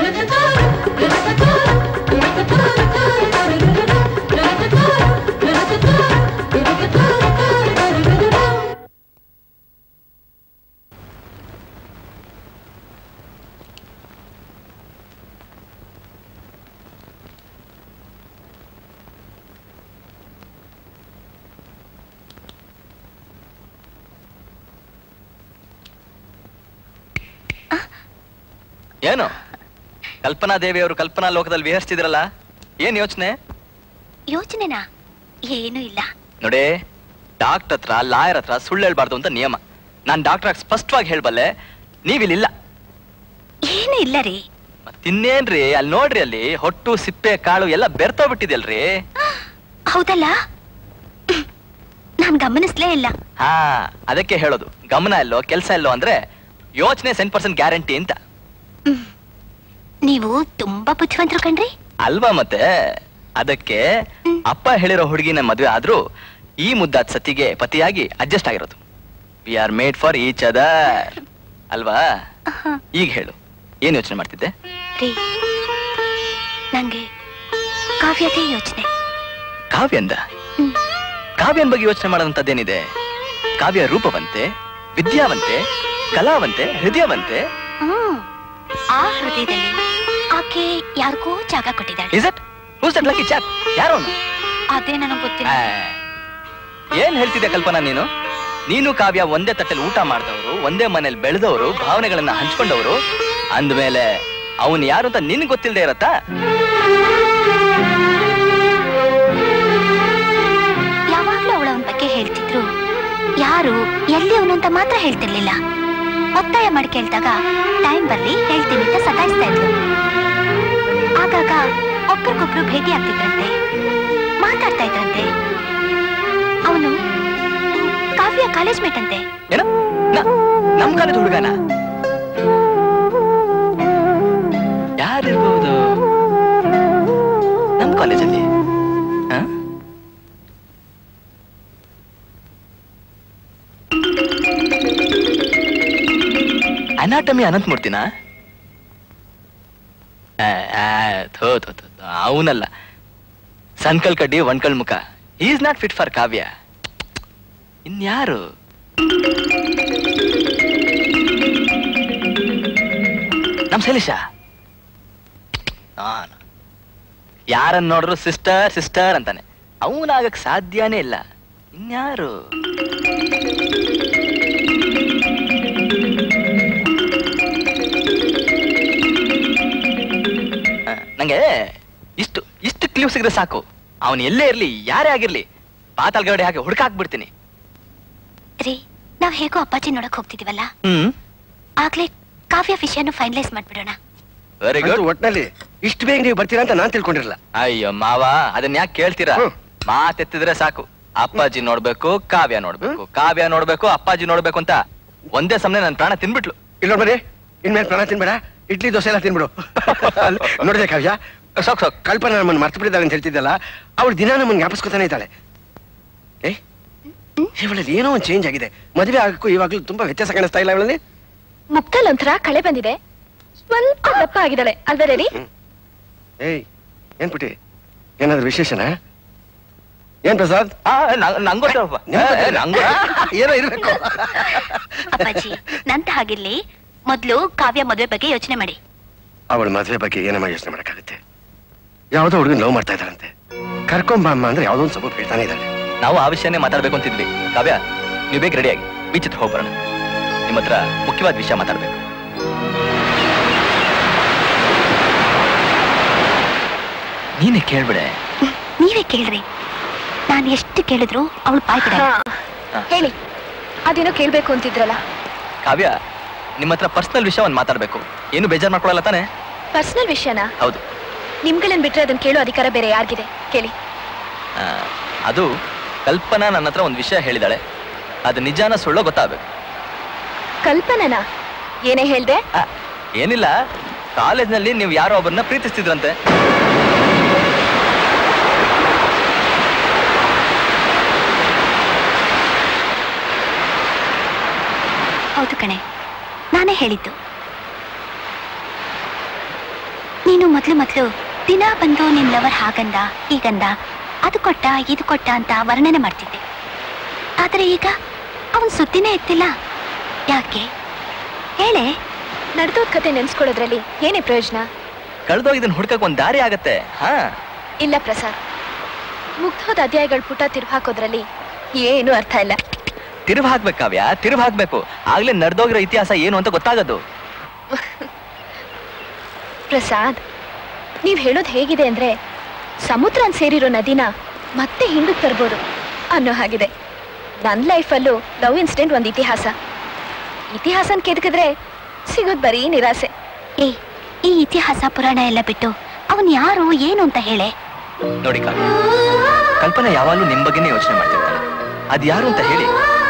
ಏನು ಕಲ್ಪನಾ ದೇವಿ ಅವರು ಕಲ್ಪನಾ ಲೋಕದಲ್ಲಿ ವಿಹರಿಸ್ತಿದ್ರಲ್ಲ ಏನ್ ಯೋಚನೆ ಯೋಚನೆನಾ ಏನೂ ಇಲ್ಲ ನೋಡಿ ಡಾಕ್ಟರ್ ಹತ್ರ ಲಾಯರ್ ಹತ್ರ ಸುಳ್ಳು ಹೇಳ್ಬಾರ್ದು ಅಂತ ನಿಯಮ ನಾನ್ ಡಾಕ್ಟರ್ ಸ್ಪಷ್ಟವಾಗಿ ಹೇಳ್ಬಲ್ಲೆ ನೀವಿಲ್ಲಿಲ್ಲ ಏನೂ ಇಲ್ಲ ರೀ ತಿನ್ನೇನ್ರಿ ಅಲ್ಲಿ ನೋಡ್ರಿ ಅಲ್ಲಿ ಹೊಟ್ಟು ಸಿಪ್ಪೆ ಕಾಳು ಎಲ್ಲ ಬೆರ್ತೋಗ್ಬಿಟ್ಟಿದೆಯಲ್ರಿ ಹೌದಲ್ಲ ನಾನ್ ಗಮನಿಸ್ಲೇ ಇಲ್ಲ ಹಾ ಅದಕ್ಕೆ ಹೇಳೋದು ಗಮನ ಎಲ್ಲೋ ಕೆಲಸ ಎಲ್ಲೋ ಅಂದ್ರೆ ಯೋಚನೆ ಸೆನ್ ಪರ್ಸೆಂಟ್ ಗ್ಯಾರಂಟಿ ಅಂತ ನೀವು ತುಂಬಾ ಬುದ್ಧಿವಂತರು ಕಣ್ರಿ ಅಲ್ವಾ ಮತ್ತೆ ಅದಕ್ಕೆ ಅಪ್ಪ ಹೇಳಿರೋ ಹುಡುಗಿನ ಮದುವೆ ಆದ್ರೂ ಈ ಮುದ್ದಾದ ಸತಿಗೆ ಪತಿಯಾಗಿ ಅಡ್ಜಸ್ಟ್ ಆಗಿರೋದು we are made for each other ಅಲ್ವಾ ಈಗ ಹೇಳು ಏನ್ ಯೋಚನೆ ಮಾಡ್ತಿದ್ದೆ ರೀ ನಂಗೆ ಕಾವ್ಯದೇ ಯೋಚನೆ ಕಾವ್ಯಂದ ಕಾವ್ಯನ್ ಬಗ್ಗೆ ಯೋಚನೆ ಮಾಡೋದಂತದ್ದೇನಿದೆ ಕಾವ್ಯ ರೂಪವಂತೆ ವಿದ್ಯಾವಂತೆ ಕಲಾವಂತೆ ಹೃದಯವಂತೆ ಹ್ಮ್ ಆ ಹೃದಯದಲ್ಲಿ ಆಕೆ ಯಾರಿಗೋ ಜಾಗ ಕೊಟ್ಟಿದ್ದಾಳೆ is it who's that lucky chap ಯಾರು ಅವ್ನು? ಅದೇ ನನಗೆ ಗೊತ್ತಿಲ್ಲ ಆ, ಏನ್ ಹೇಳ್ತಿದ್ದೆ ಕಲ್ಪನಾ ನೀನು ನೀನು ಕಾವ್ಯ ಒಂದೇ ತಟ್ಟೆಲಿ ಊಟ ಮಾಡಿದವರು ಒಂದೇ ಮನೇಲಿ ಬೆಳೆದವರು ಭಾವನೆಗಳನ್ನ ಹಂಚ್ಕೊಂಡವರು ಅಂದ್ಮೇಲೆ ಅವನ್ ಯಾರು ಅಂತ ನಿನ್ ಗೊತ್ತಿಲ್ಲದೆ ಇರತ್ತಾ ಯಾವಾಗ್ಲೂ ಅವಳ ಅವನ ಬಗ್ಗೆ ಹೇಳ್ತಿದ್ರು ಯಾರು ಎಲ್ಲಿ ಅವನು ಅಂತ ಮಾತ್ರ ಹೇಳ್ತಿರ್ಲಿಲ್ಲ ಒತ್ತಾಯ ಮಾಡಿ ಕೇಳ್ದಾಗ ಟೈಮ್ ಬರ್ಲಿ ಹೇಳ್ತೀನಿ ಅಂತ ಸತಾಯಿಸ್ತಾ ಇದ್ಲು ಆಗಾಗ ಒಬ್ರಿಗೊಬ್ರು ಭೇಟಿ ಆಗ್ತಿದ್ರಂತೆ ಮಾತಾಡ್ತಾ ಇದ್ರಂತೆ ಅವನು ಕಾವ್ಯ ಕಾಲೇಜ್ ಮೇಟ್ ಅಂತೆ ಏನ ನಮ್ ಕಾಲೇಜ್ ಹುಡುಗನ ಯಾರಿರ್ಬೋದು ನಮ್ ಕಾಲೇಜಲ್ಲಿ ಅನಾಟಮಿ ಅನಂತಮೂರ್ತಿನ ಅವನಲ್ಲ ಸನ್ಕಲ್ ಕಡ್ಡಿ ಒಣ್ಕಲ್ ಮುಖ is not fit for Kavya ಇನ್ಯಾರು ನಮ್ ಶೈಲೇಶ ಯಾರನ್ನ ನೋಡ್ರು ಸಿಸ್ಟರ್ ಸಿಸ್ಟರ್ ಅಂತಾನೆ ಅವನಾಗಕ್ ಸಾಧ್ಯನೇ ಇಲ್ಲ ಇನ್ಯಾರು ಆ, ನಂಗೆ ಇಷ್ಟು ಇಷ್ಟು ಕ್ಲೂ ಸಿಗದೆ ಸಾಕು ಅವನು ಎಲ್ಲೇ ಇರ್ಲಿ ಯಾರೇ ಆಗಿರ್ಲಿ ಪಾತಾಳ್ಗಡೆ ಹಾಕಿ ಹುಡುಕಾಕ್ಬಿಡ್ತೀನಿ ರೀ ನಾವ್ ಹೇಗೋ ಅಪ್ಪಾಜಿ ನೋಡಕ್ ಹೋಗ್ತಿದೀವಲ್ಲ ಹ್ಮ್ ಆಗ್ಲೇ ಕಾವ್ಯ ವಿಷಯನ ಫೈನಲೈಸ್ ಮಾಡ್ಬಿಡೋಣ ವೆರಿ ಗುಡ್ ಒಟ್ನಲ್ಲಿ ಇಷ್ಟು ಬೇಗ ನೀವು ಬರ್ತೀರಾ ಅಂತ ನಾನ್ ತಿಳ್ಕೊಂಡಿರಲ್ಲ ಅಯ್ಯೋ ಮಾವ ಅದನ್ನ ಯಾಕೆ ಕೇಳ್ತೀರಾ ಮಾತೆತ್ತಿದ್ರೆ ಸಾಕು ಅಪ್ಪಾಜಿ ನೋಡ್ಬೇಕು ಕಾವ್ಯ ನೋಡ್ಬೇಕು ಕಾವ್ಯ ನೋಡ್ಬೇಕು ಅಪ್ಪಾಜಿ ನೋಡ್ಬೇಕು ಅಂತ ಒಂದೇ ಸಮನೆ ನನ್ ಪ್ರಾಣ ತಿನ್ಬಿಟ್ಲು ಇಲ್ಲ ಬರ್ರಿ ಇನ್ಮೇಲೆ ಪ್ರಾಣ ತಿನ್ಬೇಡ ಇಡ್ಲಿ ದೋಸೆ ಎಲ್ಲ ತಿನ್ಬಿಡು ನೋಡಿದೆ ಕಾವ್ಯ ಸಾಕ್ ಸಾಕ್ ಕಲ್ಪನಾ ನಮ್ಮನ್ನು ಮರ್ತು ಬಿಟ್ಟಿದ್ದಾಳೆ ಅಂತ ಹೇಳ್ತಿದ್ದಲ್ಲ ಅವಳು ದಿನ ನಮ್ಮನ್ನು ಜ್ಞಾಪಿಸ್ಕೊತಾನೆ ಇದ್ದಾಳೆ ಏ ಇವಳಲ್ಲಿ ಏನೋ ಒಂದು ಚೇಂಜ್ ಆಗಿದೆ ಮದುವೆ ಆಗಕ್ಕೂ ಇವಾಗಲೂ ತುಂಬಾ ವ್ಯತ್ಯಾಸ ಕಾಣಿಸ್ತಾ ಇಲ್ಲ ಇವಳಲ್ಲಿ ಮುಕ್ತಲ್ ಒಂಥರ ಕಳೆ ಬಂದಿದೆ ಸ್ವಲ್ಪ ದಪ್ಪ ಆಗಿದ್ದಾಳೆ ಅಲ್ವೇ ರೀ ಏಯ್ ಏನ್ ಪುಟಿ ಏನಾದ್ರು ವಿಶೇಷನಾ ಏನ್ ಪ್ರಸಾದ್ ನಂಗೋಸ್ಕರಪ್ಪ ಏನೋ ಇರ್ಬೇಕು ಅಪ್ಪಾಜಿ ನಂತ ಹಾಗಿರ್ಲಿ ಮೊದ್ಲು ಕಾವ್ಯ ಮದುವೆ ಬಗ್ಗೆ ಯೋಚನೆ ಮಾಡಿ ಅವಳ ಮದುವೆ ಬಗ್ಗೆ ಏನಮ್ಮ ಯೋಚನೆ ಮಾಡಕ್ಕಾಗುತ್ತೆ ಯಾವುದೋ ಹುಡುಗನ್ ಲವ್ ಮಾಡ್ತಾ ಇದ್ದಾರಂತೆ ಕರ್ಕೊಂಬ ಅಮ್ಮ ಅಂದ್ರೆ ಯಾವುದೋ ಒಂದು ಸಬೂಬ್ ಹೇಳ್ತಾನೆ ಇದ್ದಾಳೆ ನಾವು ಆ ವಿಷಯನೇ ಮಾತಾಡ್ಬೇಕು ಅಂತಿದ್ವಿ ಕಾವ್ಯ ನೀವು ಬೇಗ ರೆಡಿಯಾಗಿ ಬೀಚ್ ಹತ್ರ ಹೋಗ್ಬರೋಣ ನಿಮ್ಮ ಹತ್ರ ಮುಖ್ಯವಾದ ವಿಷಯ ಮಾತಾಡ್ಬೇಕು ನೀನೇ ಕೇಳ್ಬಿಡೆ ನೀವೇ ಕೇಳ್ರಿ ನಾನು ಎಷ್ಟು ಕೇಳಿದ್ರು ಅವಳು ಬಾಯ್ ಬಿಡ ಹೇಳಿ ಅದೇನೋ ಕೇಳ್ಬೇಕು ಅಂತಿದ್ರಲ್ಲ ಕಾವ್ಯ ನಿಮ್ಮ ಹತ್ರ ಪರ್ಸನಲ್ ವಿಷಯ ಒಂದು ಮಾತಾಡ್ಬೇಕು ಏನು ಬೇಜಾರ್ ಮಾಡ್ಕೊಳಲ್ಲ ತಾನೆ ಪರ್ಸನಲ್ ವಿಷಯನಾ ಹೌದು ನಿಮ್ಗಳನ್ ಬಿಟ್ರೆ ಅದನ್ನ ಕೇಳೋ ಅಧಿಕಾರ ಬೇರೆ ಯಾರಿಗಿದೆ ಕೇಳಿ ಆ, ಅದು ಕಲ್ಪನಾ ನನ್ನ ಹತ್ರ ಒಂದು ವಿಷಯ ಹೇಳಿದಾಳೆ ಅದು ನಿಜಾನ ಸುಳ್ಳೋ ಗೊತ್ತಾಗಬೇಕು ಕಲ್ಪನನ ಏನೇ ಹೇಳ್ದೆ ಏನಿಲ್ಲ ಕಾಲೇಜ್ನಲ್ಲಿ ನೀವು ಯಾರೋ ಒಬ್ಬರನ್ನ ಪ್ರೀತಿಸ್ತಿದ್ರಂತೆ ಹೌದು ಕಣೆ ನಾನೇ ಹೇಳಿದ್ದು ನೀನು ಮೊದ್ಲು ಮೊದ್ಲು ದಿನ ಬಂದು ನಿನ್ ಲವರ್ ಹಾಗಂದ ಹೀಗಂದ ಅದು ಕೊಟ್ಟ ಇದು ಕೊಟ್ಟ ಅಂತ ವರ್ಣನೆ ಮಾಡ್ತಿದ್ದೆ ಆದ್ರೆ ಈಗ ಅವನ್ ಸುದ್ದಿನೇ ಎತ್ತಿಲ್ಲ ಯಾಕೆ ಹೇಳೆ ನಡೆದೋದ್ ಕತೆ ನೆನ್ಸ್ಕೊಳ್ಳೋದ್ರಲ್ಲಿ ಏನೇ ಪ್ರಯೋಜನ ಕಳೆದೋಗಿದ್ದನ್ನ ಹುಡ್ಕಕ್ ಒಂದ್ ದಾರಿ ಆಗತ್ತೆ ಹಾ ಇಲ್ಲ ಪ್ರಸಾದ್ ಮುಗ್ದೋದ ಅಧ್ಯಾಯಗಳ ಪುಟ ತಿರ್ಗ್ ಹಾಕೋದ್ರಲ್ಲಿ ಏನು ಅರ್ಥ ಇಲ್ಲ ತಿರುವು ಹಾಕ್ಬೇಕು ಕಾವ್ಯ ತಿರುವು ಹಾಕ್ಬೇಕು ಆಗ್ಲೇ ನಡೆದೋಗಿರೋ ಇತಿಹಾಸ ಏನು ಅಂತ ಗೊತ್ತಾಗೋದು ಪ್ರಸಾದ್ ನೀವ್ ಹೇಳೋದ್ ಹೇಗಿದೆ ಅಂದ್ರೆ ಸಮುದ್ರನ್ ಸೇರಿರೋ ನದಿನ ಮತ್ತೆ ಹಿಂದಕ್ ತರ್ಬೋದು ಅನ್ನೋ ಹಾಗಿದೆ ನನ್ ಲೈಫಲ್ಲೂ ಲವ್ ಇನ್ಸಿಡೆಂಟ್ ಒಂದ್ ಇತಿಹಾಸ ಇತಿಹಾಸನ್ ಕೆದಕಿದ್ರೆ ಸಿಗೋದ್ ಬರೀ ನಿರಾಸೆ ಏ ಈ ಇತಿಹಾಸ ಪುರಾಣ ಎಲ್ಲ ಬಿಟ್ಟು ಅವನ್ ಯಾರು ಏನು ಅಂತ ಹೇಳೆ ನೋಡಿ ಕಾವ್ಯ ಕಲ್ಪನೆ ಯಾವಾಗ್ಲೂ ನಿಮ್ ಬಗ್ಗೆನೇ ಯೋಚನೆ ಮಾಡ್ತಿರ್ತಾಳೆ ಅದ್ ಯಾರು ಅಂತ ಹೇಳಿ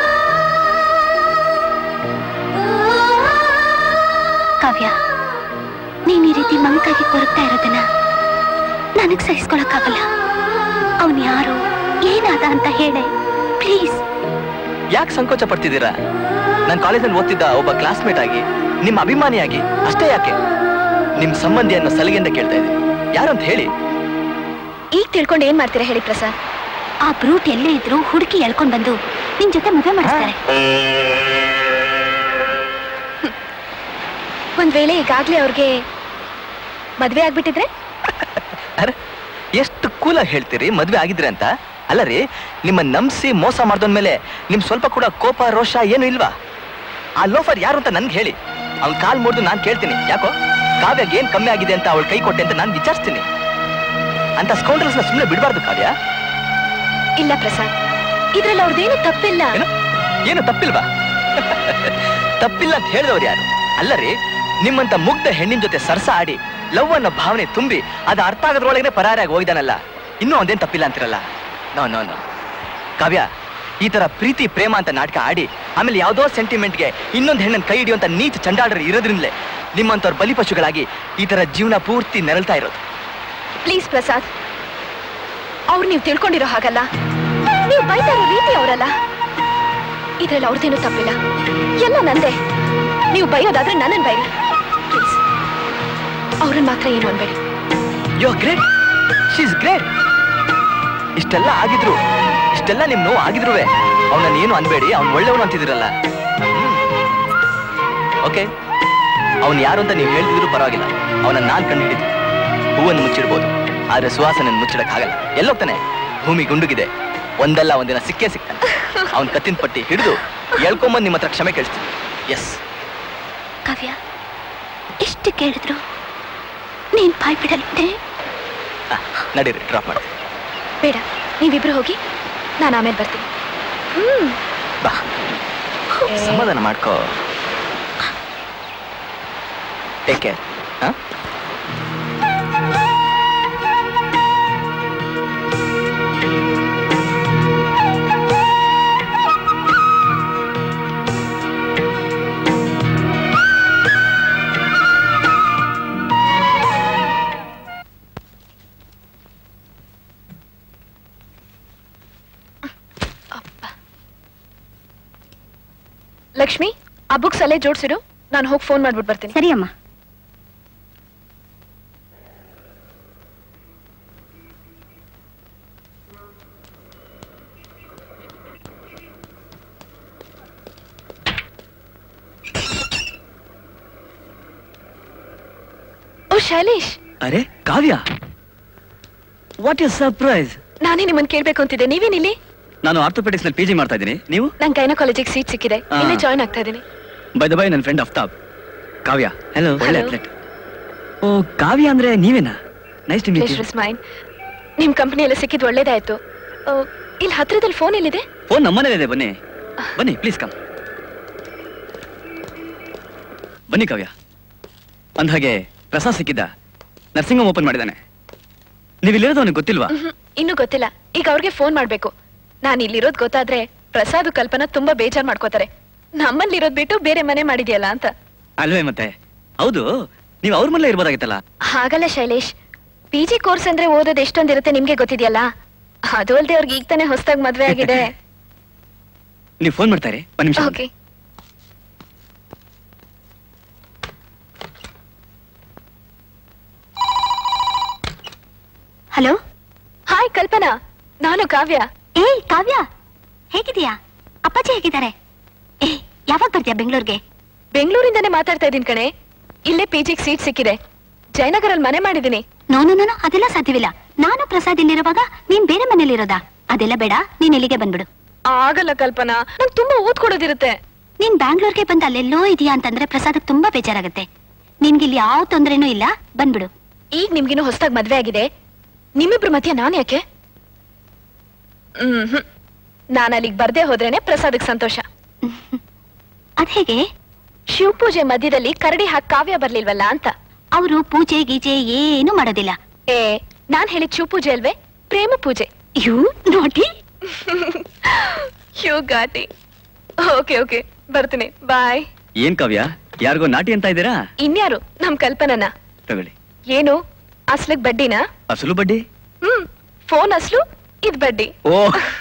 ಕಾವ್ಯ ನೀನ್ ಈ ರೀತಿ ಮಂಕಾಗಿ ಕೊರಗ್ತಾ ಇರೋದನ್ನ ನನಗ್ ಸಹಿಸ್ಕೊಳಕ್ಕಾಗಲ್ಲ ಅವನ್ ಯಾರು ಏನಾದ ಅಂತ ಹೇಳೆ ಪ್ಲೀಸ್ ಯಾಕೆ ಸಂಕೋಚ ಪಡ್ತಿದ್ದೀರಾ ನಾನು ಕಾಲೇಜಲ್ಲಿ ಓದ್ತಿದ್ದ ಒಬ್ಬ ಕ್ಲಾಸ್ಮೇಟ್ ಆಗಿ ನಿಮ್ಮ ಅಭಿಮಾನಿಯಾಗಿ ಅಷ್ಟೇ ಯಾಕೆ ನಿಮ್ ಸಂಬಂಧಿಯನ್ನು ಸಲಿಗೆಯಿಂದ ಕೇಳ್ತಾ ಇದ್ದೀನಿ ಯಾರು ಅಂತ ಹೇಳಿ ಈಗ ತಿಳ್ಕೊಂಡು ಏನ್ ಮಾಡ್ತೀರಾ ಹೇಳಿ ಪ್ರಸಾದ್ ಆ ಬ್ರೂಟ್ ಎಲ್ಲೇ ಇದ್ರು ಹುಡುಕಿ ಎಳ್ಕೊಂಡ್ ಬಂದು ನಿನ್ ಜೊತೆ ಮದುವೆ ಮಾಡಿಸ್ತಾರೆ ಒಂದ್ ವೇಳೆ ಈಗಾಗ್ಲೇ ಅವ್ರಿಗೆ ಮದ್ವೆ ಆಗ್ಬಿಟ್ಟಿದ್ರೆ ಅರೆ ಎಷ್ಟು ಕೂಲಾಗಿ ಹೇಳ್ತೀರಿ ಮದ್ವೆ ಆಗಿದ್ರೆ ಅಂತ ಅಲ್ಲ ರೀ ನಿಮ್ಮ ನಂಬಿಸಿ ಮೋಸ ಮಾಡ್ದೋನ್ಮೇಲೆ ನಿಮ್ ಸ್ವಲ್ಪ ಕೂಡ ಕೋಪ ರೋಷ ಏನು ಇಲ್ವಾ ಆ ಲೋಫರ್ ಯಾರು ಅಂತ ನನ್ಗೆ ಹೇಳಿ ಅವ್ನ್ ಕಾಲ್ ಮುರಿದು ನಾನು ಕೇಳ್ತೀನಿ ಯಾಕೋ ಕಾವ್ಯಾಗ ಏನ್ ಕಮ್ಮಿ ಆಗಿದೆ ಅಂತ ಅವಳು ಕೈ ಕೊಟ್ಟೆ ಅಂತ ನಾನು ವಿಚಾರಿಸ್ತೀನಿ ಅಂತ ಸ್ಕೌಂಡ್ರಲ್ಸ್ನ ಸುಮ್ಮನೆ ಬಿಡಬಾರ್ದು ಕಾವ್ಯ ಇಲ್ಲ ಪ್ರಸಾದ್ ಇದ್ರಲ್ಲಿ ಅವ್ರದ್ದೇನು ತಪ್ಪಿಲ್ಲ ಏನು ತಪ್ಪಿಲ್ವಾ ತಪ್ಪಿಲ್ಲ ಅಂತ ಹೇಳಿದವ್ರು ಯಾರು ಅಲ್ಲರಿ ನಿಮ್ಮಂತ ಮುಗ್ಧ ಹೆಣ್ಣಿನ ಜೊತೆ ಸರ್ಸ ಆಡಿ ಲವ್ ಅನ್ನೋ ಭಾವನೆ ತುಂಬಿ ಅದು ಅರ್ಥ ಆಗೋದ್ರೊಳಗನೆ ಪರಾರಿಯಾಗಿ ಹೋಗಿದಾನಲ್ಲ ಇನ್ನೂ ಒಂದೇನ್ ತಪ್ಪಿಲ್ಲ ಅಂತಿರಲ್ಲ ನೋ ನೋ ನೋ ಕಾವ್ಯ ಈ ತರ ಪ್ರೀತಿ ಪ್ರೇಮ ಅಂತ ನಾಟಕ ಆಡಿ ಆಮೇಲೆ ಯಾವ್ದೋ ಸೆಂಟಿಮೆಂಟ್ಗೆ ಇನ್ನೊಂದು ಹೆಣ್ಣನ್ ಕೈ ಹಿಡಿಯುವಂತ ನೀಚ ಚಂಡಾಡರು ಇರೋದ್ರಿಂದಲೇ ನಿಮ್ಮಂತವ್ರ ಬಲಿಪಶುಗಳಾಗಿ ಈ ತರ ಜೀವನ ಪೂರ್ತಿ ನೆರಳ್ತಾ ಇರೋದು ಪ್ಲೀಸ್ ಪ್ರಸಾದ್ ಅವ್ರು ನೀವು ತಿಳ್ಕೊಂಡಿರೋ ಹಾಗಲ್ಲ ನೀವು ಬೈತಾ ಇರೋ ರೀತಿ ಅವರಲ್ಲ ಇದ್ರಲ್ಲಿ ಅವ್ರದ್ದೇನು ತಪ್ಪಿಲ್ಲ ಎಲ್ಲ ನಂದೇ ನೀವು ಬೈಯೋದಾದ್ರೆ ನನ್ನನ್ ಬೈರಿ ಪ್ಲೀಸ್ ಅವ್ರನ್ನ ಮಾತ್ರ ಏನು ಅನ್ಬೇಡಿ ಯೋ ಗ್ರೇಟ್ ಶೀಸ್ ಗ್ರೇಟ್ ಇಷ್ಟೆಲ್ಲ ಆಗಿದ್ರು ಇಷ್ಟೆಲ್ಲ ನಿಮ್ ನೋವು ಆಗಿದ್ರು ಅವನನ್ನ ಏನು ಅನ್ಬೇಡಿ ಅವ್ನ್ ಒಳ್ಳೆಯವನು ಅಂತಿದಿರಲ್ಲ ಓಕೆ ಅವನ್ ಯಾರು ಅಂತ ನೀವು ಹೇಳ್ತಿದ್ರು ಪರವಾಗಿಲ್ಲ ಅವನನ್ನ ನಾನ್ ಕಂಡುಹಿಡಿದು ಹೂವನ್ನು ಮುಚ್ಚಿಡ್ಬೋದು ಆದ್ರೆ ಸುವಾಸನ ಮುಚ್ಚಿಡಕ್ ಆಗಲ್ಲ ಎಲ್ಲೋಗ್ತಾನೆ ಭೂಮಿ ಗುಂಡುಗಿದೆ ಒಂದಲ್ಲ ಒಂದಿನ ಸಿಕ್ಕೇ ಸಿಗ್ತಾನೆ ಅವನ್ ಕತ್ತಿನ ಪಟ್ಟಿ ಹಿಡಿದು ಎಳ್ಕೊಂಬಂದ್ ನಿಮ್ಮ ಹತ್ರ ಕ್ಷಮೆ ಕೇಳಿಸ್ತೀನಿ ಎಸ್ ಕಾವ್ಯ ಎಷ್ಟು ಕೇಳಿದ್ರು ನೀನ್ ಬಾಯ್ ಬಿಡಲ್ದೆ ನಡೀರಿ ಡ್ರಾಪ್ ಮಾಡಿ ಬೇಡ ನೀವಿಬ್ರು ಹೋಗಿ ನಾನು ಆಮೇಲೆ ಬರ್ತೀನಿ ಹ್ಮ್ ಬಾ ಸಮಾಧಾನ ಮಾಡ್ಕೋ ಟೇಕ್ ಕೇರ್ ಹಾ ಲಕ್ಷ್ಮಿ ಆ ಬುಕ್ಸ್ ಅಲ್ಲೇ ಜೋಡ್ಸಿಡು ನಾನು ಹೋಗಿ ಫೋನ್ ಮಾಡ್ಬಿಟ್ಟು ಬರ್ತೀನಿ ಸರಿ ಅಮ್ಮ ಓ ಶೈಲೇಶ್ ಅರೆ ಕಾವ್ಯ ವಾಟ್ ಇಸ್ ಸರ್ಪ್ರೈಸ್ ನಾನೇ ನಿಮ್ಮನ್ನ ಕೇಳ್ಬೇಕು ಅಂತಿದ್ದೆ ನೀವೇನಿಲ್ಲಿ ನಾನು ಆರ್ಥೋಪೆಟಿಕ್ಸ್ ನಲ್ಲಿ ಪಿ ಜಿ ಮಾಡ್ತಾ ಇದ್ದೀನಿ ನೀವು ನಂಗೆ ಗೈನ ಕಾಲೇಜಿಗೆ ಸೀಟ್ ಸಿಕ್ಕಿದೆ ಆ. ಇಲ್ಲೇ ಜಾಯ್ನ್ ಆಗ್ತಾ ಇದ್ದೀನಿ ಬೈ ದ ಬೈ ನನ್ನ ಫ್ರೆಂಡ್ ಅಫ್ತಾಬ್ ಕಾವ್ಯ ಹಲೋ ಒಳ್ಳೆ Hello. ಅತ್ಲೆಟ್ ಓ ಕಾವ್ಯ ಅಂದ್ರೆ ನೀವೇನಾ nice to meet place is mine ನಿಮ್ ಕಂಪನಿ ಎಲ್ಲ ಸಿಕ್ಕಿದ್ ಒಳ್ಳೇದಾಯ್ತು ಆ, ಇಲ್ಲಿ ಹತ್ರದಲ್ಲಿ ಫೋನ್ ಎಲ್ಲಿದೆ ಫೋನ್ ನಮ್ಮನೇಲಿ ಇದೆ ಬನ್ನಿ ಬನ್ನಿ ಪ್ಲೀಸ್ ಕಮ್ ಬನ್ನಿ ಕಾವ್ಯ ಅಂದ್ಹಾಗೆ ಪ್ರಸಾದ್ ಸಿಕ್ಕಿದ್ದ ನರ್ಸಿಂಗ್ ಹೋಮ್ ಓಪನ್ ಮಾಡಿದ್ದಾನೆ ನೀವು ಇಲ್ಲಿರೋದು ಅವನಿಗೆ ಗೊತ್ತಿಲ್ವಾ ಮ್ಹೂ, ಇನ್ನೂ ಗೊತ್ತಿಲ್ಲ ಈಗ ಅವ್ರಿಗೆ ಫೋನ್ ಮಾಡ್ಬೇಕು ನಾನು ಇಲ್ಲಿರೋದ್ ಗೊತ್ತಾದ್ರೆ ಪ್ರಸಾದ್ ಕಲ್ಪನಾ ತುಂಬಾ ಬೇಜಾರ್ ಮಾಡ್ಕೋತಾರೆ ನಮ್ಮಲ್ಲಿರೋದ್ ಬಿಟ್ಟು ಬೇರೆ ಮನೆ ಮಾಡಿದ್ಯಲ್ಲ ಅಂತ ಅಲ್ವೇ ಮತ್ತೆ ಹೌದು ನೀವು ಅವ್ರ ಮನೇಲೆ ಇರ್ಬೋದಾಗಿತ್ತಲ್ಲ ಹಾಗಲ್ಲ ಶೈಲೇಶ್ ಪಿ ಜಿ ಕೋರ್ಸ್ ಅಂದ್ರೆ ಓದೋದು ಎಷ್ಟೊಂದಿರುತ್ತೆ ನಿಮ್ಗೆ ಗೊತ್ತಿದ್ಯಲ್ಲ ಅದು ಅಲ್ದೆ ಅವ್ರಿಗೆ ಈಗ ತಾನೇ ಹೊಸದಾಗಿ ಮದ್ವೆ ಆಗಿದೆ ನೀವು ಫೋನ್ ಮಾಡ್ತಾರೆ ಒಂದ್ ನಿಮಿಷ ಓಕೆ ಹಲೋ ಹಾಯ್ ಕಲ್ಪನಾ ನಾನು ಕಾವ್ಯ ಏಯ್ ಕಾವ್ಯ ಹೇಗಿದೀಯಾ ಅಪ್ಪಾಜಿ ಹೇಗಿದ್ದಾರೆ ಏ ಯಾವಾಗ ಬರ್ತೀಯಾ ಬೆಂಗಳೂರಿಗೆ ಬೆಂಗಳೂರಿಂದಾನೇ ಮಾತಾಡ್ತಾ ಇದೀನಿ ಕಣೆ ಇಲ್ಲೇ ಪಿ ಜಿಗ್ ಸೀಟ್ ಸಿಕ್ಕಿದೆ ಜಯನಗರಲ್ಲಿ ಮನೆ ಮಾಡಿದೀನಿ ನೋ ನೋ ನೋ ಅದೆಲ್ಲ ಸಾಧ್ಯವಿಲ್ಲ ನಾನು ಪ್ರಸಾದ್ ಇಲ್ಲಿರುವಾಗ ನೀನ್ ಬೇರೆ ಮನೇಲಿರೋದಾ ಅದೆಲ್ಲ ಬೇಡ ನೀನ್ ಇಲ್ಲಿಗೆ ಬಂದ್ಬಿಡು ಆಗಲ್ಲ ಕಲ್ಪನಾ ನಂಗೆ ತುಂಬಾ ಓದ್ಕೊಡೋದಿರುತ್ತೆ ನೀನ್ ಬ್ಯಾಂಗ್ಳೂರ್ಗೆ ಬಂದು ಅಲ್ಲೆಲ್ಲೋ ಇದೆಯಾ ಅಂತಂದ್ರೆ ಪ್ರಸಾದಕ್ ತುಂಬಾ ಬೇಜಾರಾಗುತ್ತೆ ನಿನ್ಗೆ ಇಲ್ಲಿ ಯಾವ ತೊಂದರೆನೂ ಇಲ್ಲ ಬಂದ್ಬಿಡು ಈಗ ನಿಮ್ಗಿನ್ನೂ ಹೊಸದಾಗಿ ಮದ್ವೆ ಆಗಿದೆ ನಿಮ್ಮಿಬ್ರ ಮಧ್ಯ ನಾನ್ ಯಾಕೆ ಹ್ಮ್ ನಾನು ಅಲ್ಲಿಗೆ ಬರ್ದೇ ಹೋದ್ರೇನೆ ಪ್ರಸಾದಕ್ ಸಂತೋಷ ಅದ್ ಹೇಗೆ ಶಿವ ಪೂಜೆ ಮಧ್ಯದಲ್ಲಿ ಕರಡಿ ಹಾಕಿ ಕಾವ್ಯ ಬರ್ಲಿಲ್ವಲ್ಲ ಅಂತ ಅವರು ಪೂಜೆ ಗೀಜೆ ಏನು ಮಾಡೋದಿಲ್ಲ ಏ ನಾನ್ ಹೇಳಿದ ಶಿವ ಪೂಜೆ ಅಲ್ವೇ ಪ್ರೇಮ ಪೂಜೆ ಯು ನೋಡಿ ಯು ಗಾಟಿ ಓಕೆ ಓಕೆ ಬರ್ತೀನಿ ಬಾಯ್ ಏನ್ ಕಾವ್ಯ ಯಾರಿಗೋ ನಾಟಿ ಅಂತ ಇದ್ದೀರಾ ಇನ್ಯಾರು ನಮ್ ಕಲ್ಪನನ ತಗೊಳ್ಳಿ ಏನು ಅಸ್ಲಕ್ ಬಡ್ಡಿನಾ ಅಸಲು ಬಡ್ಡಿ ಹ್ಮ್ ಫೋನ್ ಅಸ್ಲು ಇದ್ ಬಡ್ಡಿ ಓ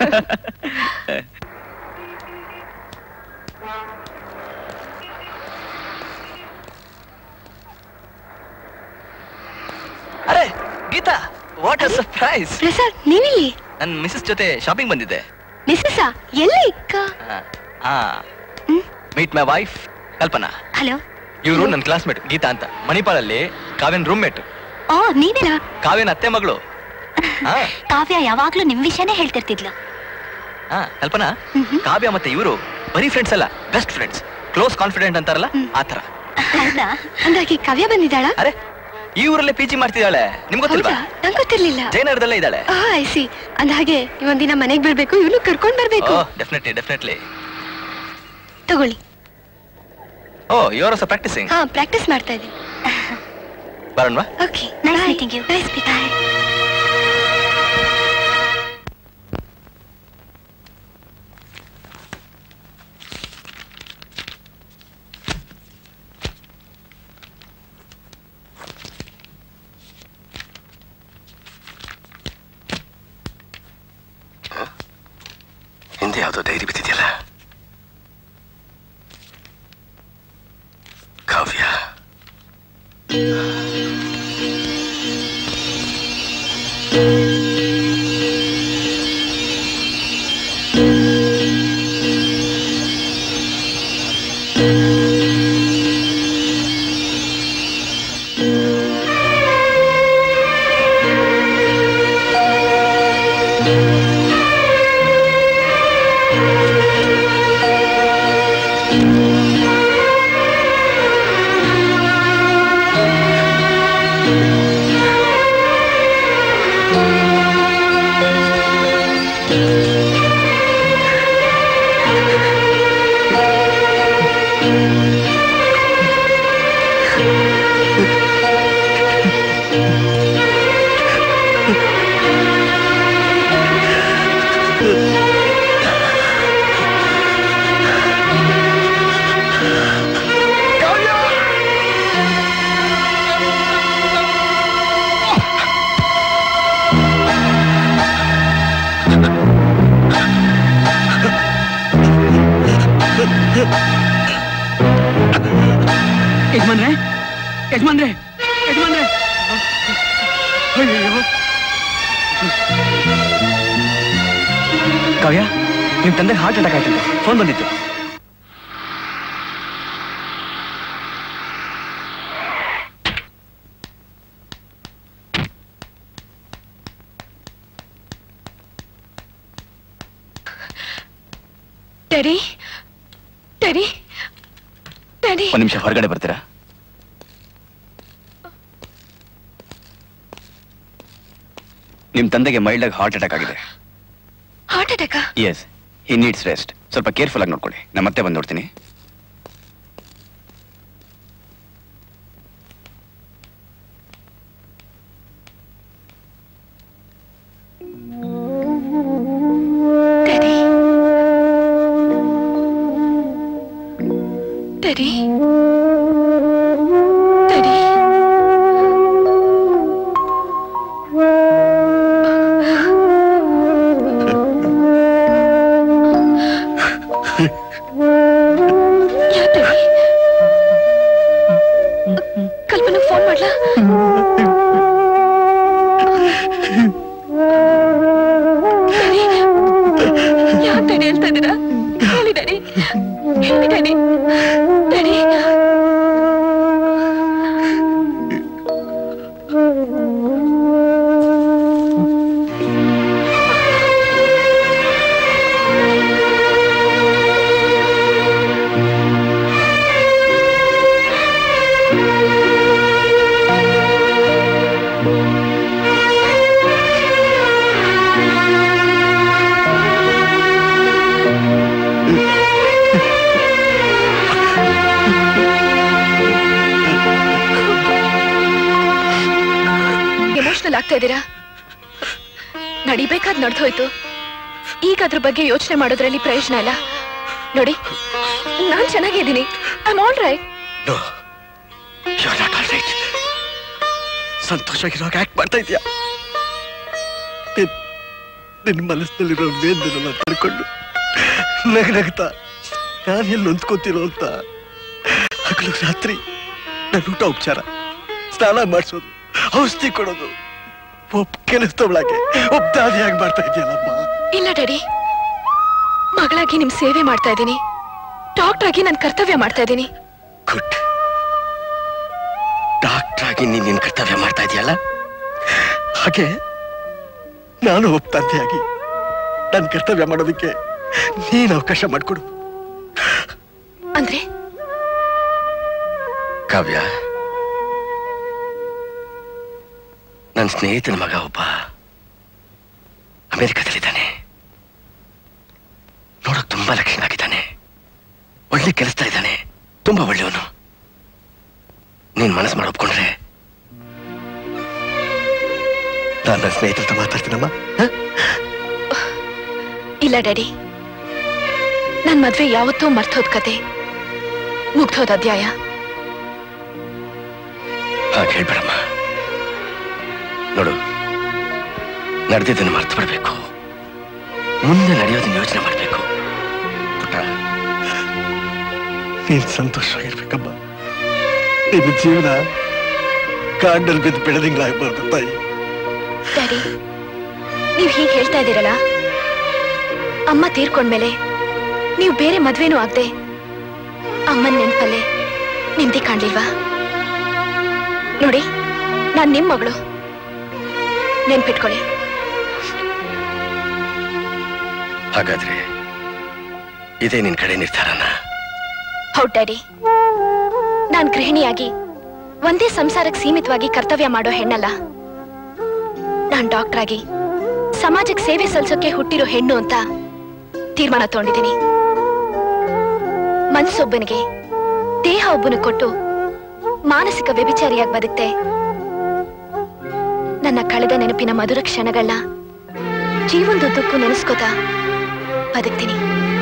ಅರೆ Geeta what a surprise Prasad ನೀವಿಲ್ಲಿ ನನ್ನ ಮಿಸಸ್ ಜೊತೆ ಶಾಪಿಂಗ್ ಬಂದಿದ್ದೆ ಮಿಸ್ಸಸ್ ಎಲ್ಲಿ ಹಾ meet my wife Kalpana hello ಇವರು ನನ್ನ ಕ್ಲಾಸ್ಮೇಟ್ ಗೀತಾ ಅಂತ ಮಣಿಪಾಲಲ್ಲಿ ಕಾವ್ಯನ್ ರೂಮ್ಮೇಟ್ ಓ ನೀವೇನಾ ಕಾವ್ಯನ ಅತ್ತೆ ಮಗಳು ಹಾ ಕಾವ್ಯ ಯಾವಾಗ್ಲೂ ನಿಮ್ ವಿಷಯನೇ ಹೇಳ್ತಿರ್ತಿದ್ಲು ಹಾ ಕಲ್ಪನಾ ಕಾವ್ಯ ಮತ್ತೆ ಇವರು ಬರೀ ಫ್ರೆಂಡ್ಸ್ ಅಲ್ಲ ಬೆಸ್ಟ್ ಫ್ರೆಂಡ್ಸ್ ಕ್ಲೋಸ್ ಕಾನ್ಫಿಡೆಂಟ್ ಅಂತಾರಲ್ಲ ಆ ತರ ಹೌದಾ ಹಂಗಾಗಿ ಕಾವ್ಯ ಬಂದಿದ್ದಾಳ ಅರೆ ಈ ಊರಲ್ಲೇ ಪಿ ಜಿ ಮಾಡ್ತಿದ್ದಾಳೆ ನಿಮ್ಗೆ ಗೊತ್ತಿಲ್ವಾ ನಂಗೆ ಗೊತ್ತಿರ್ಲಿಲ್ಲ ಜಯನಗರದಲ್ಲೇ ಇದ್ದಾಳೆ ಐ ಸಿ ಅಂದಾಗೆ ಇವೊಂದಿನ ಮನೆಗ್ ಬರ್ಬೇಕು ಇವನು ಕರ್ಕೊಂಡ್ ಬರ್ಬೇಕು ಓ ಡೆಫಿನೆಟ್ಲಿ ಡೆಫಿನೆಟ್ಲಿ ತಗೊಳ್ಳಿ oh you are also practising ಹಾ ಪ್ರಾಕ್ಟೀಸ್ ಮಾಡ್ತಾ ಇದ್ದೀನಿ ಬರೋಣವಾ okay nice meeting you nice meeting ಹಿಂದೆ ಯಾವುದೋ ಡೈರಿ ಬಿದ್ದಿದೆಯಲ್ಲ ಕಾವ್ಯ ಯಜಮಾನ್ರೆ ಯಜಮಾನ್ರೆ ಯಜಮಾನ್ರೆ ಅಯ್ಯೋ ಕಾವ್ಯ ನಿಮ್ ತಂದೆ ಹಾರ್ಟ್ ಅಟ್ಯಾಕ್ ಆಯ್ತಂತೆ ಫೋನ್ ಬಂದಿತ್ತು ಡ್ಯಾಡಿ ಡ್ಯಾಡಿ ಡ್ಯಾಡಿ ಒಂದ್ ನಿಮಿಷ ಹೊರಗಡೆ ಬರ್ತೀರಾ ನಿಮ್ ತಂದೆಗೆ ಮೈಲ್ಡ್ ಆಗಿ ಹಾರ್ಟ್ ಅಟ್ಯಾಕ್ ಆಗಿದೆ ಹಾರ್ಟ್ ಅಟ್ಯಾಕಾ ಎಸ್ ಹಿ ನೀಡ್ಸ್ ರೆಸ್ಟ್ ಸ್ವಲ್ಪ ಕೇರ್ಫುಲ್ ಆಗಿ ನೋಡ್ಕೊಳ್ಳಿ ನಾನು ಮತ್ತೆ ಬಂದು ನೋಡ್ತೀನಿ ಡ್ಯಾಡಿ ಡ್ಯಾಡಿ ಡ್ಯಾಡಿ ಯಾಕ್ ಡ್ಯಾಡಿ ಕಲ್ಪನಾ ಫೋನ್ ಮಾಡ್ಲಾ ಡ್ಯಾಡಿ ಯಾಕೆ ಡ್ಯಾಡಿ ಹೇಳ್ತಾ ಇದ್ದೀರಾ ಹೇಳಿ ಡ್ಯಾಡಿ ಹೇಳಿ ಡ್ಯಾಡಿ ಡ್ಯಾಡಿ ಎಮೋಷನಲ್ ಆಗ್ತಾ ಇದ್ದೀರಾ ನಡಿಬೇಕಾದ್ ನಡೆದೋಯ್ತು ಈಗ ಅದ್ರ ಬಗ್ಗೆ ಯೋಚನೆ ಮಾಡೋದ್ರಲ್ಲಿ ಪ್ರಯೋಜನ ಇಲ್ಲ ನೋಡಿ ನಾನ್ ಚೆನ್ನಾಗಿದ್ದೀನಿ I all right no you are not all right ಸಂತೋಷವಾಗಿರುವಾಗ ಆಕ್ಟ್ ಮಾಡ್ತಾ ಇದೀಯಾ ನಿನ್- ನಿನ್ನ ಮನಸ್ಸಿನಲ್ಲಿರೋ ವೇದನೆಲ್ಲ ತಡ್ಕೊಂಡು ನಗ ನಗ್ತಾ ನಾನು ಎಲ್ಲಿ ನೊಂದ್ಕೋತಿರೋ ಅಂತ ಹಗಲು ರಾತ್ರಿ ನನ್ನ ಊಟ ಉಪಚಾರ ಸ್ನಾನ ಮಾಡಿಸೋದು ಔಷಧಿ ಕೊಡೋದು ಒಬ್ಬ ಕೆಲಸದವಳಾಗೆ ಒಬ್ಬ ದಾದಿಯಾಗಿ ಮಾಡ್ತಾ ಇದೆಯಲ್ಲಮ್ಮ ಇಲ್ಲ ಡ್ಯಾಡಿ ಮಗಳಾಗಿ ನಿಮ್ ಸೇವೆ ಮಾಡ್ತಾ ಇದ್ದೀನಿ ಡಾಕ್ಟರ್ ಆಗಿ ನನ್ನ ಕರ್ತವ್ಯ ಮಾಡ್ತಾ ಇದ್ದೀನಿ ಗುಡ್ ಡಾಕ್ಟರ್ ಆಗಿ ನೀನ್ ನಿನ್ ಕರ್ತವ್ಯ ಮಾಡ್ತಾ ಇದೆಯಲ್ಲ ಹಾಗೆ ನಾನು ಒಬ್ಬ ತಂದೆಯಾಗಿ ನನ್ನ ಕರ್ತವ್ಯ ಮಾಡೋದಕ್ಕೆ ನೀನ್ ಅವಕಾಶ ಮಾಡಿಕೊಡು ಅಂದ್ರೆ ಕಾವ್ಯ ನನ್ನ ಸ್ನೇಹಿತನ ಮಗ ಒಬ್ಬ ಅಮೆರಿಕದಲ್ಲಿದ್ದಾನೆ ನೋಡಕ್ ತುಂಬಾ ಲಕ್ಷಣ ಆಗಿದ್ದಾನೆ ಒಳ್ಳೆ ಕೆಲಸ ಇದ್ದಾನೆ ತುಂಬಾ ಒಳ್ಳೆಯವನು ನೀನ್ ಮನಸ್ಸು ಮಾಡಿ ಒಪ್ಕೊಂಡ್ರೆ ನಾನು ನನ್ನ ಸ್ನೇಹಿತರ ಹತ್ರ ಮಾತಾಡ್ತೀನಮ್ಮ ಇಲ್ಲ ಡ್ಯಾಡಿ ನನ್ ಮದ್ವೆ ಯಾವತ್ತೂ ಮರ್ತೋದ್ ಕತೆ ಮುಗ್ದೋದ್ ಅಧ್ಯಾಯ ಹಾಗೆ ಹೇಳ್ಬೇಡಮ್ಮ ನೋಡು ನಡೆದಿದ್ದನ್ನು ಮರ್ತು ಬಿಡ್ಬೇಕು ಮುಂದೆ ನಡೆಯೋದನ್ನ ಯೋಚನೆ ಮಾಡ್ಬೇಕು ಪುಟ್ಟ ನೀನ್ ಸಂತೋಷವಾಗಿರ್ಬೇಕಮ್ಮ ನಿನ್ನ ಜೀವನ ಕಾಂಡಲ್ ಬಿದ್ದು ಬೆಳೆದಿಂಗ್ಲಾಗ್ಬಾರ್ದು ತಾಯಿ ಡ್ಯಾಡಿ ನೀವ್ ಹೀಗೆ ಹೇಳ್ತಾ ಇದ್ದೀರಲ್ಲ ಅಮ್ಮ ತೀರ್ಕೊಂಡ್ಮೇಲೆ ನೀವು ಬೇರೆ ಮದ್ವೆನೂ ಆಗ್ದೆ ಅಮ್ಮನ್ ನೆನ್ಪಲ್ಲೇ ನಿಮ್ದಿ ಕಾಣ್ಲಿಲ್ವಾ ನೋಡಿ ನಾನ್ ನಿಮ್ ಮಗಳು ನೆನ್ಪಿಟ್ಕೊಳ್ಳಿ ಹಾಗಾದ್ರೆ ಇದೇ ನಿನ್ ಕಡೆ ನಿರ್ಧಾರನ ಹೌದ್ ಡ್ಯಾಡಿ ನಾನ್ ಗೃಹಿಣಿಯಾಗಿ ಒಂದೇ ಸಂಸಾರಕ್ಕೆ ಸೀಮಿತವಾಗಿ ಕರ್ತವ್ಯ ಮಾಡೋ ಹೆಣ್ಣಲ್ಲ ನಾನ್ ಡಾಕ್ಟರ್ ಆಗಿ ಸಮಾಜಕ್ಕೆ ಸೇವೆ ಸಲ್ಸೋಕೆ ಹುಟ್ಟಿರೋ ಹೆಣ್ಣು ಅಂತ ತೀರ್ಮಾನ ತಗೊಂಡಿದ್ದೀನಿ ಮನ್ಸೊಬ್ಬನಿಗೆ ದೇಹ ಒಬ್ಬನ ಕೊಟ್ಟು ಮಾನಸಿಕ ವ್ಯಭಿಚಾರಿಯಾಗಿ ಬದುಕ್ತೆ ನನ್ನ ಕಳೆದ ನೆನಪಿನ ಮಧುರ ಕ್ಷಣಗಳನ್ನ ಜೀವನದುದ್ದಕ್ಕೂ ನೆನೆಸ್ಕೋತಾ ಬದುಕ್ತೀನಿ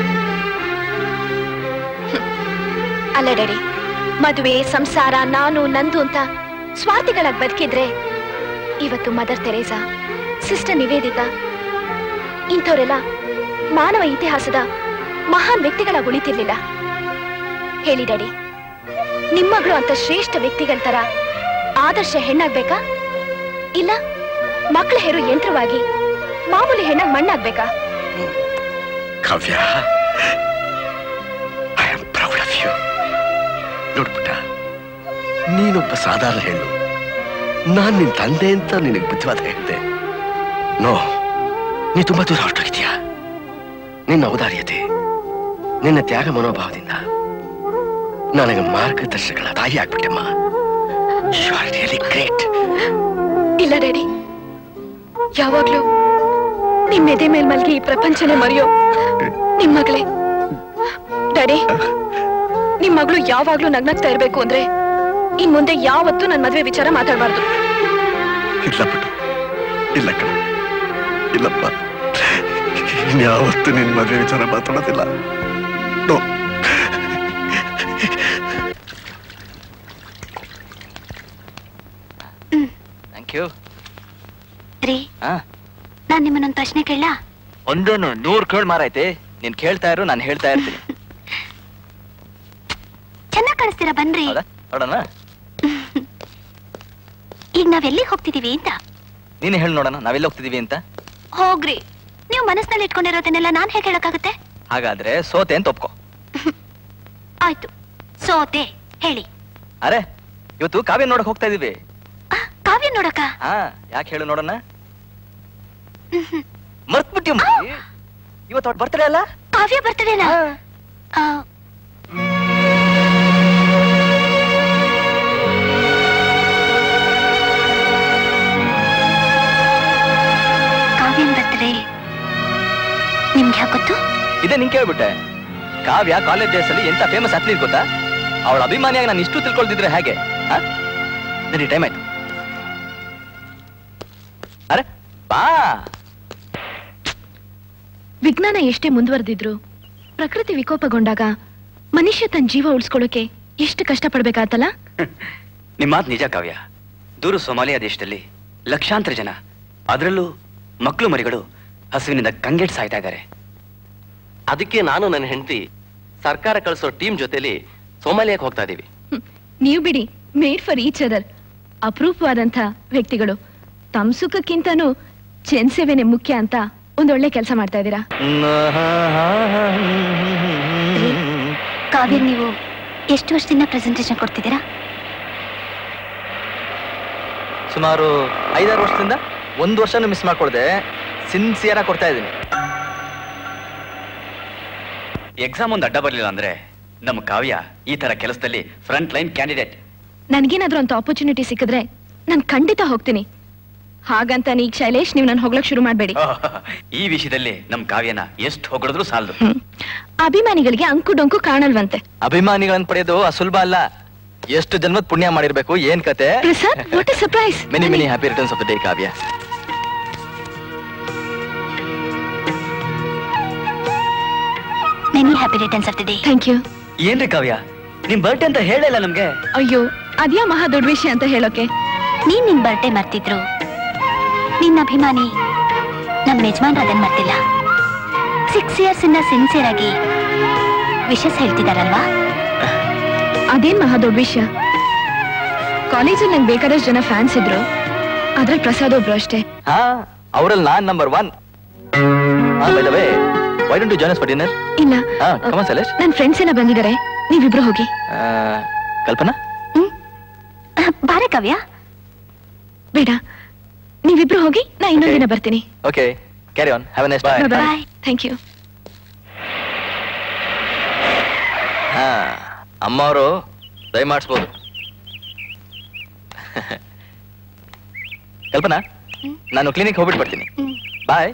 ಹ್ಮ್. ಅಲ್ಲ ಡ್ಯಾಡಿ ಮದುವೆ ಸಂಸಾರ ನಾನು ನಂದು ಅಂತ ಸ್ವಾರ್ಥಿಗಳಾಗಿ ಬದುಕಿದ್ರೆ ಇವತ್ತು ಮದರ್ ತೆರೇಸಾ ಸಿಸ್ಟರ್ ನಿವೇದಿತಾ ಇಂಥವರೆಲ್ಲ ಮಾನವ ಇತಿಹಾಸದ ಮಹಾನ್ ವ್ಯಕ್ತಿಗಳಾಗಿ ಉಳಿತಿರ್ಲಿಲ್ಲ ಹೇಳಿ ಡ್ಯಾಡಿ ನಿಮ್ಮಗಳು ಅಂತ ಶ್ರೇಷ್ಠ ವ್ಯಕ್ತಿಗಳ ತರ ಆದರ್ಶ ಹೆಣ್ಣಾಗ್ಬೇಕಾ ಇಲ್ಲ ಮಕ್ಕಳ ಹೆರು ಯಂತ್ರವಾಗಿ ಮಾಮೂಲಿ ಹೆಣ್ಣಾಗ್ ಮಣ್ಣಾಗ್ಬೇಕಾ Kavya I am proud of you ನೋಡ್ಬಿಟ್ಟ ನೀನೊಬ್ಬ ಸಾಧಾರಣ ಹೆಣ್ಣು ನಾನ್ ನಿನ್ ತಂದೆ ಅಂತ ನಿನಗೆ ಬುದ್ಧಿವಾದ ಹೇಳಿದೆ ನೋ ನೀ ತುಂಬಾ ದೂರ ಹೊರಟೋಗಿದ್ಯಾ ನಿನ್ನ ಔದಾರ್ಯತೆ ನಿನ್ನ ತ್ಯಾಗ ಮನೋಭಾವದಿಂದ ನನಗೆ ಮಾರ್ಗದರ್ಶಕಳ ತಾಯಿ ಆಗ್ಬಿಟ್ಟೆಮ್ಮ ಯು ಆರ್ ರಿಯಲಿ ಗ್ರೇಟ್ ಇಲ್ಲ ಡ್ಯಾಡಿ ಯಾವಾಗ್ಲೂ ನಿಮ್ ಎದೆ ಮೇಲ್ ಮಲ್ಗಿ ಈ ಪ್ರಪಂಚನೇ ಮರೆಯೋ ನಿಮ್ ಮಗಳೇ ಡ್ಯಾಡಿ ನಿಮ್ ಮಗಳು ಯಾವಾಗ್ಲೂ ನಗ್ನಗ್ತಾ ಇರ್ಬೇಕು ಅಂದ್ರೆ ಇನ್ ಮುಂದೆ ಯಾವತ್ತೂ ನನ್ ಮದ್ವೆ ವಿಚಾರ ಮಾತಾಡಬಾರ್ದು ಇಲ್ಲ ಪುಟ್ಟು ಇಲ್ಲ ಕಣ ಇಲ್ಲಪ್ಪ ಇನ್ಯಾವತ್ತೂ ನಿನ್ ಮದುವೆ ವಿಚಾರ ಮಾತಾಡೋದಿಲ್ಲ ನೋ ಥ್ಯಾಂಕ್ ಯು ರೀ ಹಾ ನಾನ್ ನಿಮ್ಮನ್ನೊಂದ್ ಪ್ರಶ್ನೆ ಕೇಳ ಒಂದನ್ನು ನೂರ್ ಕೇಳ್ ಮಾರೈತೆ ನೀನ್ ಕೇಳ್ತಾ ಇರು ನಾನು ಹೇಳ್ತಾ ಇರ್ತೀನಿ ಚೆನ್ನಾಗ್ ಕಾಣಿಸ್ತೀರಾ ಬನ್ರಿ ಹೌದಾ ನೋಡೋಣ ಈಗ ನಾವ್ ಎಲ್ಲಿಗ್ ಹೋಗ್ತಿದೀವಿ ಅಂತ ನೀನು ಹೇಳಿ ನೋಡೋಣ ನಾವೆಲ್ಲ ಹೋಗ್ತಿದೀವಿ ಅಂತ ಹೋಗ್ರಿ ನೀವು ಮನಸ್ಸಿನಲ್ಲಿ ಇಟ್ಕೊಂಡಿರೋದನ್ನೆಲ್ಲ ನಾನ್ ಹೇಗೆ ಹೇಳಕ್ಕಾಗುತ್ತೆ ಹಾಗಾದ್ರೆ ಸೋತೆ ಅಂತ ಒಪ್ಕೋ ಆಯ್ತು ಸೋತೆ ಹೇಳಿ ಅರೆ ಇವತ್ತು ಕಾವ್ಯ ನೋಡಕ್ ಹೋಗ್ತಾ ಇದೀವಿ ಕಾವ್ಯ ನೋಡಕ ಹಾ ಯಾಕೆ ಹೇಳು ನೋಡೋಣ ಮರ್ತ್ಬಿಟ್ಟಿ ಇವತ್ತು ಅವ್ರು ಬರ್ತಾರೆ ಅಲ್ಲ ಕಾವ್ಯ ಬರ್ತಡೇನಾ ಆ, ಕಾವ್ಯನ್ ಬರ್ತಡೇ ನಿಮ್ಗೆ ಯಾಕೆ ಗೊತ್ತು ಇದೇ ನಿಂಗೆ ಕೇಳ್ಬಿಟ್ಟೆ ಕಾವ್ಯ ಕಾಲೇಜ್ ಡೇಸ್ ಅಲ್ಲಿ ಎಂತ ಫೇಮಸ್ ಅಥ್ಲೀಟ್ ಗೊತ್ತಾ ಅವಳ ಅಭಿಮಾನಿಯಾಗಿ ನಾನು ಇಷ್ಟು ತಿಳ್ಕೊಳ್ದಿದ್ರೆ ಹೇಗೆ ಹಾ ನಡಿ ಟೈಮ್ ಆಯ್ತು ಅರೆ ಬಾ ವಿಜ್ಞಾನ ಎಷ್ಟೇ ಮುಂದುವರೆದಿದ್ರು ಪ್ರಕೃತಿ ವಿಕೋಪಗೊಂಡಾಗ ಮನುಷ್ಯ ತನ್ನ ಜೀವ ಉಳಿಸ್ಕೊಳ್ಳೋಕೆ ಎಷ್ಟು ಕಷ್ಟ ಪಡ್ಬೇಕಾತಲ್ಲ ನಿಮ್ಮ ಮಾತು ನಿಜ ಕಾವ್ಯ ದೂರ ಸೊಮಾಲಿಯಾ ದೇಶದಲ್ಲಿ ಲಕ್ಷಾಂತರ ಜನ ಅದರಲ್ಲೂ ಮಕ್ಕಳು ಮರಿಗಳು ಹಸುವಿನಿಂದ ಕಂಗೆಟ್ ಸಾಯ್ತಾ ಇದ್ದಾರೆ ಅದಕ್ಕೆ ನಾನು ನನ್ನ ಹೆಂಡತಿ ಸರ್ಕಾರ ಕಳಿಸೋ ಟೀಮ್ ಜೊತೆಲಿ ಸೋಮಾಲಿಯಾಕ್ ಹೋಗ್ತಾ ಇದೀವಿ ನೀವು ಬಿಡಿ ಮೇಡ್ ಫಾರ್ ಈಚ್ ಅದರ್ ಅಪರೂಪವಾದಂಥ ವ್ಯಕ್ತಿಗಳು ತಮ್ಮ ಸುಖಕ್ಕಿಂತನೂ ಜನಸೇವೆನೆ ಮುಖ್ಯ ಅಂತ ಒಂದೊಳ್ಳೆ ಕೆಲಸ ಮಾಡ್ತಾ ಇದ್ದೀರಾ ಕಾವ್ಯ ನೀವು ಎಷ್ಟು ವರ್ಷದಿಂದ ಪ್ರೆಸೆಂಟೇಶನ್ ಕೊಡ್ತಿದ್ದೀರಾ ಸುಮಾರು ಐದಾರು ವರ್ಷದಿಂದ ಒಂದು ವರ್ಷನೂ ಮಿಸ್ ಮಾಡ್ಕೊಳ್ದೆ ಸಿನ್ಸಿಯರ್ ಕೊಡ್ತಾ ಇದ್ದೀನಿ ಎಕ್ಸಾಮ್ ಒಂದು ಅಡ್ಡ ಬರಲಿಲ್ಲ ಅಂದ್ರೆ ನಮ್ಮ ಕಾವ್ಯ ಈ ತರ ಕೆಲಸದಲ್ಲಿ ಫ್ರಂಟ್ ಲೈನ್ ಕ್ಯಾಂಡಿಡೇಟ್ ನನ್ಗೇನಾದ್ರೂ ಅಂತ ಆಪರ್ಚುನಿಟಿ ಸಿಕ್ಕಿದ್ರೆ ನಾನು ಖಂಡಿತ ಹೋಗ್ತೀನಿ ಹಾಗಂತ ನೀಗ್ ಶೈಲೇಶ್ ನೀವ್ ನನ್ ಹೋಗ್ಲಕ್ ಶುರು ಮಾಡ್ಬೇಡಿ ಈ ವಿಷಯದಲ್ಲಿ ನಮ್ ಕಾವ್ಯನ ಎಷ್ಟು ಹೊಗಳಿದ್ರು ಸಾಲದು ಅಭಿಮಾನಿಗಳಿಗೆ ಅಂಕು ಡೊಂಕು ಕಾಣಲ್ವಂತೆ ಅಭಿಮಾನಿಗಳನ್ನ ಪಡೆಯೋದು ಅಸುಲಭ ಅಲ್ಲ ಎಷ್ಟು ಜನ್ಮದ ಪುಣ್ಯ ಮಾಡಿರ್ಬೇಕು ಏನ್ ಕತೆ Prasad what surprise many many happy returns of the day Kavya many happy returns of the day thank you ಏನ್ರಿ ಕಾವ್ಯ ನಿಮ್ ಬರ್ಡೇ ಅಂತ ಹೇಳಿಲ್ಲ ನಮ್ಗೆ ಅಯ್ಯೋ ಅದ್ಯಾ ಮಹಾ ದೊಡ್ಡ ವಿಷಯ ಅಂತ ಹೇಳೋಕೆ ನೀನ್ ನಿನ್ ಬರ್ಡೇ ಮರ್ತಿದ್ರು ನಿನ್ನ ಅಭಿಮಾನಿ ನಮ್ಮ ಯಜಮಾನ್ರು ಅದನ್ ಮರ್ತಿಲ್ಲ ಸಿಕ್ಸ್ ಇಯರ್ಸ್ ಇಂದ ಸಿನ್ಸಿಯರ್ ಆಗಿ ವಿಶಸ್ ಹೇಳ್ತಿದಾರಲ್ವಾ ಅದೇನ್ ಮಹಾ ದೊಡ್ಡ ವಿಷಯ ಕಾಲೇಜಲ್ಲಿ ನಂಗೆ ಬೇಕಾದಷ್ಟು ಜನ ಫ್ಯಾನ್ಸ್ ಇದ್ರು ಅದ್ರಲ್ಲಿ ಪ್ರಸಾದ್ ಒಬ್ರು ಅಷ್ಟೇ ಹಾ ಅವರಲ್ಲಿ ನಾನ್ number one by the way why don't you join us for dinner ಇಲ್ಲ ಹಾ ಕಮ ಸಲೇಶ್ ನನ್ ಫ್ರೆಂಡ್ಸ್ ಎಲ್ಲ ಬಂದಿದ್ದಾರೆ ನೀವಿಬ್ರು ಹೋಗಿ ಕಲ್ಪನಾ ಬಾರೆ ಕಾವ್ಯ ಬೇಡ ನೀವಿಬ್ರು ಹೋಗಿ ನಾ ಇನ್ನೊಂದ್ ದಿನ ಬರ್ತೀನಿ okay carry on have a nice bye bye thank you ಹಾ ಅಮ್ಮ ಅವರು ದಯ ಮಾಡಿಸ್ಬೋದು ಕಲ್ಪನಾ ನಾನು ಕ್ಲಿನಿಕ್ ಹೋಗ್ಬಿಟ್ಟು ಬರ್ತೀನಿ ಬಾಯ್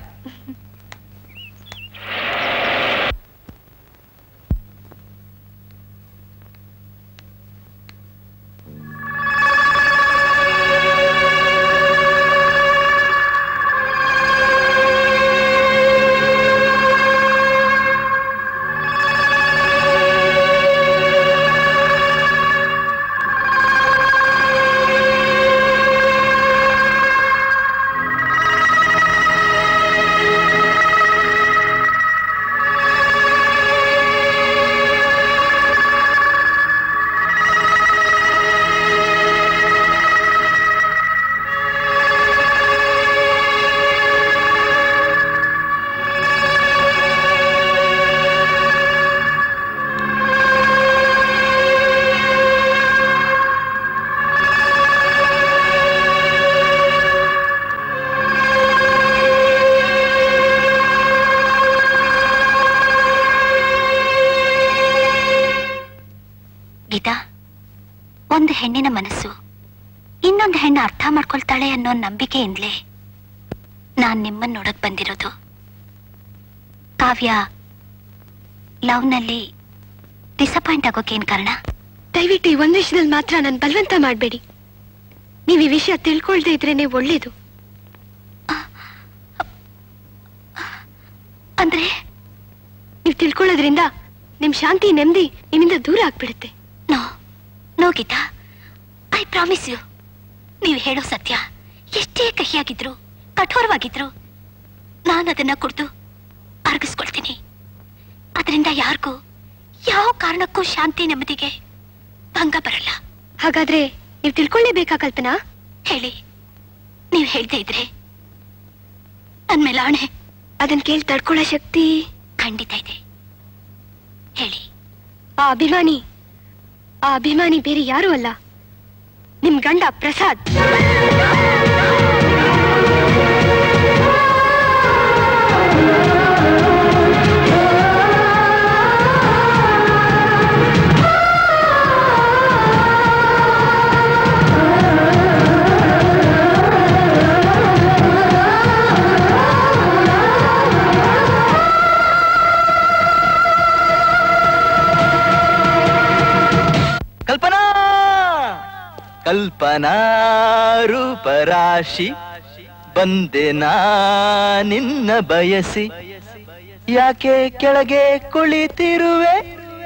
ಗೀತಾ ಒಂದು ಹೆಣ್ಣಿನ ಮನಸ್ಸು ಇನ್ನೊಂದು ಹೆಣ್ಣು ಅರ್ಥ ಮಾಡ್ಕೊಳ್ತಾಳೆ ಅನ್ನೋ ನಂಬಿಕೆಯಿಂದಲೇ ನಾನ್ ನಿಮ್ಮನ್ನ ನೋಡಕ್ ಬಂದಿರೋದು ಕಾವ್ಯ ಲವ್ನಲ್ಲಿ ಡಿಸಪಾಯಿಂಟ್ ಆಗೋಕೇನ್ ಕಾರಣ ದಯವಿಟ್ಟು ಈ ಒಂದ್ ವಿಷಯದಲ್ಲಿ ಮಾತ್ರ ನನ್ ಬಲವಂತ ಮಾಡ್ಬೇಡಿ ನೀವ್ ಈ ವಿಷಯ ತಿಳ್ಕೊಳ್ದೇ ಇದ್ರೇನೆ ಒಳ್ಳೇದು ಅಂದ್ರೆ ನೀವ್ ತಿಳ್ಕೊಳ್ಳೋದ್ರಿಂದ ನಿಮ್ ಶಾಂತಿ ನೆಮ್ಮದಿ ನಿಮ್ಮಿಂದ ದೂರ ಆಗ್ಬಿಡುತ್ತೆ no no Geeta I promise you ನೀವು ಹೇಳೋ ಸತ್ಯ ಎಷ್ಟೇ ಕಹಿಯಾಗಿದ್ರು ಕಠೋರವಾಗಿದ್ರು ನಾನು ಅದನ್ನ ಕುಡ್ದು ಅರ್ಗಿಸ್ಕೊಳ್ತೀನಿ ಅದರಿಂದ ಯಾರಿಗೂ ಯಾವ ಕಾರಣಕ್ಕೂ ಶಾಂತಿ ನೆಮ್ಮದಿಗೆ ಭಂಗ ಬರಲ್ಲ ಹಾಗಾದ್ರೆ ನೀವ್ ತಿಳ್ಕೊಳ್ಳೇಬೇಕಾ ಕಲ್ಪನಾ ಹೇಳಿ ನೀವು ಹೇಳ್ದೇ ಇದ್ರೆ ನನ್ ಮೇಲೆ ಆಣೆ ಅದನ್ ಕೇಳಿ ತಡ್ಕೊಳ್ಳೋ ಶಕ್ತಿ ಖಂಡಿತ ಇದೆ ಹೇಳಿ ಆ ಅಭಿಮಾನಿ ಆ ಅಭಿಮಾನಿ ಬೇರೆ ಯಾರು ಅಲ್ಲ ನಿಮ್ ಗಂಡ ಪ್ರಸಾದ್ ಕಲ್ಪನಾ ಕಲ್ಪನಾ ರೂಪರಾಶಿ ಬಂದೆ ನಾ ನಿನ್ನ ಬಯಸಿ ಯಾಕೆ ಕೆಳಗೆ ಕುಳಿತಿರುವೆ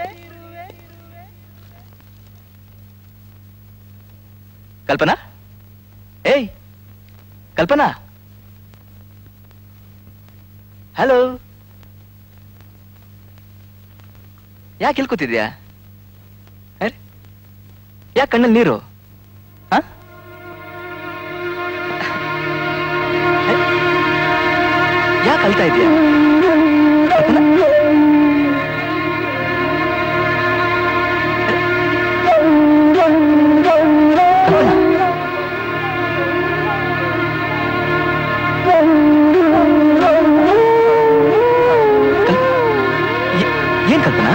ಕಲ್ಪನಾ ಏಯ್ ಕಲ್ಪನಾ ಹಲೋ ಯಾಕೆ ಇಲ್ಲಿ ಕೂತಿದ್ಯಾ ಯಾಕೆ ಕಣ್ಣಲ್ಲಿ ನೀರು ಹ? ಯಾಕೆ ಅಳ್ತಾ ಇದೀಯಾ ಕಲ್ಪನಾ? ಏ- ಏನ್ ಕಲ್ಪನಾ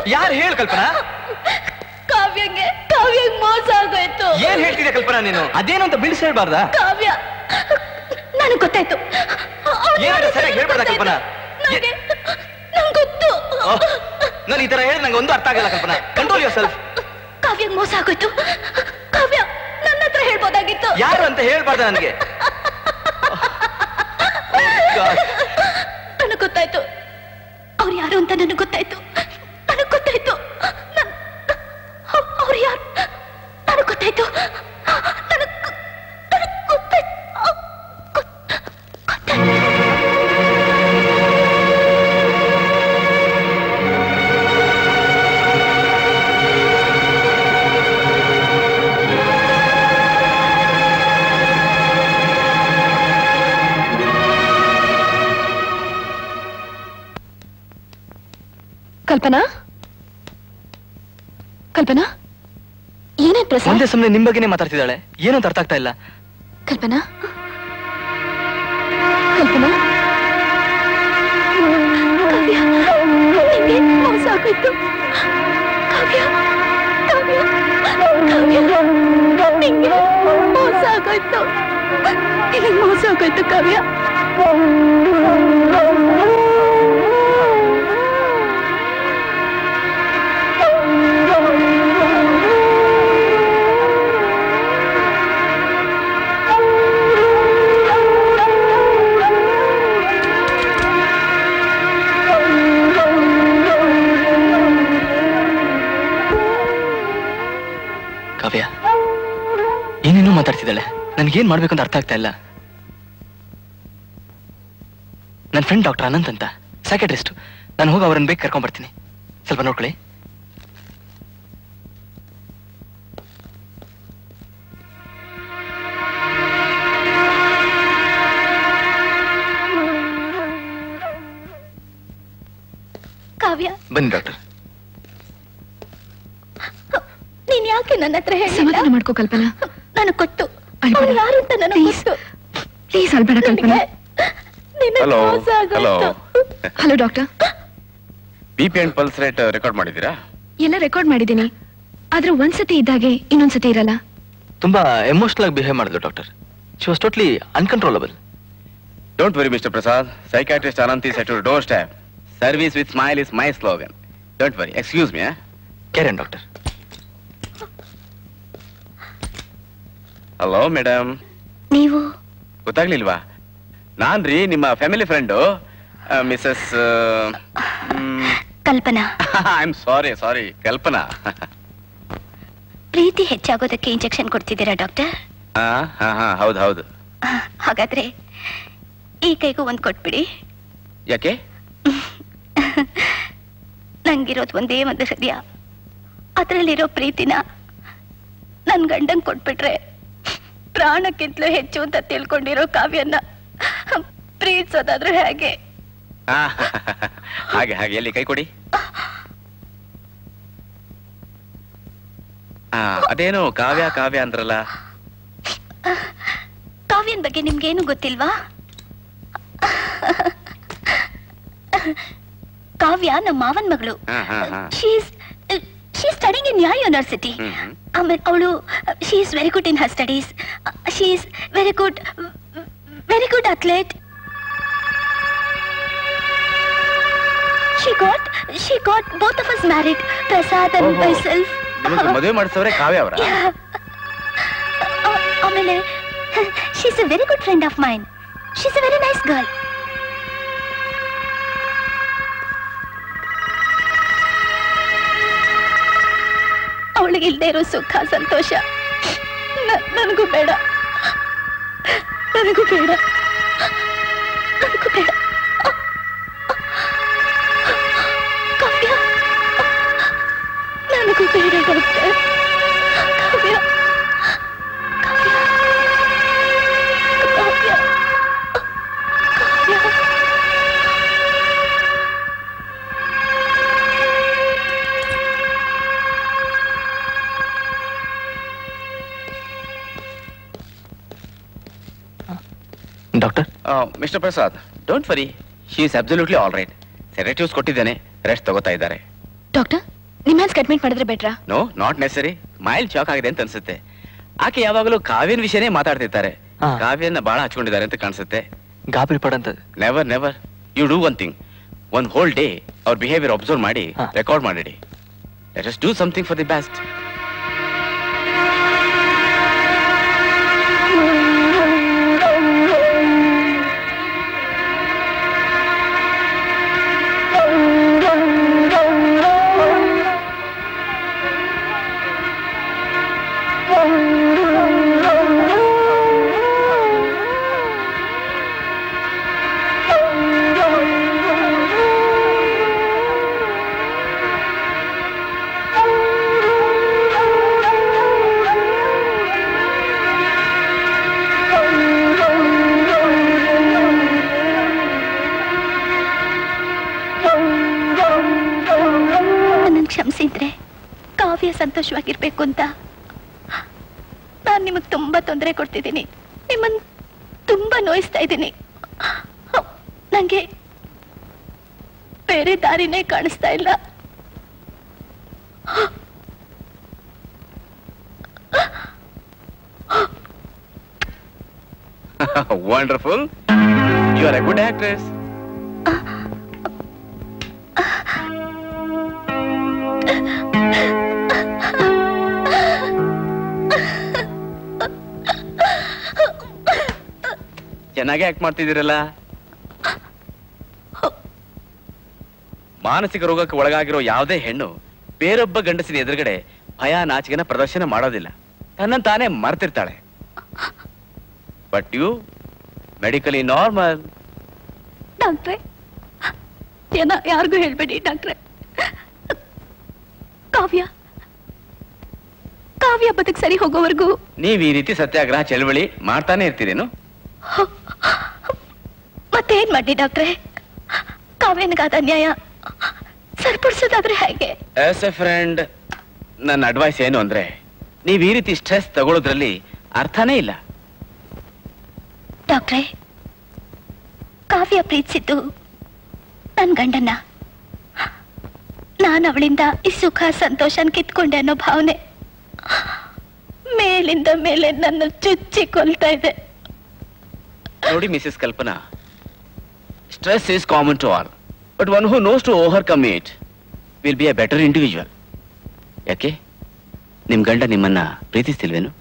ಯಾರು ಹೇಳು ಕಲ್ಪನಾ ಕಾವ್ಯಂಗೆ ಕಾವ್ಯಂಗ್ ಮೋಸ ಆಗೋಯ್ತು ಏನ್ ಹೇಳ್ತಿದ್ಯಾ ಕಲ್ಪನಾ ನೀನು ಅದೇನು ಅಂತ ಬಿಡಿಸಿ ಹೇಳ್ಬಾರ್ದಾ ಕಾವ್ಯ ನನಗ್ ಗೊತ್ತಾಯ್ತು ಏನಾದ್ರು ಸರಿಯಾಗಿ ಹೇಳ್ಬಾರ್ದಾ ಕಲ್ಪನಾ ನಂಗ್ ಗೊತ್ತು ನಾನು ಈ ತರ ಹೇಳಿ ನಂಗೆ ಒಂದು ಅರ್ಥ ಆಗಲ್ಲ ಕಲ್ಪನಾ ಕಂಟ್ರೋಲ್ ಯೋರ್ ಸೆಲ್ಫ್ ಕಾವ್ಯಂಗ್ ಮೋಸ ಆಗೋಯ್ತು ಕಾವ್ಯ ನನ್ನ ಹತ್ರ ಹೇಳ್ಬೋದಾಗಿತ್ತು ಯಾರು ಅಂತ ಹೇಳ್ಬಾರ್ದ ನನಗೆ ನನಗ್ ಗೊತ್ತಾಯ್ತು ಅವ್ರು ಯಾರು ಅಂತ ನನಗ್ ಗೊತ್ತಾಯ್ತು ನನಗ್ ಗೊತ್ತಾಯ್ತು ಅವ್ರು ಯಾರು ನನಗ್ ಗೊತ್ತಾಯ್ತು ನನಗ್ ಗೊ- ನನಗ್ ಗೊತ್ತಾಯ್ತು ಕಲ್ಪನಾ ಕಲ್ಪನಾ ಏನಾಯ್ತು ಪ್ರಸಾದ್ ಒಂದೇ ಸುಮ್ಮನೆ ನಿಮ್ ಬಗ್ಗೆನೇ ಮಾತಾಡ್ತಿದ್ದಾಳೆ ಏನು ಅಂತ ಅರ್ಥ ಆಗ್ತಾ ಇಲ್ಲ ಕಲ್ಪನಾ ಕಲ್ಪನಾ ಕಾವ್ಯ ನಿಂಗೆ ಮೋಸ ಆಗೋಯ್ತು ಕಾವ್ಯ ಕಾವ್ಯ ಕಾವ್ಯ ನಿಂಗೆ ಮೋಸ ಆಗೋಯ್ತು ನಿನಗೆ ಮೋಸ ಆಗೋಯ್ತು ಕಾವ್ಯ ಕಾವ್ಯ ಏನೇನೋ ಮಾತಾಡ್ತಿದ್ದಾಳೆ ನನ್ಗೇನ್ ಮಾಡ್ಬೇಕು ಅಂತ ಅರ್ಥ ಆಗ್ತಾ ಇಲ್ಲ ನನ್ನ ಫ್ರೆಂಡ್ ಡಾಕ್ಟರ್ ಅನಂತ್ ಅಂತ ಸೈಕೆಟ್ರಿಸ್ಟ್ ನಾನು ಹೋಗಿ ಅವ್ರನ್ನ ಬೇಕು ಕರ್ಕೊಂಡ್ ಬರ್ತೀನಿ ಸ್ವಲ್ಪ ನೋಡ್ಕೊಳ್ಳಿ ಕಾವ್ಯ ಬನ್ನಿ ಡಾಕ್ಟರ್ ನೀನ್ ಯಾಕೆ ನನ್ನ ಹತ್ರ ಹೇಳಿ ಸಮಾಧಾನ ಮಾಡ್ಕೋ ಕಲ್ಪನಾ ನನಗ್ ಗೊತ್ತು ಅವ್ರು ಯಾರು ಅಂತ ನನಗ್ ಗೊತ್ತು ಪ್ಲೀಸ್ ಅಲ್ಬೇಡ ಕಲ್ಪನಾ ನಿನಗ್ ಹಲೋ ಮೋಸ ಹಲೋ ಆಗೋಯ್ತು hello doctor B P and pulse rate record ಮಾಡಿದ್ದೀರಾ ಎಲ್ಲ ರೆಕಾರ್ಡ್ ಮಾಡಿದ್ದೀನಿ ಆದ್ರೆ ಒಂದ್ಸತಿ ಇದ್ದಾಗೆ ಇನ್ನೊಂದ್ಸತಿ ಇರಲ್ಲ ತುಂಬಾ ಎಮೋಷನಲ್ ಆಗಿ ಬಿಹೇವ್ ಮಾಡಿದ್ರು doctor she was totally uncontrollable don't worry Mr Prasad psychiatrist Anant is at your doorstep service with smile is my slogan don't worry excuse me ಕೇರನ್ ಡಾಕ್ಟರ್ ಹಲೋ ಮೇಡಮ್ ನೀವು ಗೊತ್ತಾಗ್ಲಿಲ್ವಾ ನಾನ್ ರೀ ನಿಮ್ಮ family friend Mrs Kalpana I am sorry sorry Kalpana ಪ್ರೀತಿ ಹೆಚ್ಚಾಗೋದಕ್ಕೆ injection ಕೊಡ್ತಿದ್ದೀರಾ doctor ಹಾ ಹಾ ಹಾ ಹೌದು ಹೌದು ಹಾಗಾದ್ರೆ ಈ ಕೈಗೂ ಒಂದ್ ಕೊಟ್ಬಿಡಿ ಯಾಕೆ ನಂಗಿರೋದು ಒಂದೇ ಒಂದು ಹೃದಯ ಅದ್ರಲ್ಲಿರೋ ಪ್ರೀತಿನ ನನ್ ಗಂಡಂಗ್ ಕೊಟ್ಬಿಟ್ರೆ ಪ್ರಾಣಕ್ಕಿಂತಲೂ ಹೆಚ್ಚು ಅಂತ ತಿಳ್ಕೊಂಡಿರೋ ಕಾವ್ಯನ ಪ್ರೀತಿಸೋದಾದ್ರೆ ಹೇಗೆ ಆ, ಹಾಗೆ ಹಾಗೆ ಎಲ್ಲಿ ಕೈ ಕೊಡಿ ಆ, ಅದೇನು ಕಾವ್ಯ ಕಾವ್ಯ ಅಂದ್ರಲ್ಲ ಕಾವ್ಯನ್ ಬಗ್ಗೆ ನಿಮ್ಗೇನು ಗೊತ್ತಿಲ್ವಾ ಕಾವ್ಯ ನಮ್ಮ ಮಾವನ್ ಮಗಳು ಹಾ, ಹಾ, ಹಾ. She's she studying in a university hmm, hmm. ಆಮೇಲೆ ಅವಳು she is very good in her studies she is very good very good athlete she got she got both of us married Prasad and ಓಹೋ. Myself ನಿಮಗೆ ಮದುವೆ ಮಾಡಿಸವ್ರೆ ಕಾವ್ಯ ಅವರ ಆಮೇಲೆ she is a very good friend of mine she is a very nice girl ಅವಳಿಗೆ ಇಲ್ದೇ ಇರೋ ಸುಖ ಸಂತೋಷ ನ- ನನಗೂ ಬೇಡ ನನಗೂ ಬೇಡ ನನಗೂ ಬೇಡ ಕಾವ್ಯ ನನಗೂ ಬೇಡ doctor Kavya Kavya Kavya Kavya doctor Mr Prasad don't worry she is absolutely all right sedatives ಕೊಟ್ಟಿದ್ದೇನೆ ರೆಸ್ಟ್ ತಗೋತಾ ಇದ್ದಾರೆ ಡಾಕ್ಟರ್ ನಿಮ್ಮ ಹ್ಯಾಂಡ್ಸ್ ಅಡ್ಮಿಟ್ ಮಾಡಿದ್ರೆ ಬೆಟ್ರಾ no not necessary mild shock ಆಗಿದೆ ಅಂತ ಅನ್ಸುತ್ತೆ ಆಕೆ ಯಾವಾಗಲೂ ಕಾವ್ಯನ ವಿಷಯನೇ ಮಾತಾಡ್ತಿರ್ತಾರೆ ಕಾವ್ಯನ ಬಹಳ ಹಚ್ಕೊಂಡಿದ್ದಾರೆ ಅಂತ ಕಾಣಿಸುತ್ತೆ ಗಾಬರಿ ಪಡಂತ never never you do one thing one whole day ಅವ್ರ ಬಿಹೇವಿಯರ್ ಅಬ್ಸರ್ವ್ ಮಾಡಿ ರೆಕಾರ್ಡ್ ಮಾಡಿಡಿ let us do something for the best ನನ್ನನ್ನು ಕ್ಷಮಿಸಿದ್ರೆ ಕಾವ್ಯ ಸಂತೋಷವಾಗಿರ್ಬೇಕು ಅಂತ ನಾನು ನಿಮಗೆ ತುಂಬಾ ತೊಂದರೆ ಕೊಡ್ತಿದ್ದೀನಿ ನಿಮ್ಮನ್ನು ತುಂಬಾ ನೋಯಿಸ್ತಾ ಇದ್ದೀನಿ ನಂಗೆ ಬೇರೆ ದಾರಿನೇ ಕಾಣಿಸ್ತಾ ಇಲ್ಲ wonderful you are a good actress ಚೆನ್ನಾಗಿ ಆಕ್ಟ್ ಮಾಡ್ತಿದ್ದೀರಲ್ಲ ಮಾನಸಿಕ ರೋಗಕ್ಕೆ ಒಳಗಾಗಿರೋ ಯಾವುದೇ ಹೆಣ್ಣು ಬೇರೊಬ್ಬ ಗಂಡಸಿನ ಎದುರುಗಡೆ ಭಯ ನಾಚಿಕೆನ ಪ್ರದರ್ಶನ ಮಾಡೋದಿಲ್ಲ ತನ್ನನ್ನು ತಾನೇ ಮರ್ತಿರ್ತಾಳೆ ಬಟ್ ಯು ಮೆಡಿಕಲಿ ನಾರ್ಮಲ್ ಡಾಕ್ಟ್ರೆ ಏನ ಯಾರಿಗೂ ಹೇಳ್ಬೇಡಿ ಡಾಕ್ಟ್ರೆ ಕಾವ್ಯ ಕಾವ್ಯ ಬದುಕ್ ಸರಿ ಹೋಗೋವರೆಗೂ ನೀವ್ ಈ ರೀತಿ ಸತ್ಯಾಗ್ರಹ ಚಳವಳಿ ಮಾಡ್ತಾನೆ ಇರ್ತೀರೇನು ಮತ್ತೇನ್ ಮಾಡಿ ಡಾಕ್ಟ್ರೆ ಕಾವ್ಯನಿಗಾದ ಅನ್ಯಾಯ ಸರಿಪಡಿಸೋದಾದ್ರೆ ಹೇಗೆ ಆಸ್ ಎ ಫ್ರೆಂಡ್ ನನ್ನ ಅಡ್ವೈಸ್ ಏನು ಅಂದ್ರೆ ನೀವ್ ಈ ರೀತಿ ಸ್ಟ್ರೆಸ್ ತಗೊಳ್ಳೋದ್ರಲ್ಲಿ ಅರ್ಥನೇ ಇಲ್ಲ ಡಾಕ್ಟ್ರೆ ಕಾವ್ಯ ಪ್ರೀತಿಸಿದ್ದು ನನ್ ಗಂಡನ್ನ ನಾನು ಅವಳಿಂದ ಈ ಸುಖ ಸಂತೋಷನ್ ಕಿತ್ಕೊಂಡೆ ಅನ್ನೋ ಭಾವನೆ ಮೇಲಿಂದ ಮೇಲೆ ನನ್ನ ಚುಚ್ಚಿ ಕೊಲ್ತಾ ಇದೆ ನೋಡಿ Mrs Kalpana stress is common to all but one who knows to overcome it will be a better individual ಯಾಕೆ ನಿಮ್ ಗಂಡ ನಿಮ್ಮನ್ನ ಪ್ರೀತಿಸ್ತಿಲ್ವೇನು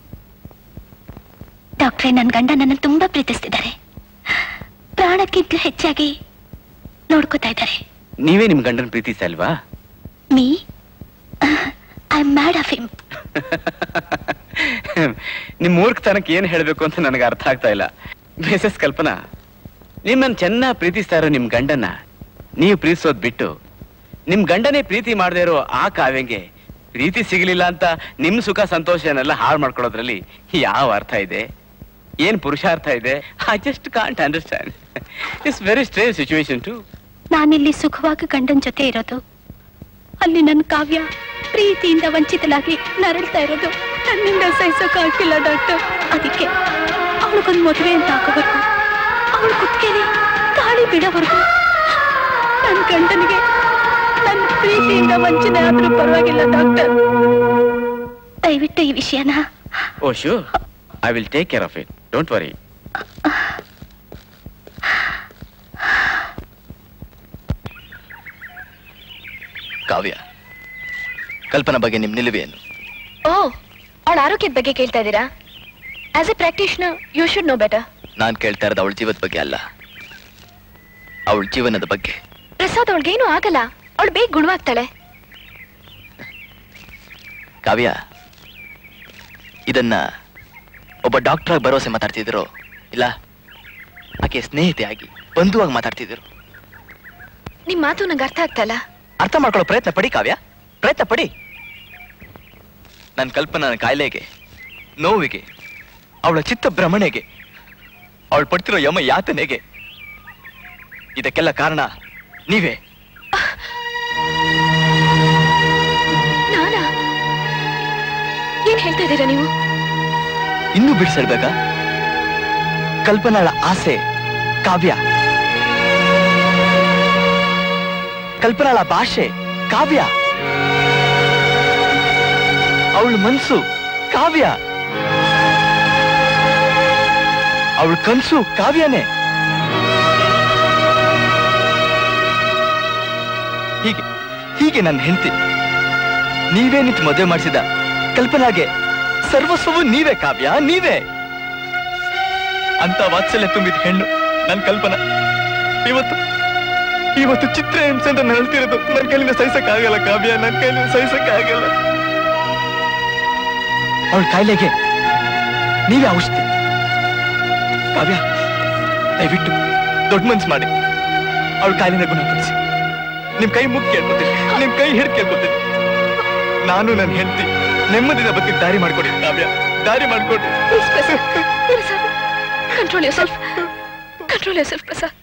ಡಾಕ್ಟ್ರೆ ನನ್ ಗಂಡ ನನ್ನ ತುಂಬಾ ಪ್ರೀತಿಸ್ತಿದ್ದಾರೆ ಪ್ರಾಣಕ್ಕಿಂತಲೂ ಹೆಚ್ಚಾಗಿ ನೋಡ್ಕೋತಾ ಇದ್ದಾರೆ ನೀವೇ ನಿಮ್ ಗಂಡನ ಪ್ರೀತಿಸ್ತಾ ಇಲ್ವಾ me I mad of him ನಿಮ್ ಮೂರ್ಖತನಕ್ಕೆ ಏನ್ ಹೇಳ್ಬೇಕು ಅಂತ ನನಗೆ ಅರ್ಥ ಆಗ್ತಾ ಇಲ್ಲ ಮಿಸಸ್ ಕಲ್ಪನಾ ನಿಮ್ಮನ್ನ ಚೆನ್ನಾಗಿ ಪ್ರೀತಿಸ್ತಾ ಇರೋ ನಿಮ್ ಗಂಡನ್ನ ನೀವು ಪ್ರೀತಿಸೋದ್ ಬಿಟ್ಟು ನಿಮ್ ಗಂಡನೇ ಪ್ರೀತಿ ಮಾಡದೇ ಇರೋ ಆ ಕಾವ್ಯಂಗೆ ಪ್ರೀತಿ ಸಿಗಲಿಲ್ಲ ಅಂತ ನಿಮ್ ಸುಖ ಸಂತೋಷನೆಲ್ಲ ಹಾಳು ಮಾಡ್ಕೊಳ್ಳೋದ್ರಲ್ಲಿ ಯಾವ ಅರ್ಥ ಇದೆ ಏನ್ ಪುರುಷಾರ್ಥ ಇದೆ I just can't understand it's very strange situation too ನಾನಿಲ್ಲಿ ಸುಖವಾಗಿ ಗಂಡನ ಜೊತೆ ಇರೋದು ಅಲ್ಲಿ ನನ್ನ ಕಾವ್ಯ ಪ್ರೀತಿಯಿಂದ ವಂಚಿತಲಾಗಿ ನರಳ್ತಾ ಇರೋದು ನನ್ನಿಂದ ಸಹಿಸೋಕ್ಕಾಗ್ತಿಲ್ಲ ಡಾಕ್ಟರ್ ಅದಕ್ಕೆ ಅವಳಿಗೊಂದು ಮದುವೆ ಅಂತ ಹಾಕೋವರೆಗೂ ಅವಳ ಕುತ್ತಿಗೆಲಿ ಗಾಳಿ ಬಿಡೋವರೆಗೂ ನನ್ನ ಗಂಡನಿಗೆ ನನ್ನ ಪ್ರೀತಿಯಿಂದ ವಂಚನೆ ಆದ್ರೂ ಪರವಾಗಿಲ್ಲ ಡಾಕ್ಟರ್ ದಯವಿಟ್ಟು ಈ ವಿಷಯನ oh sure I will take care of it don't worry Kavya Kalpana ಬಗ್ಗೆ ನಿಮ್ ನಿಲುವೇನು ಓ ಅವಳ ಆರೋಗ್ಯದ ಬಗ್ಗೆ ಕೇಳ್ತಾ ಇದ್ದೀರಾ as a practitioner you should know better ನಾನ್ ಕೇಳ್ತಾ ಇರೋದು ಅವಳ ಜೀವದ ಬಗ್ಗೆ ಅಲ್ಲ ಅವಳ ಜೀವನದ ಬಗ್ಗೆ ಪ್ರಸಾದ್ ಅವಳಿಗೇನು ಆಗಲ್ಲ ಅವಳು ಬೇಗ ಗುಣವಾಗ್ತಾಳೆ ಕಾವ್ಯ ಇದನ್ನ ಒಬ್ಬ ಡಾಕ್ಟರ್ ಆಗಿ ಭರವಸೆ ಮಾತಾಡ್ತಿದ್ರು ಇಲ್ಲ ಆಕೆ ಸ್ನೇಹಿತೆಯಾಗಿ ಬಂಧುವಾಗಿ ಮಾತಾಡ್ತಿದ್ರು ನಿಮ್ ಮಾತು ನಂಗೆ ಅರ್ಥ ಆಗ್ತಾ ಇಲ್ಲ ಅರ್ಥ ಮಾಡ್ಕೊಳ್ಳೋ ಪ್ರಯತ್ನ ಪಡಿ ಕಾವ್ಯ ಪ್ರಯತ್ನ ಪಡಿ ನನ್ನ ಕಲ್ಪನಾ ಕಾಯಿಲೆಗೆ ನೋವಿಗೆ ಅವಳ ಚಿತ್ತ ಭ್ರಮಣೆಗೆ ಅವಳು ಪಡ್ತಿರೋ ಯಮ ಯಾತನೆಗೆ ಇದಕ್ಕೆಲ್ಲ ಕಾರಣ ನೀವೇ ನಾನಾ ಏನ್ ಹೇಳ್ತಾ ಇದ್ದೀರಾ ನೀವು ಇನ್ನೂ ಬಿಡಿಸಿಡ್ಬೇಕಾ ಕಲ್ಪನಾಳ ಆಸೆ ಕಾವ್ಯ ಕಲ್ಪನಾಳ ಭಾಷೆ ಕಾವ್ಯ ಅವಳ ಮನ್ಸು ಕಾವ್ಯ ಅವಳ ಕನ್ಸು ಕಾವ್ಯನೇ ಹೀಗೆ ಹೀಗೆ ನನ್ನ ಹೆಂಡತಿ ನೀವೇ ನಿಂತು ಮದುವೆ ಮಾಡಿಸಿದ ಕಲ್ಪನಾಗೆ ಸರ್ವಸ್ವವು ನೀವೇ ಕಾವ್ಯ ನೀವೇ ಅಂತ ವಾತ್ಸಲ್ಯ ತುಂಬಿದ ಹೆಣ್ಣು ನನ್ ಕಲ್ಪನಾ ಇವತ್ತು ಇವತ್ತು ಚಿತ್ರ ಹಿಂಸೆ ಅಂತ ಹೇಳ್ತಿರೋದು ನನ್ನ ಕೈಲಿಂದ ಸಹಿಸಕ್ಕಾಗಲ್ಲ ಕಾವ್ಯ ನನ್ನ ಕೈಲಿಂದ ಸಹಿಸಕ್ಕಾಗಲ್ಲ ಅವಳ ಕಾಯಿಲೆಗೆ ನೀವೇ ಔಷಧಿ ಕಾವ್ಯ ದಯವಿಟ್ಟು ದೊಡ್ಡ ಮನ್ಸು ಮಾಡಿ ಅವಳ ಕಾಯಿಲೆನ ಗುಣಪಡಿಸಿ ನಿಮ್ ಕೈ ಮುಗಿ ಕೇಳ್ಕೊತೀನಿ ನಿಮ್ ಕೈ ಹಿಡಿದು ಕೇಳ್ಕೊತೀನಿ ನಾನು ನನ್ನ ಹೆಂಡತಿ ನೆಮ್ಮದಿನ ಬಗ್ಗೆ ದಾರಿ ಮಾಡ್ಕೊಡಿ ಕಾವ್ಯ ದಾರಿ ಮಾಡ್ಕೊಡಿ control yourself control yourself Prasad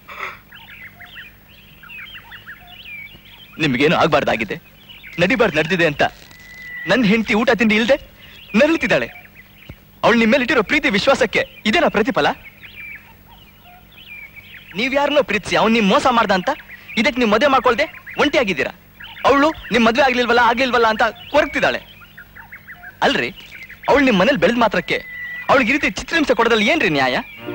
ನಿಮ್ಗೇನು ಆಗ್ಬಾರ್ದಾಗಿದೆ ನಡಿಬಾರ್ದು ನಡೆದಿದೆ ಅಂತ ನನ್ನ ಹೆಂಡತಿ ಊಟ ತಿಂಡಿ ಇಲ್ದೆ ನರಳುತ್ತಿದ್ದಾಳೆ ಅವಳು ನಿಮ್ಮ ಮೇಲೆ ಇಟ್ಟಿರೋ ಪ್ರೀತಿ ವಿಶ್ವಾಸಕ್ಕೆ ಇದೇನಾ ಪ್ರತಿಫಲ ನೀವ್ಯಾರನ್ನೋ ಪ್ರೀತಿಸಿ ಅವ್ನು ನಿಮ್ ಮೋಸ ಮಾಡ್ದ ಅಂತ ಇದಕ್ಕೆ ನೀವು ಮದುವೆ ಮಾಡ್ಕೊಳ್ದೆ ಒಂಟಿಯಾಗಿದ್ದೀರಾ ಅವಳು ನಿಮ್ ಮದುವೆ ಆಗ್ಲಿಲ್ವಲ್ಲ ಆಗ್ಲಿಲ್ವಲ್ಲ ಅಂತ ಕೊರಗ್ತಿದ್ದಾಳೆ ಅಲ್ರಿ ಅವಳು ನಿಮ್ ಮನೇಲಿ ಬೆಳೆದ ಮಾತ್ರಕ್ಕೆ ಅವಳಿಗೆ ಈ ರೀತಿ ಚಿತ್ರಹಿಂಸೆ ಕೊಡೋದ್ರಲ್ಲಿ ಏನ್ರಿ ನ್ಯಾಯ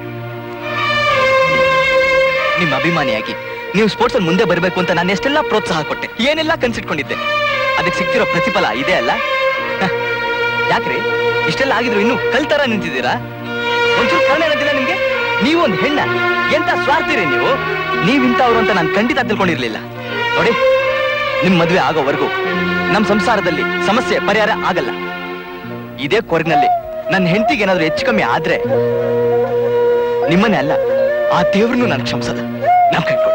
ನಿಮ್ಮ ಅಭಿಮಾನಿಯಾಗಿ ನೀವು ಸ್ಪೋರ್ಟ್ಸ್ ಅಲ್ಲಿ ಮುಂದೆ ಬರಬೇಕು ಅಂತ ನಾನು ಎಷ್ಟೆಲ್ಲ ಪ್ರೋತ್ಸಾಹ ಕೊಟ್ಟೆ ಏನೆಲ್ಲ ಕನ್ಸಿಟ್ಕೊಂಡಿದ್ದೆ ಅದಕ್ಕೆ ಸಿಗ್ತಿರೋ ಪ್ರತಿಫಲ ಇದೆ ಅಲ್ಲ ಹ, ಯಾಕ್ರಿ ಇಷ್ಟೆಲ್ಲ ಆಗಿದ್ರು ಇನ್ನು ಕಲ್ತರ ನಿಂತಿದ್ದೀರಾ ಒಂಚೂರು ಕರ್ಣ ಇರೋದಿಲ್ಲ ನಿಮ್ಗೆ ನೀವು ಒಂದು ಹೆಣ್ಣ ಎಂತ ಸ್ವಾರ್ಥಿರಿ ನೀವು ನೀವಿಂತವ್ರು ಅಂತ ನಾನು ಖಂಡಿತ ತಿಳ್ಕೊಂಡಿರ್ಲಿಲ್ಲ ನೋಡಿ ನಿಮ್ ಮದ್ವೆ ಆಗೋವರೆಗೂ ನಮ್ ಸಂಸಾರದಲ್ಲಿ ಸಮಸ್ಯೆ ಪರಿಹಾರ ಆಗಲ್ಲ ಇದೇ ಕೊರಗಿನಲ್ಲಿ ನನ್ನ ಹೆಂಡತಿಗೆ ಏನಾದ್ರೂ ಹೆಚ್ಚು ಕಮ್ಮಿ ಆದ್ರೆ ನಿಮ್ಮನ್ನೇ ಅಲ್ಲ ಆ ದೇವ್ರನ್ನು ನಾನು ಕ್ಷಮಿಸದ ನಾವ್ ಕೈಕೊಡಿ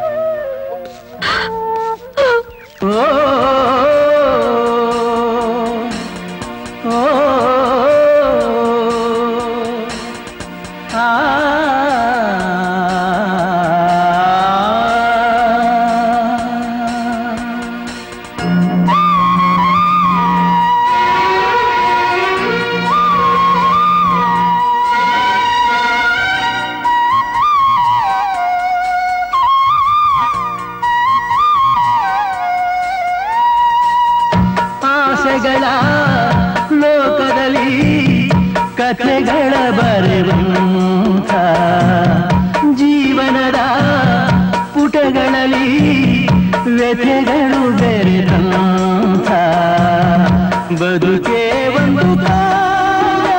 ಆಸೆಗಳ ಲೋಕದಲ್ಲಿ ಕಥೆಗಳ ಬರೆವಂಥ ಜೀವನದ ಪುಟಗಳಲ್ಲಿ ವ್ಯಥೆಗಳು ಬೆರೆದಂಥ ಬದುಕೇ ಒಂದು ಕಾವ್ಯ.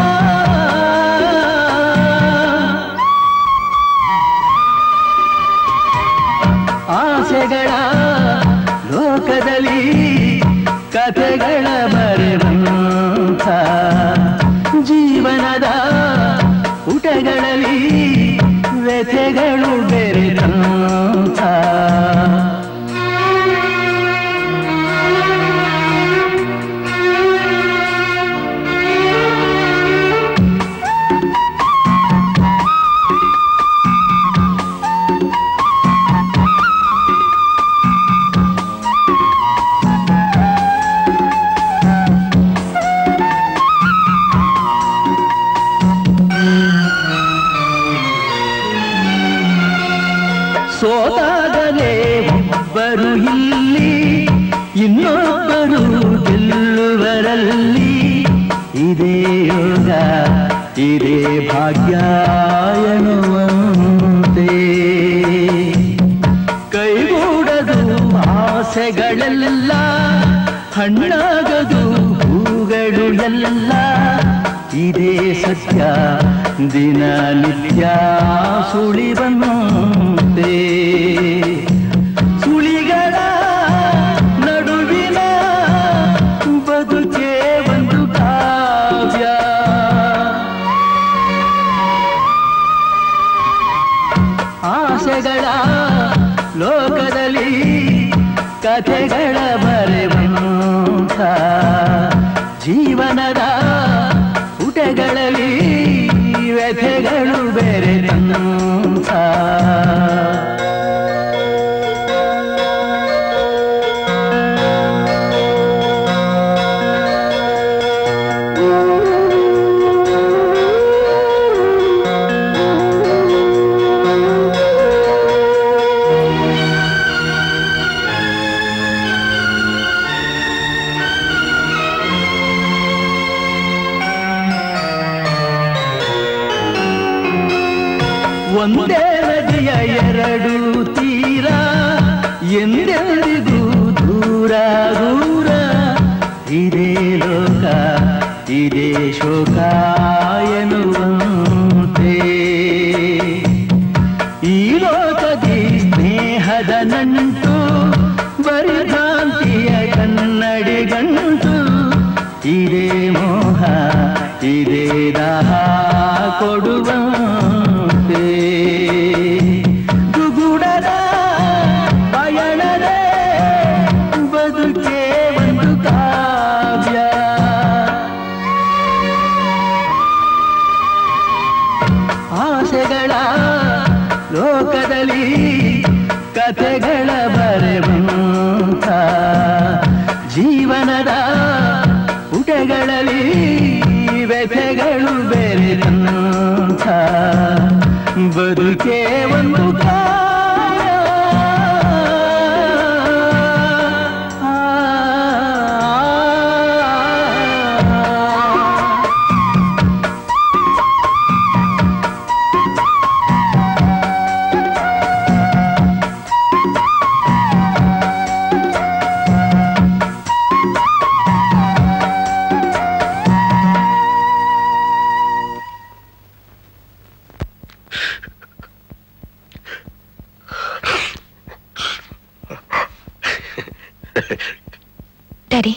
ಆಸೆಗಳ ಲೋಕದಲ್ಲಿ ಕಥೆಗಳ ಬರೆವಂಥ ಜೀವನದ ಪುಟಗಳಲ್ಲಿ ವ್ಯಥೆಗಳು ಬೆರೆದಂಥ ಸೋತಾಗಲೇ ಒಬ್ಬರು ಇಲ್ಲಿ ಇನ್ನೊಬ್ಬರು ಗೆಲ್ಲುವರಲ್ಲಿ ಇದೇ ಯೋಗ ಇದೇ ಭಾಗ್ಯ ಎನ್ನುವಂತೆ ಕೈಗೂಡದು ಆಸೆಗಳೆಲ್ಲ ಹಣ್ಣಾಗದು ಹೂಗಳು ಎಲ್ಲ ಇದೇ ಸತ್ಯ ದಿನನಿತ್ಯ ಸುಳಿವಂತೆ ಸುಳಿಗಳ ನಡುವಿನ ಬದುಕೆ ಒಂದು ಕಾವ್ಯ ಆಸೆಗಳ ಲೋಕದಲ್ಲಿ ಕಥೆಗಳ ಬರೆವಂಥ ಜೀವನದ ಪುಟಗಳಲ್ಲಿ ವ್ಯಥೆಗಳು ಬೆರೆದಂಥ ಎರಡು ತೀರ ಎಂದೆಂದಿಗೂ ದೂರ ದೂರ ಇದೇ ಲೋಕ ಇದೇ ಶೋಕ ಎನ್ನುವಂತೆ ಈ ಲೋಕದಿ ಸ್ನೇಹದ ನಂಟು ಬರಿಭ್ರಾಂತಿಯ ಕನ್ನಡಿ ಗಂಟು ಇದೇ ಮೋಹ ಇದೇ ದಾಹ ಕೊಡುವಂತೆ ದುಗುಡದ ಪಯಣದ ಬದುಕೆ ಒಂದು ಕಾವ್ಯ ಆಸೆಗಳ ಲೋಕದಲ್ಲಿ ಕಥೆಗಳ ಬರೆವಂತ ಜೀವನದ ಪುಟಗಳಲ್ಲಿ ವ್ಯಥೆಗಳು ಬೆರೆದಂತ ಬದುಕೆ ಒಂದು ಕಾವ್ಯ. ಡ್ಯಾಡಿ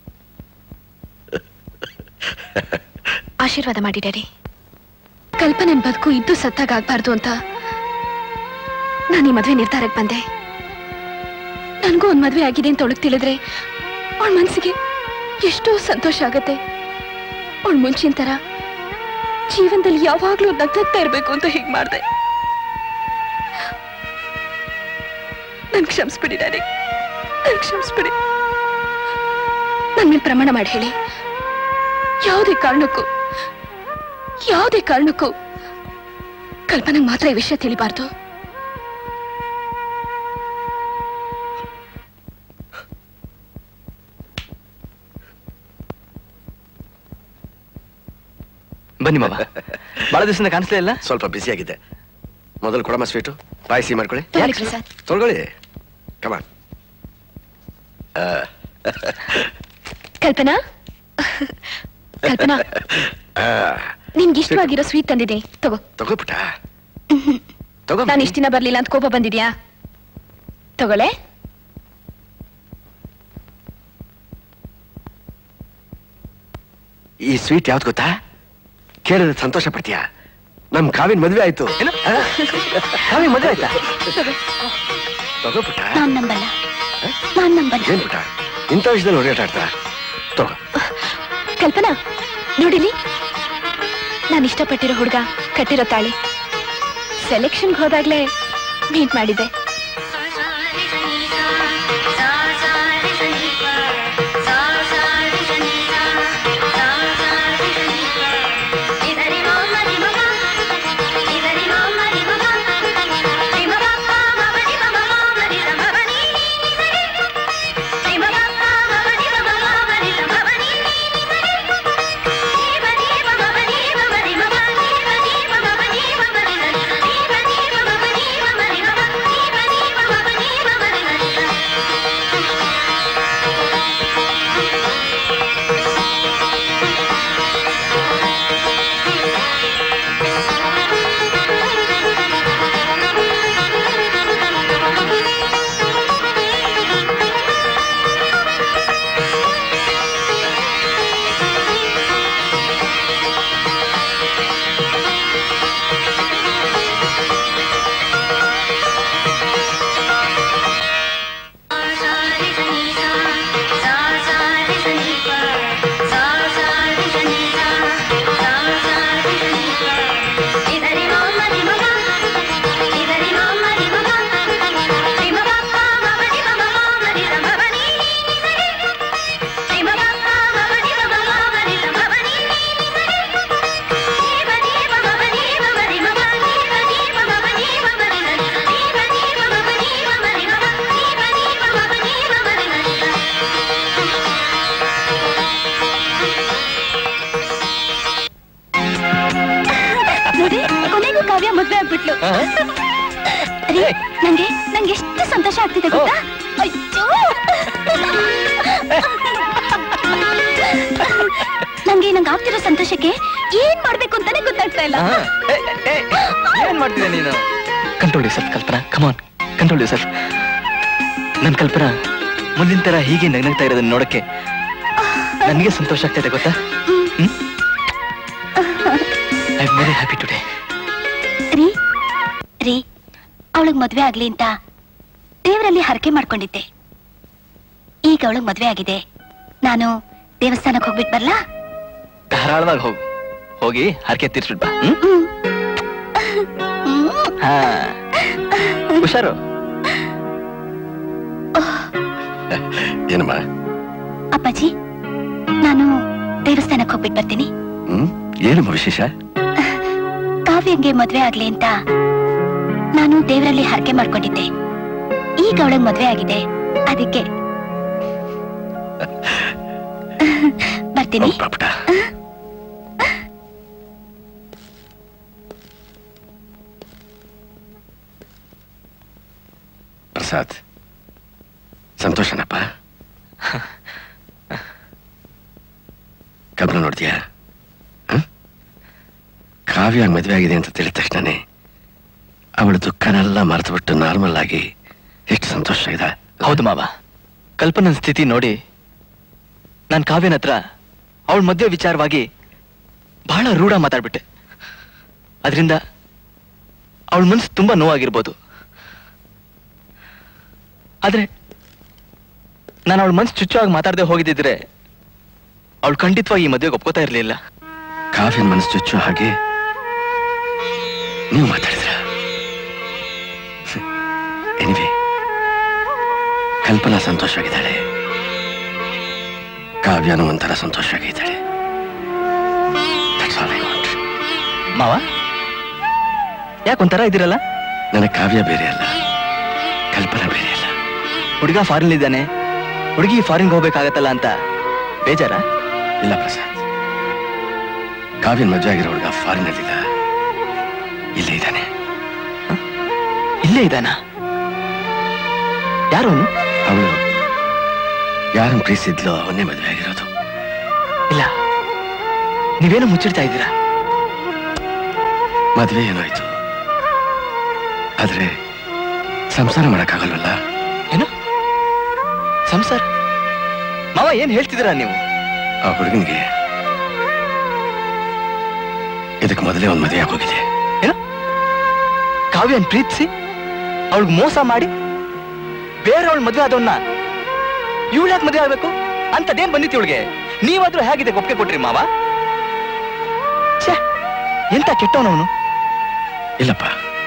ಆಶೀರ್ವಾದ ಮಾಡಿ ಡ್ಯಾಡಿ ಕಲ್ಪನೆ ಬದುಕು ಇದ್ದು ಸತ್ತಾಗಬಾರ್ದು ಅಂತ ನಾನು ಈ ಮದ್ವೆ ನಿರ್ಧಾರಕ್ಕೆ ಬಂದೆ ನನಗೂ ಒಂದ್ ಮದ್ವೆ ಆಗಿದೆ ಅಂತ ಅವಳಿಗೆ ತಿಳಿದ್ರೆ ಅವಳ ಮನ್ಸಿಗೆ ಎಷ್ಟೋ ಸಂತೋಷ ಆಗತ್ತೆ ಅವಳ ಮುಂಚಿನ ತರ ಜೀವನದಲ್ಲಿ ಯಾವಾಗ್ಲೂ ನಗ್ನಗ್ತಾ ಇರ್ಬೇಕು ಅಂತ ಹೀಗ್ ಮಾಡ್ದೆ ನನ್ ಕ್ಷಮಿಸ್ಬಿಡಿ ಡ್ಯಾಡಿ ನನ್ ಕ್ಷಮಿಸ್ಬಿಡಿ ನನ್ ಮೇಲೆ ಪ್ರಮಾಣ ಮಾಡಿ ಹೇಳಿ ಯಾವುದೇ ಕಾರಣಕ್ಕೂ ಯಾವುದೇ ಕಾರಣಕ್ಕೂ ಕಲ್ಪನೆಗೆ ಮಾತ್ರ ಈ ವಿಷಯ ತಿಳಿಬಾರ್ದು ಬನ್ನಿ ಮಾವ ಬಹಳ ದಿವಸದಿಂದ ಕಾಣಿಸ್ಲೇ ಇಲ್ಲ ಸ್ವಲ್ಪ ಬಿಸಿ ಆಗಿದೆ ಮೊದಲು ಕೊಡಮ್ಮ ಸ್ವೀಟು ಪಾಯಸಿ ಮಾಡ್ಕೊಳ್ಳಿ ತಗೊಳ್ಳಿ ಪ್ರಸಾದ್ ತೊಳ್ಕೊಳ್ಳಿ ಕಮಾನ್ ಕಲ್ಪನಾ ಕಲ್ಪನಾ ನಿನ್ಗೆ ಇಷ್ಟವಾಗಿರೋ ಸ್ವೀಟ್ ತಂದಿದ್ದೀನಿ ತಗೋ ತಗೋಬಿಟ್ಟ ತಗೋ ನಾನು ಇಷ್ಟ ದಿನ ಬರ್ಲಿಲ್ಲ ಅಂತ ಕೋಪ ಬಂದಿದ್ಯಾ ತಗೊಳೆ ಈ ಸ್ವೀಟ್ ಯಾವ್ದು ಗೊತ್ತಾ ಕೇಳಿದ್ರೆ ಸಂತೋಷ ಪಡ್ತೀಯಾ ನಮ್ ಕಾವಿನ ಮದ್ವೆ ಆಯ್ತು ಆ? ಕಾವಿನ ಮದ್ವೆ ಆಯ್ತಾ ತಗೋಬಿಟ್ಟ ನಾನ್ ನಂಬಲ್ಲ ನಾನ್ ನಂಬಲ್ಲ ಏನ್ ಪುಟ್ಟ ಇಂಥ ವಿಷಯದಲ್ಲಿ ಹೊಡೆಯಾಟ ಆಡ್ತಾ ತಗೋ ಕಲ್ಪನಾ ನೋಡಿಲಿ ನಾನು ಇಷ್ಟಪಟ್ಟಿರೋ ಹುಡುಗ ಕಟ್ಟಿರೋ ತಾಳಿ ಸೆಲೆಕ್ಷನ್ಗೆ ಹೋದಾಗ್ಲೇ ಮೀಟ್ ಮಾಡಿದ್ದೆ Thank you. ಇದೆ ಗೊತ್ತಾ ಅಯ್ಯೋ ನಂಗೆ ನಂಗೆ ಆಗ್ತಿರೋ ಸಂತೋಷಕ್ಕೆ ಏನ್ ಮಾಡ್ಬೇಕು ಅಂತಾನೆ ಗೊತ್ತಾಗ್ತಾ ಇಲ್ಲ ಹಾ. ಏ, ಏ, ಏ, ಏನ್ ಮಾಡ್ತಿದ್ದೆ ನೀನು control self Kalpana come on control self ನನ್ ಕಲ್ಪನಾ ಮುಂದಿನ ತರ ಹೀಗೆ ನಗ್ನಗ್ತಾ ಇರೋದನ್ನ ನೋಡಕ್ಕೆ ನನಗೆ ಸಂತೋಷ ಆಗ್ತಾ ಇದೆ ಗೊತ್ತಾ I am very happy today ರೀ ರೀ ಅವಳಿಗೆ ಮದ್ವೆ ಆಗ್ಲಿ ಅಂತ ದೇವರಲ್ಲಿ ಹರಕೆ ಮಾಡ್ಕೊಂಡಿದ್ದೆ ಈಗ ಅವಳಿಗೆ ಮದ್ವೆ ಆಗಿದೆ ನಾನು ದೇವಸ್ಥಾನಕ್ಕೆ ಹೋಗ್ಬಿಟ್ ಬರ್ಲಾ ಧಾರಾಳವಾಗಿ ಹೋಗು ಹೋಗಿ ಹರಕೆ ತೀರ್ಸ್ಬಿಟ್ ಬಾ ಹ್ಮ್? ಹಾ ಹುಷಾರು ಏನಮ್ಮ ಅಪ್ಪಾಜಿ ನಾನು ದೇವಸ್ಥಾನಕ್ಕೆ ಹೋಗ್ಬಿಟ್ ಬರ್ತೀನಿ ಹ್ಮ್ ಏನಮ್ಮ ವಿಶೇಷ ಕಾವ್ಯಂಗೆ ಮದ್ವೆ ಆಗ್ಲಿ ಅಂತ ನಾನು ದೇವರಲ್ಲಿ ಹರಕೆ ಮಾಡ್ಕೊಂಡಿದ್ದೆ ಈಗ ಅವಳಿಗೆ ಮದ್ವೆ ಆಗಿದೆ ಅದಕ್ಕೆ ಬರ್ತೀನಿ ಪ್ರಸಾದ್ ಸಂತೋಷನಪ್ಪ ಕಲ್ಪನ ನೋಡ್ತೀಯಾ ಹ? ಕಾವ್ಯ ಮದುವೆ ಆಗಿದೆ ಅಂತ ತಿಳಿದ ತಕ್ಷಣನೇ ಅವಳ ದುಃಖನೆಲ್ಲ ಮರೆತುಬಿಟ್ಟು ನಾರ್ಮಲ್ ಆಗಿ ಎಷ್ಟು ಸಂತೋಷ ಇದೆ ಹೌದು ಮಾವ ಕಲ್ಪನನ್ ಸ್ಥಿತಿ ನೋಡಿ ನಾನ್ ಕಾವ್ಯನ ಹತ್ರ ಅವಳ ಮದುವೆ ವಿಚಾರವಾಗಿ ಬಹಳ ರೂಢ ಮಾತಾಡ್ಬಿಟ್ಟೆ ಅದರಿಂದ ಅವಳ ಮನ್ಸು ತುಂಬಾ ನೋವಾಗಿರ್ಬೋದು ಆದ್ರೆ ನಾನು ಅವಳ ಮನ್ಸು ಚುಚ್ಚುವಾಗಿ ಮಾತಾಡದೆ ಹೋಗಿದ್ದಿದ್ರೆ ಅವಳು ಖಂಡಿತವಾಗಿ ಈ ಮದುವೆಗೆ ಒಪ್ಕೋತಾ ಇರಲಿಲ್ಲ ಕಾವ್ಯನ ಮನಸ್ಸು ಚುಚ್ಚು ಹಾಗೆ ನೀವು ಮಾತಾಡಿದ್ರ ಎನಿವೆ ಕಲ್ಪನಾ ಸಂತೋಷವಾಗಿದ್ದಾಳೆ ಕಾವ್ಯನೂ ಒಂಥರ ಸಂತೋಷವಾಗಿದ್ದಾಳೆ That's all I want. ಮಾವ ಯಾಕೊಂಥರ ಇದ್ದೀರಲ್ಲ ನನಗೆ ಕಾವ್ಯ ಬೇರೆ ಅಲ್ಲ ಕಲ್ಪನಾ ಬೇರೆ ಅಲ್ಲ ಹುಡುಗ ಫಾರಿನ್ ಇದ್ದಾನೆ ಹುಡುಗಿ ಫಾರಿನ್ಗೆ ಹೋಗ್ಬೇಕಾಗತ್ತಲ್ಲ ಅಂತ ಬೇಜಾರ ಇಲ್ಲ ಪ್ರಸಾದ್ ಕಾವ್ಯನ ಮದುವೆ ಆಗಿರೋ ಹುಡುಗ ಫಾರಿನಲ್ಲಿದ್ದ ಇಲ್ಲೇ ಇದ್ದಾನೆ ಇಲ್ಲೇ ಇದ್ದಾನ ಯಾರು ಅವನು ಅವಳು ಯಾರನ್ನು ಪ್ರೀತಿಸಿದ್ಲೋ ಅವನ್ನೇ ಮದುವೆ ಆಗಿರೋದು ಇಲ್ಲ ನೀವೇನು ಮುಚ್ಚಿಡ್ತಾ ಇದ್ದೀರಾ ಮದುವೆ ಏನಾಯ್ತು ಆದ್ರೆ ಸಂಸಾರ ಮಾಡಕ್ಕಾಗಲ್ವಲ್ಲ ಏನು ಸಂಸಾರ ಮಾವ ಏನ್ ಹೇಳ್ತಿದ್ದೀರಾ ನೀವು ಆ ಹುಡುಗನಿಗೆ ಇದಕ್ಕೆ ಮೊದಲೇ ಒಂದು ಮದುವೆ ಆಗೋಗಿದೆ ಏನು ಕಾವ್ಯನ್ ಪ್ರೀತಿಸಿ ಅವಳಿಗೆ ಮೋಸ ಮಾಡಿ ಬೇರೆ ಅವಳ ಮದುವೆ ಆದವನ್ನ ಇವಳು ಯಾಕೆ ಮದುವೆ ಆಗ್ಬೇಕು ಅಂತದೇನ್ ಬಂದಿತ್ತು ಇವಳಿಗೆ ನೀವಾದ್ರೂ ಹೇಗಿದೆ ಒಪ್ಪಿಗೆ ಕೊಟ್ರಿ ಮಾವ ಛೇ ಎಂತ ಕೆಟ್ಟವನವನು ಇಲ್ಲಪ್ಪ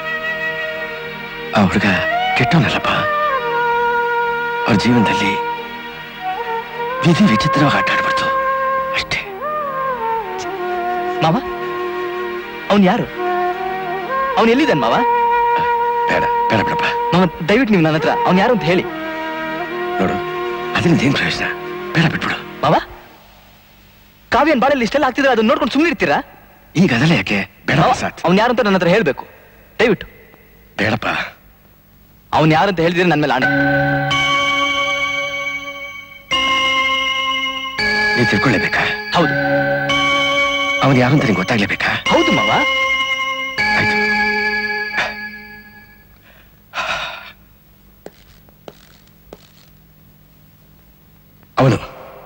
ಆ ಹುಡುಗ ಕೆಟ್ಟವನಲ್ಲಪ್ಪ ಅವ್ರ ಜೀವನದಲ್ಲಿ ವಿಧಿ ವಿಚಿತ್ರವಾಗಿ ಆಟ ಆಡ್ಬಾರ್ದು ಅಷ್ಟೇ ಮಾವ ಅವನ್ ಯಾರು ಅವನ್ ಎಲ್ಲಿದ್ದಾನೆ ಮಾವ ಬೇಡ ಬೇಡ ಬಿಡಪ್ಪ ಮಾವ ದಯವಿಟ್ಟು ನೀವು ನನ್ನ ಹತ್ರ ಅವ್ನ್ ಯಾರು ಅಂತ ಹೇಳಿ ನೋಡು ಅದರಿಂದ ಏನ್ ಪ್ರಯೋಜನ ಬೇಡ ಬಿಟ್ಬಿಡು ಮಾವ ಕಾವ್ಯನ್ ಬಾಳಲ್ಲಿ ಇಷ್ಟೆಲ್ಲ ಆಗ್ತಿದ್ರೆ ಅದನ್ನ ನೋಡ್ಕೊಂಡು ಸುಮ್ಮನೆ ಇರ್ತೀರಾ ಈಗ ಅದೆಲ್ಲ ಯಾಕೆ ಬೇಡ ಪ್ರಸಾದ್ ಅವ್ನ್ ಯಾರು ಅಂತ ನನ್ನ ಹತ್ರ ಹೇಳ್ಬೇಕು ದಯವಿಟ್ಟು ಬೇಡಪ್ಪ ಅವ್ನ್ ಯಾರು ಅಂತ ಹೇಳಿದ್ರೆ ನನ್ನ ಮೇಲೆ ಆಣೆ ನೀನ್ ತಿಳ್ಕೊಳ್ಳೇಬೇಕಾ ಹೌದು ಅವನ್ ಯಾರು ಅಂತ ನಿಂಗೆ ಗೊತ್ತಾಗ್ಲೇಬೇಕಾ ಹೌದು ಮಾವ ಆಯ್ತು ಅವನು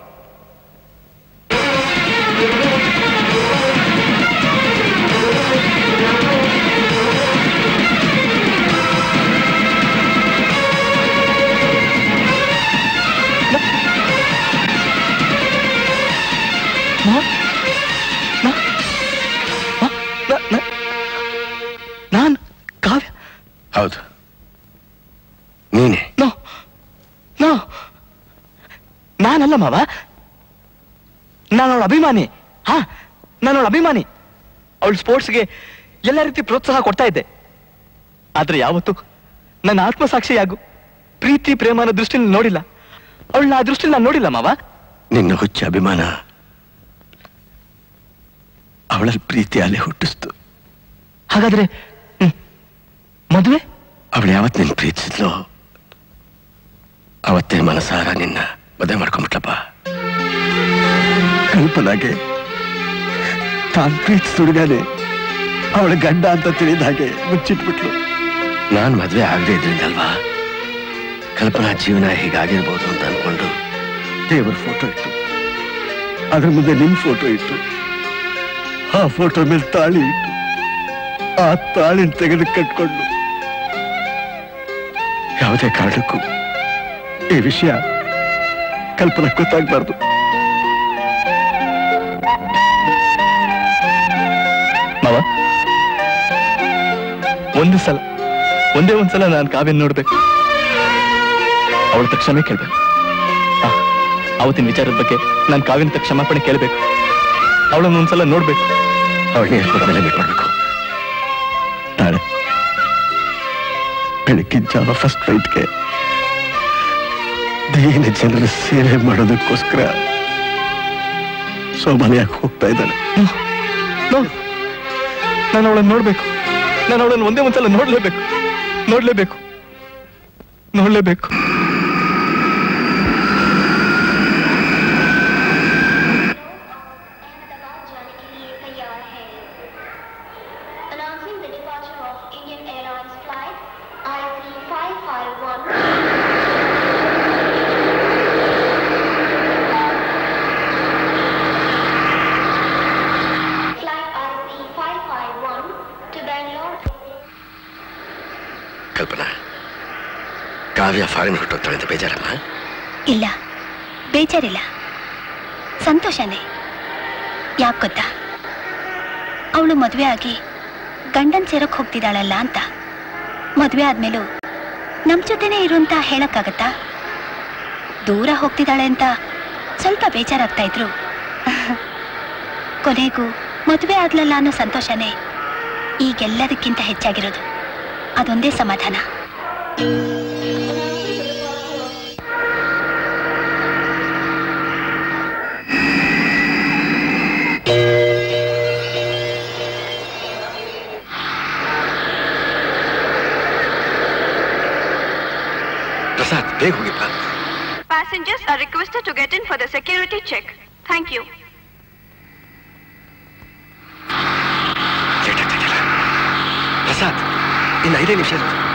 ನಾನ್ ಕಾವ್ಯ ಹೌದು ನೀನೆ ನೋ ನೋ ನಾನಲ್ಲ ಮಾವ ನಾನು ಅವಳ ಅಭಿಮಾನಿ ಹಾ ನಾನು ಅವಳ ಅಭಿಮಾನಿ ಅವಳ ಸ್ಪೋರ್ಟ್ಸ್ಗೆ ಎಲ್ಲ ರೀತಿ ಪ್ರೋತ್ಸಾಹ ಕೊಡ್ತಾ ಇದ್ದೆ ಆದ್ರೆ ಯಾವತ್ತು ನನ್ನ ಆತ್ಮಸಾಕ್ಷಿಯಾಗು ಪ್ರೀತಿ ಪ್ರೇಮ ಅನ್ನೋ ದೃಷ್ಟಿಲಿ ನೋಡಿಲ್ಲ ಅವಳನ್ನ ಆ ದೃಷ್ಟಿಲಿ ನಾನು ನೋಡಿಲ್ಲ ಮಾವ ನಿನ್ನ ಹುಚ್ಚ ಅಭಿಮಾನ ಅವಳಲ್ಲಿ ಪ್ರೀತಿ ಅಲೆ ಹುಟ್ಟಿಸ್ತು ಹಾಗಾದ್ರೆ ಹ್ಮ್, ಮದುವೆ ಅವಳು ಯಾವತ್ತು ನಿನ್ನ ಪ್ರೀತಿಸಿದ್ಲೋ ಅವತ್ತೇ ಮನಸಾರ ನಿನ್ನ ಮದುವೆ ಮಾಡ್ಕೊಂಡ್ಬಿಟ್ಲಪ್ಪ ಕಲ್ಪನಾಗೆ ತಾನ್ ಪ್ರೀತಿಸುಡುಗಾನೆ ಅವಳ ಗಂಡ ಅಂತ ತಿಳಿದ ಹಾಗೆ ಮುಚ್ಚಿಟ್ಬಿಟ್ಲು ನಾನ್ ಮದ್ವೆ ಆಗದೆ ಇದ್ರಿಂದಲ್ವಾ ಕಲ್ಪನಾ ಜೀವನ ಹೀಗಾಗಿರ್ಬೋದು ಅಂತ ಅನ್ಕೊಂಡು ದೇವರ ಫೋಟೋ ಇಟ್ಟು ಅದ್ರ ಮುಂದೆ ನಿನ್ ಫೋಟೋ ಇಟ್ಟು ಆ ಫೋಟೋ ಮೇಲೆ ತಾಳಿ ಇಟ್ಟು ಆ ತಾಳಿನ ತೆಗೆದು ಕಟ್ಕೊಂಡು ಯಾವುದೇ ಕಾರಣಕ್ಕೂ ಈ ವಿಷಯ ಕಲ್ಪನಾ ಗೊತ್ತಾಗ್ಬಾರ್ದು ಮಾವ ಒಂದು ಸಲ ಒಂದೇ ಒಂದ್ಸಲ ನಾನು ಕಾವ್ಯನ್ ನೋಡ್ಬೇಕು ಅವಳ ಹತ್ರ ಕ್ಷಮೆ ಕೇಳ್ಬೇಕು ಆ, ಅವತ್ತಿನ ವಿಚಾರದ ಬಗ್ಗೆ ನಾನು ಕಾವ್ಯನ ಹತ್ರ ಕ್ಷಮಾಪಣೆ ಕೇಳಬೇಕು ಅವಳನ್ನ ಒಂದ್ಸಲ ನೋಡ್ಬೇಕು ಅವಳನ್ನ ಏರ್ಪೋರ್ಟ್ ಮೇಲೆ ಮೀಟ್ ಮಾಡ್ಬೇಕು ನಾಳೆ ಬೆಳಗ್ಗಿನ ಜಾವ ಫಸ್ಟ್ ಫ್ಲೈಟ್ಗೆ ದೀನ ಜನರ ಸೇವೆ ಮಾಡೋದಕ್ಕೋಸ್ಕರ ಸೋಮಾಲಿಯಾಗಿ ಹೋಗ್ತಾ ಇದ್ದಾಳೆ ನೋಡು ನಾನು ಅವಳನ್ನ ನೋಡ್ಬೇಕು ನಾನು ಅವಳನ್ನ ಒಂದೇ ಒಂದ್ಸಲ ನೋಡ್ಲೇಬೇಕು ನೋಡ್ಲೇಬೇಕು ನೋಡ್ಲೇಬೇಕು Announcing the departure of Indian Airlines flight IC551 Flight IC551 to Bangalore. Kalpana Kavya foreign ಹೊರಟೋಗ್ತಾಳೆ ಅಂತ ಬೇಜಾರಮ್ಮ ಇಲ್ಲ ಬೇಜಾರಿಲ್ಲ ಸಂತೋಷನೇ ಯಾಕೆ ಗೊತ್ತಾ ಅವಳು ಮದುವೆ ಆಗಿ ಗಂಡನ್ ಸೇರಕ್ ಹೋಗ್ತಿದ್ದಾಳಲ್ಲ ಅಂತ ಮದುವೆ ಆದ್ಮೇಲೂ ನಮ್ ಜೊತೆನೇ ಇರು ಅಂತ ಹೇಳಕ್ಕಾಗತ್ತಾ ದೂರ ಹೋಗ್ತಿದ್ದಾಳೆ ಅಂತ ಸ್ವಲ್ಪ ಬೇಜಾರಾಗ್ತಾ ಇದ್ರು ಕೊನೆಗೂ ಮದುವೆ ಆಗ್ಲಲ್ಲ ಅನ್ನೋ ಸಂತೋಷನೇ ಈಗೆಲ್ಲದಕ್ಕಿಂತ ಹೆಚ್ಚಾಗಿರೋದು ಅದೊಂದೇ ಸಮಾಧಾನ ಪ್ರಸಾದ್ ಬೇಗ ಹೋಗಿಪ್ಪ Passengers are requested to get in for the security check. Thank you. Prasad ಇನ್ನು ಐದೇ ನಿಮಿಷ ಇರೋದು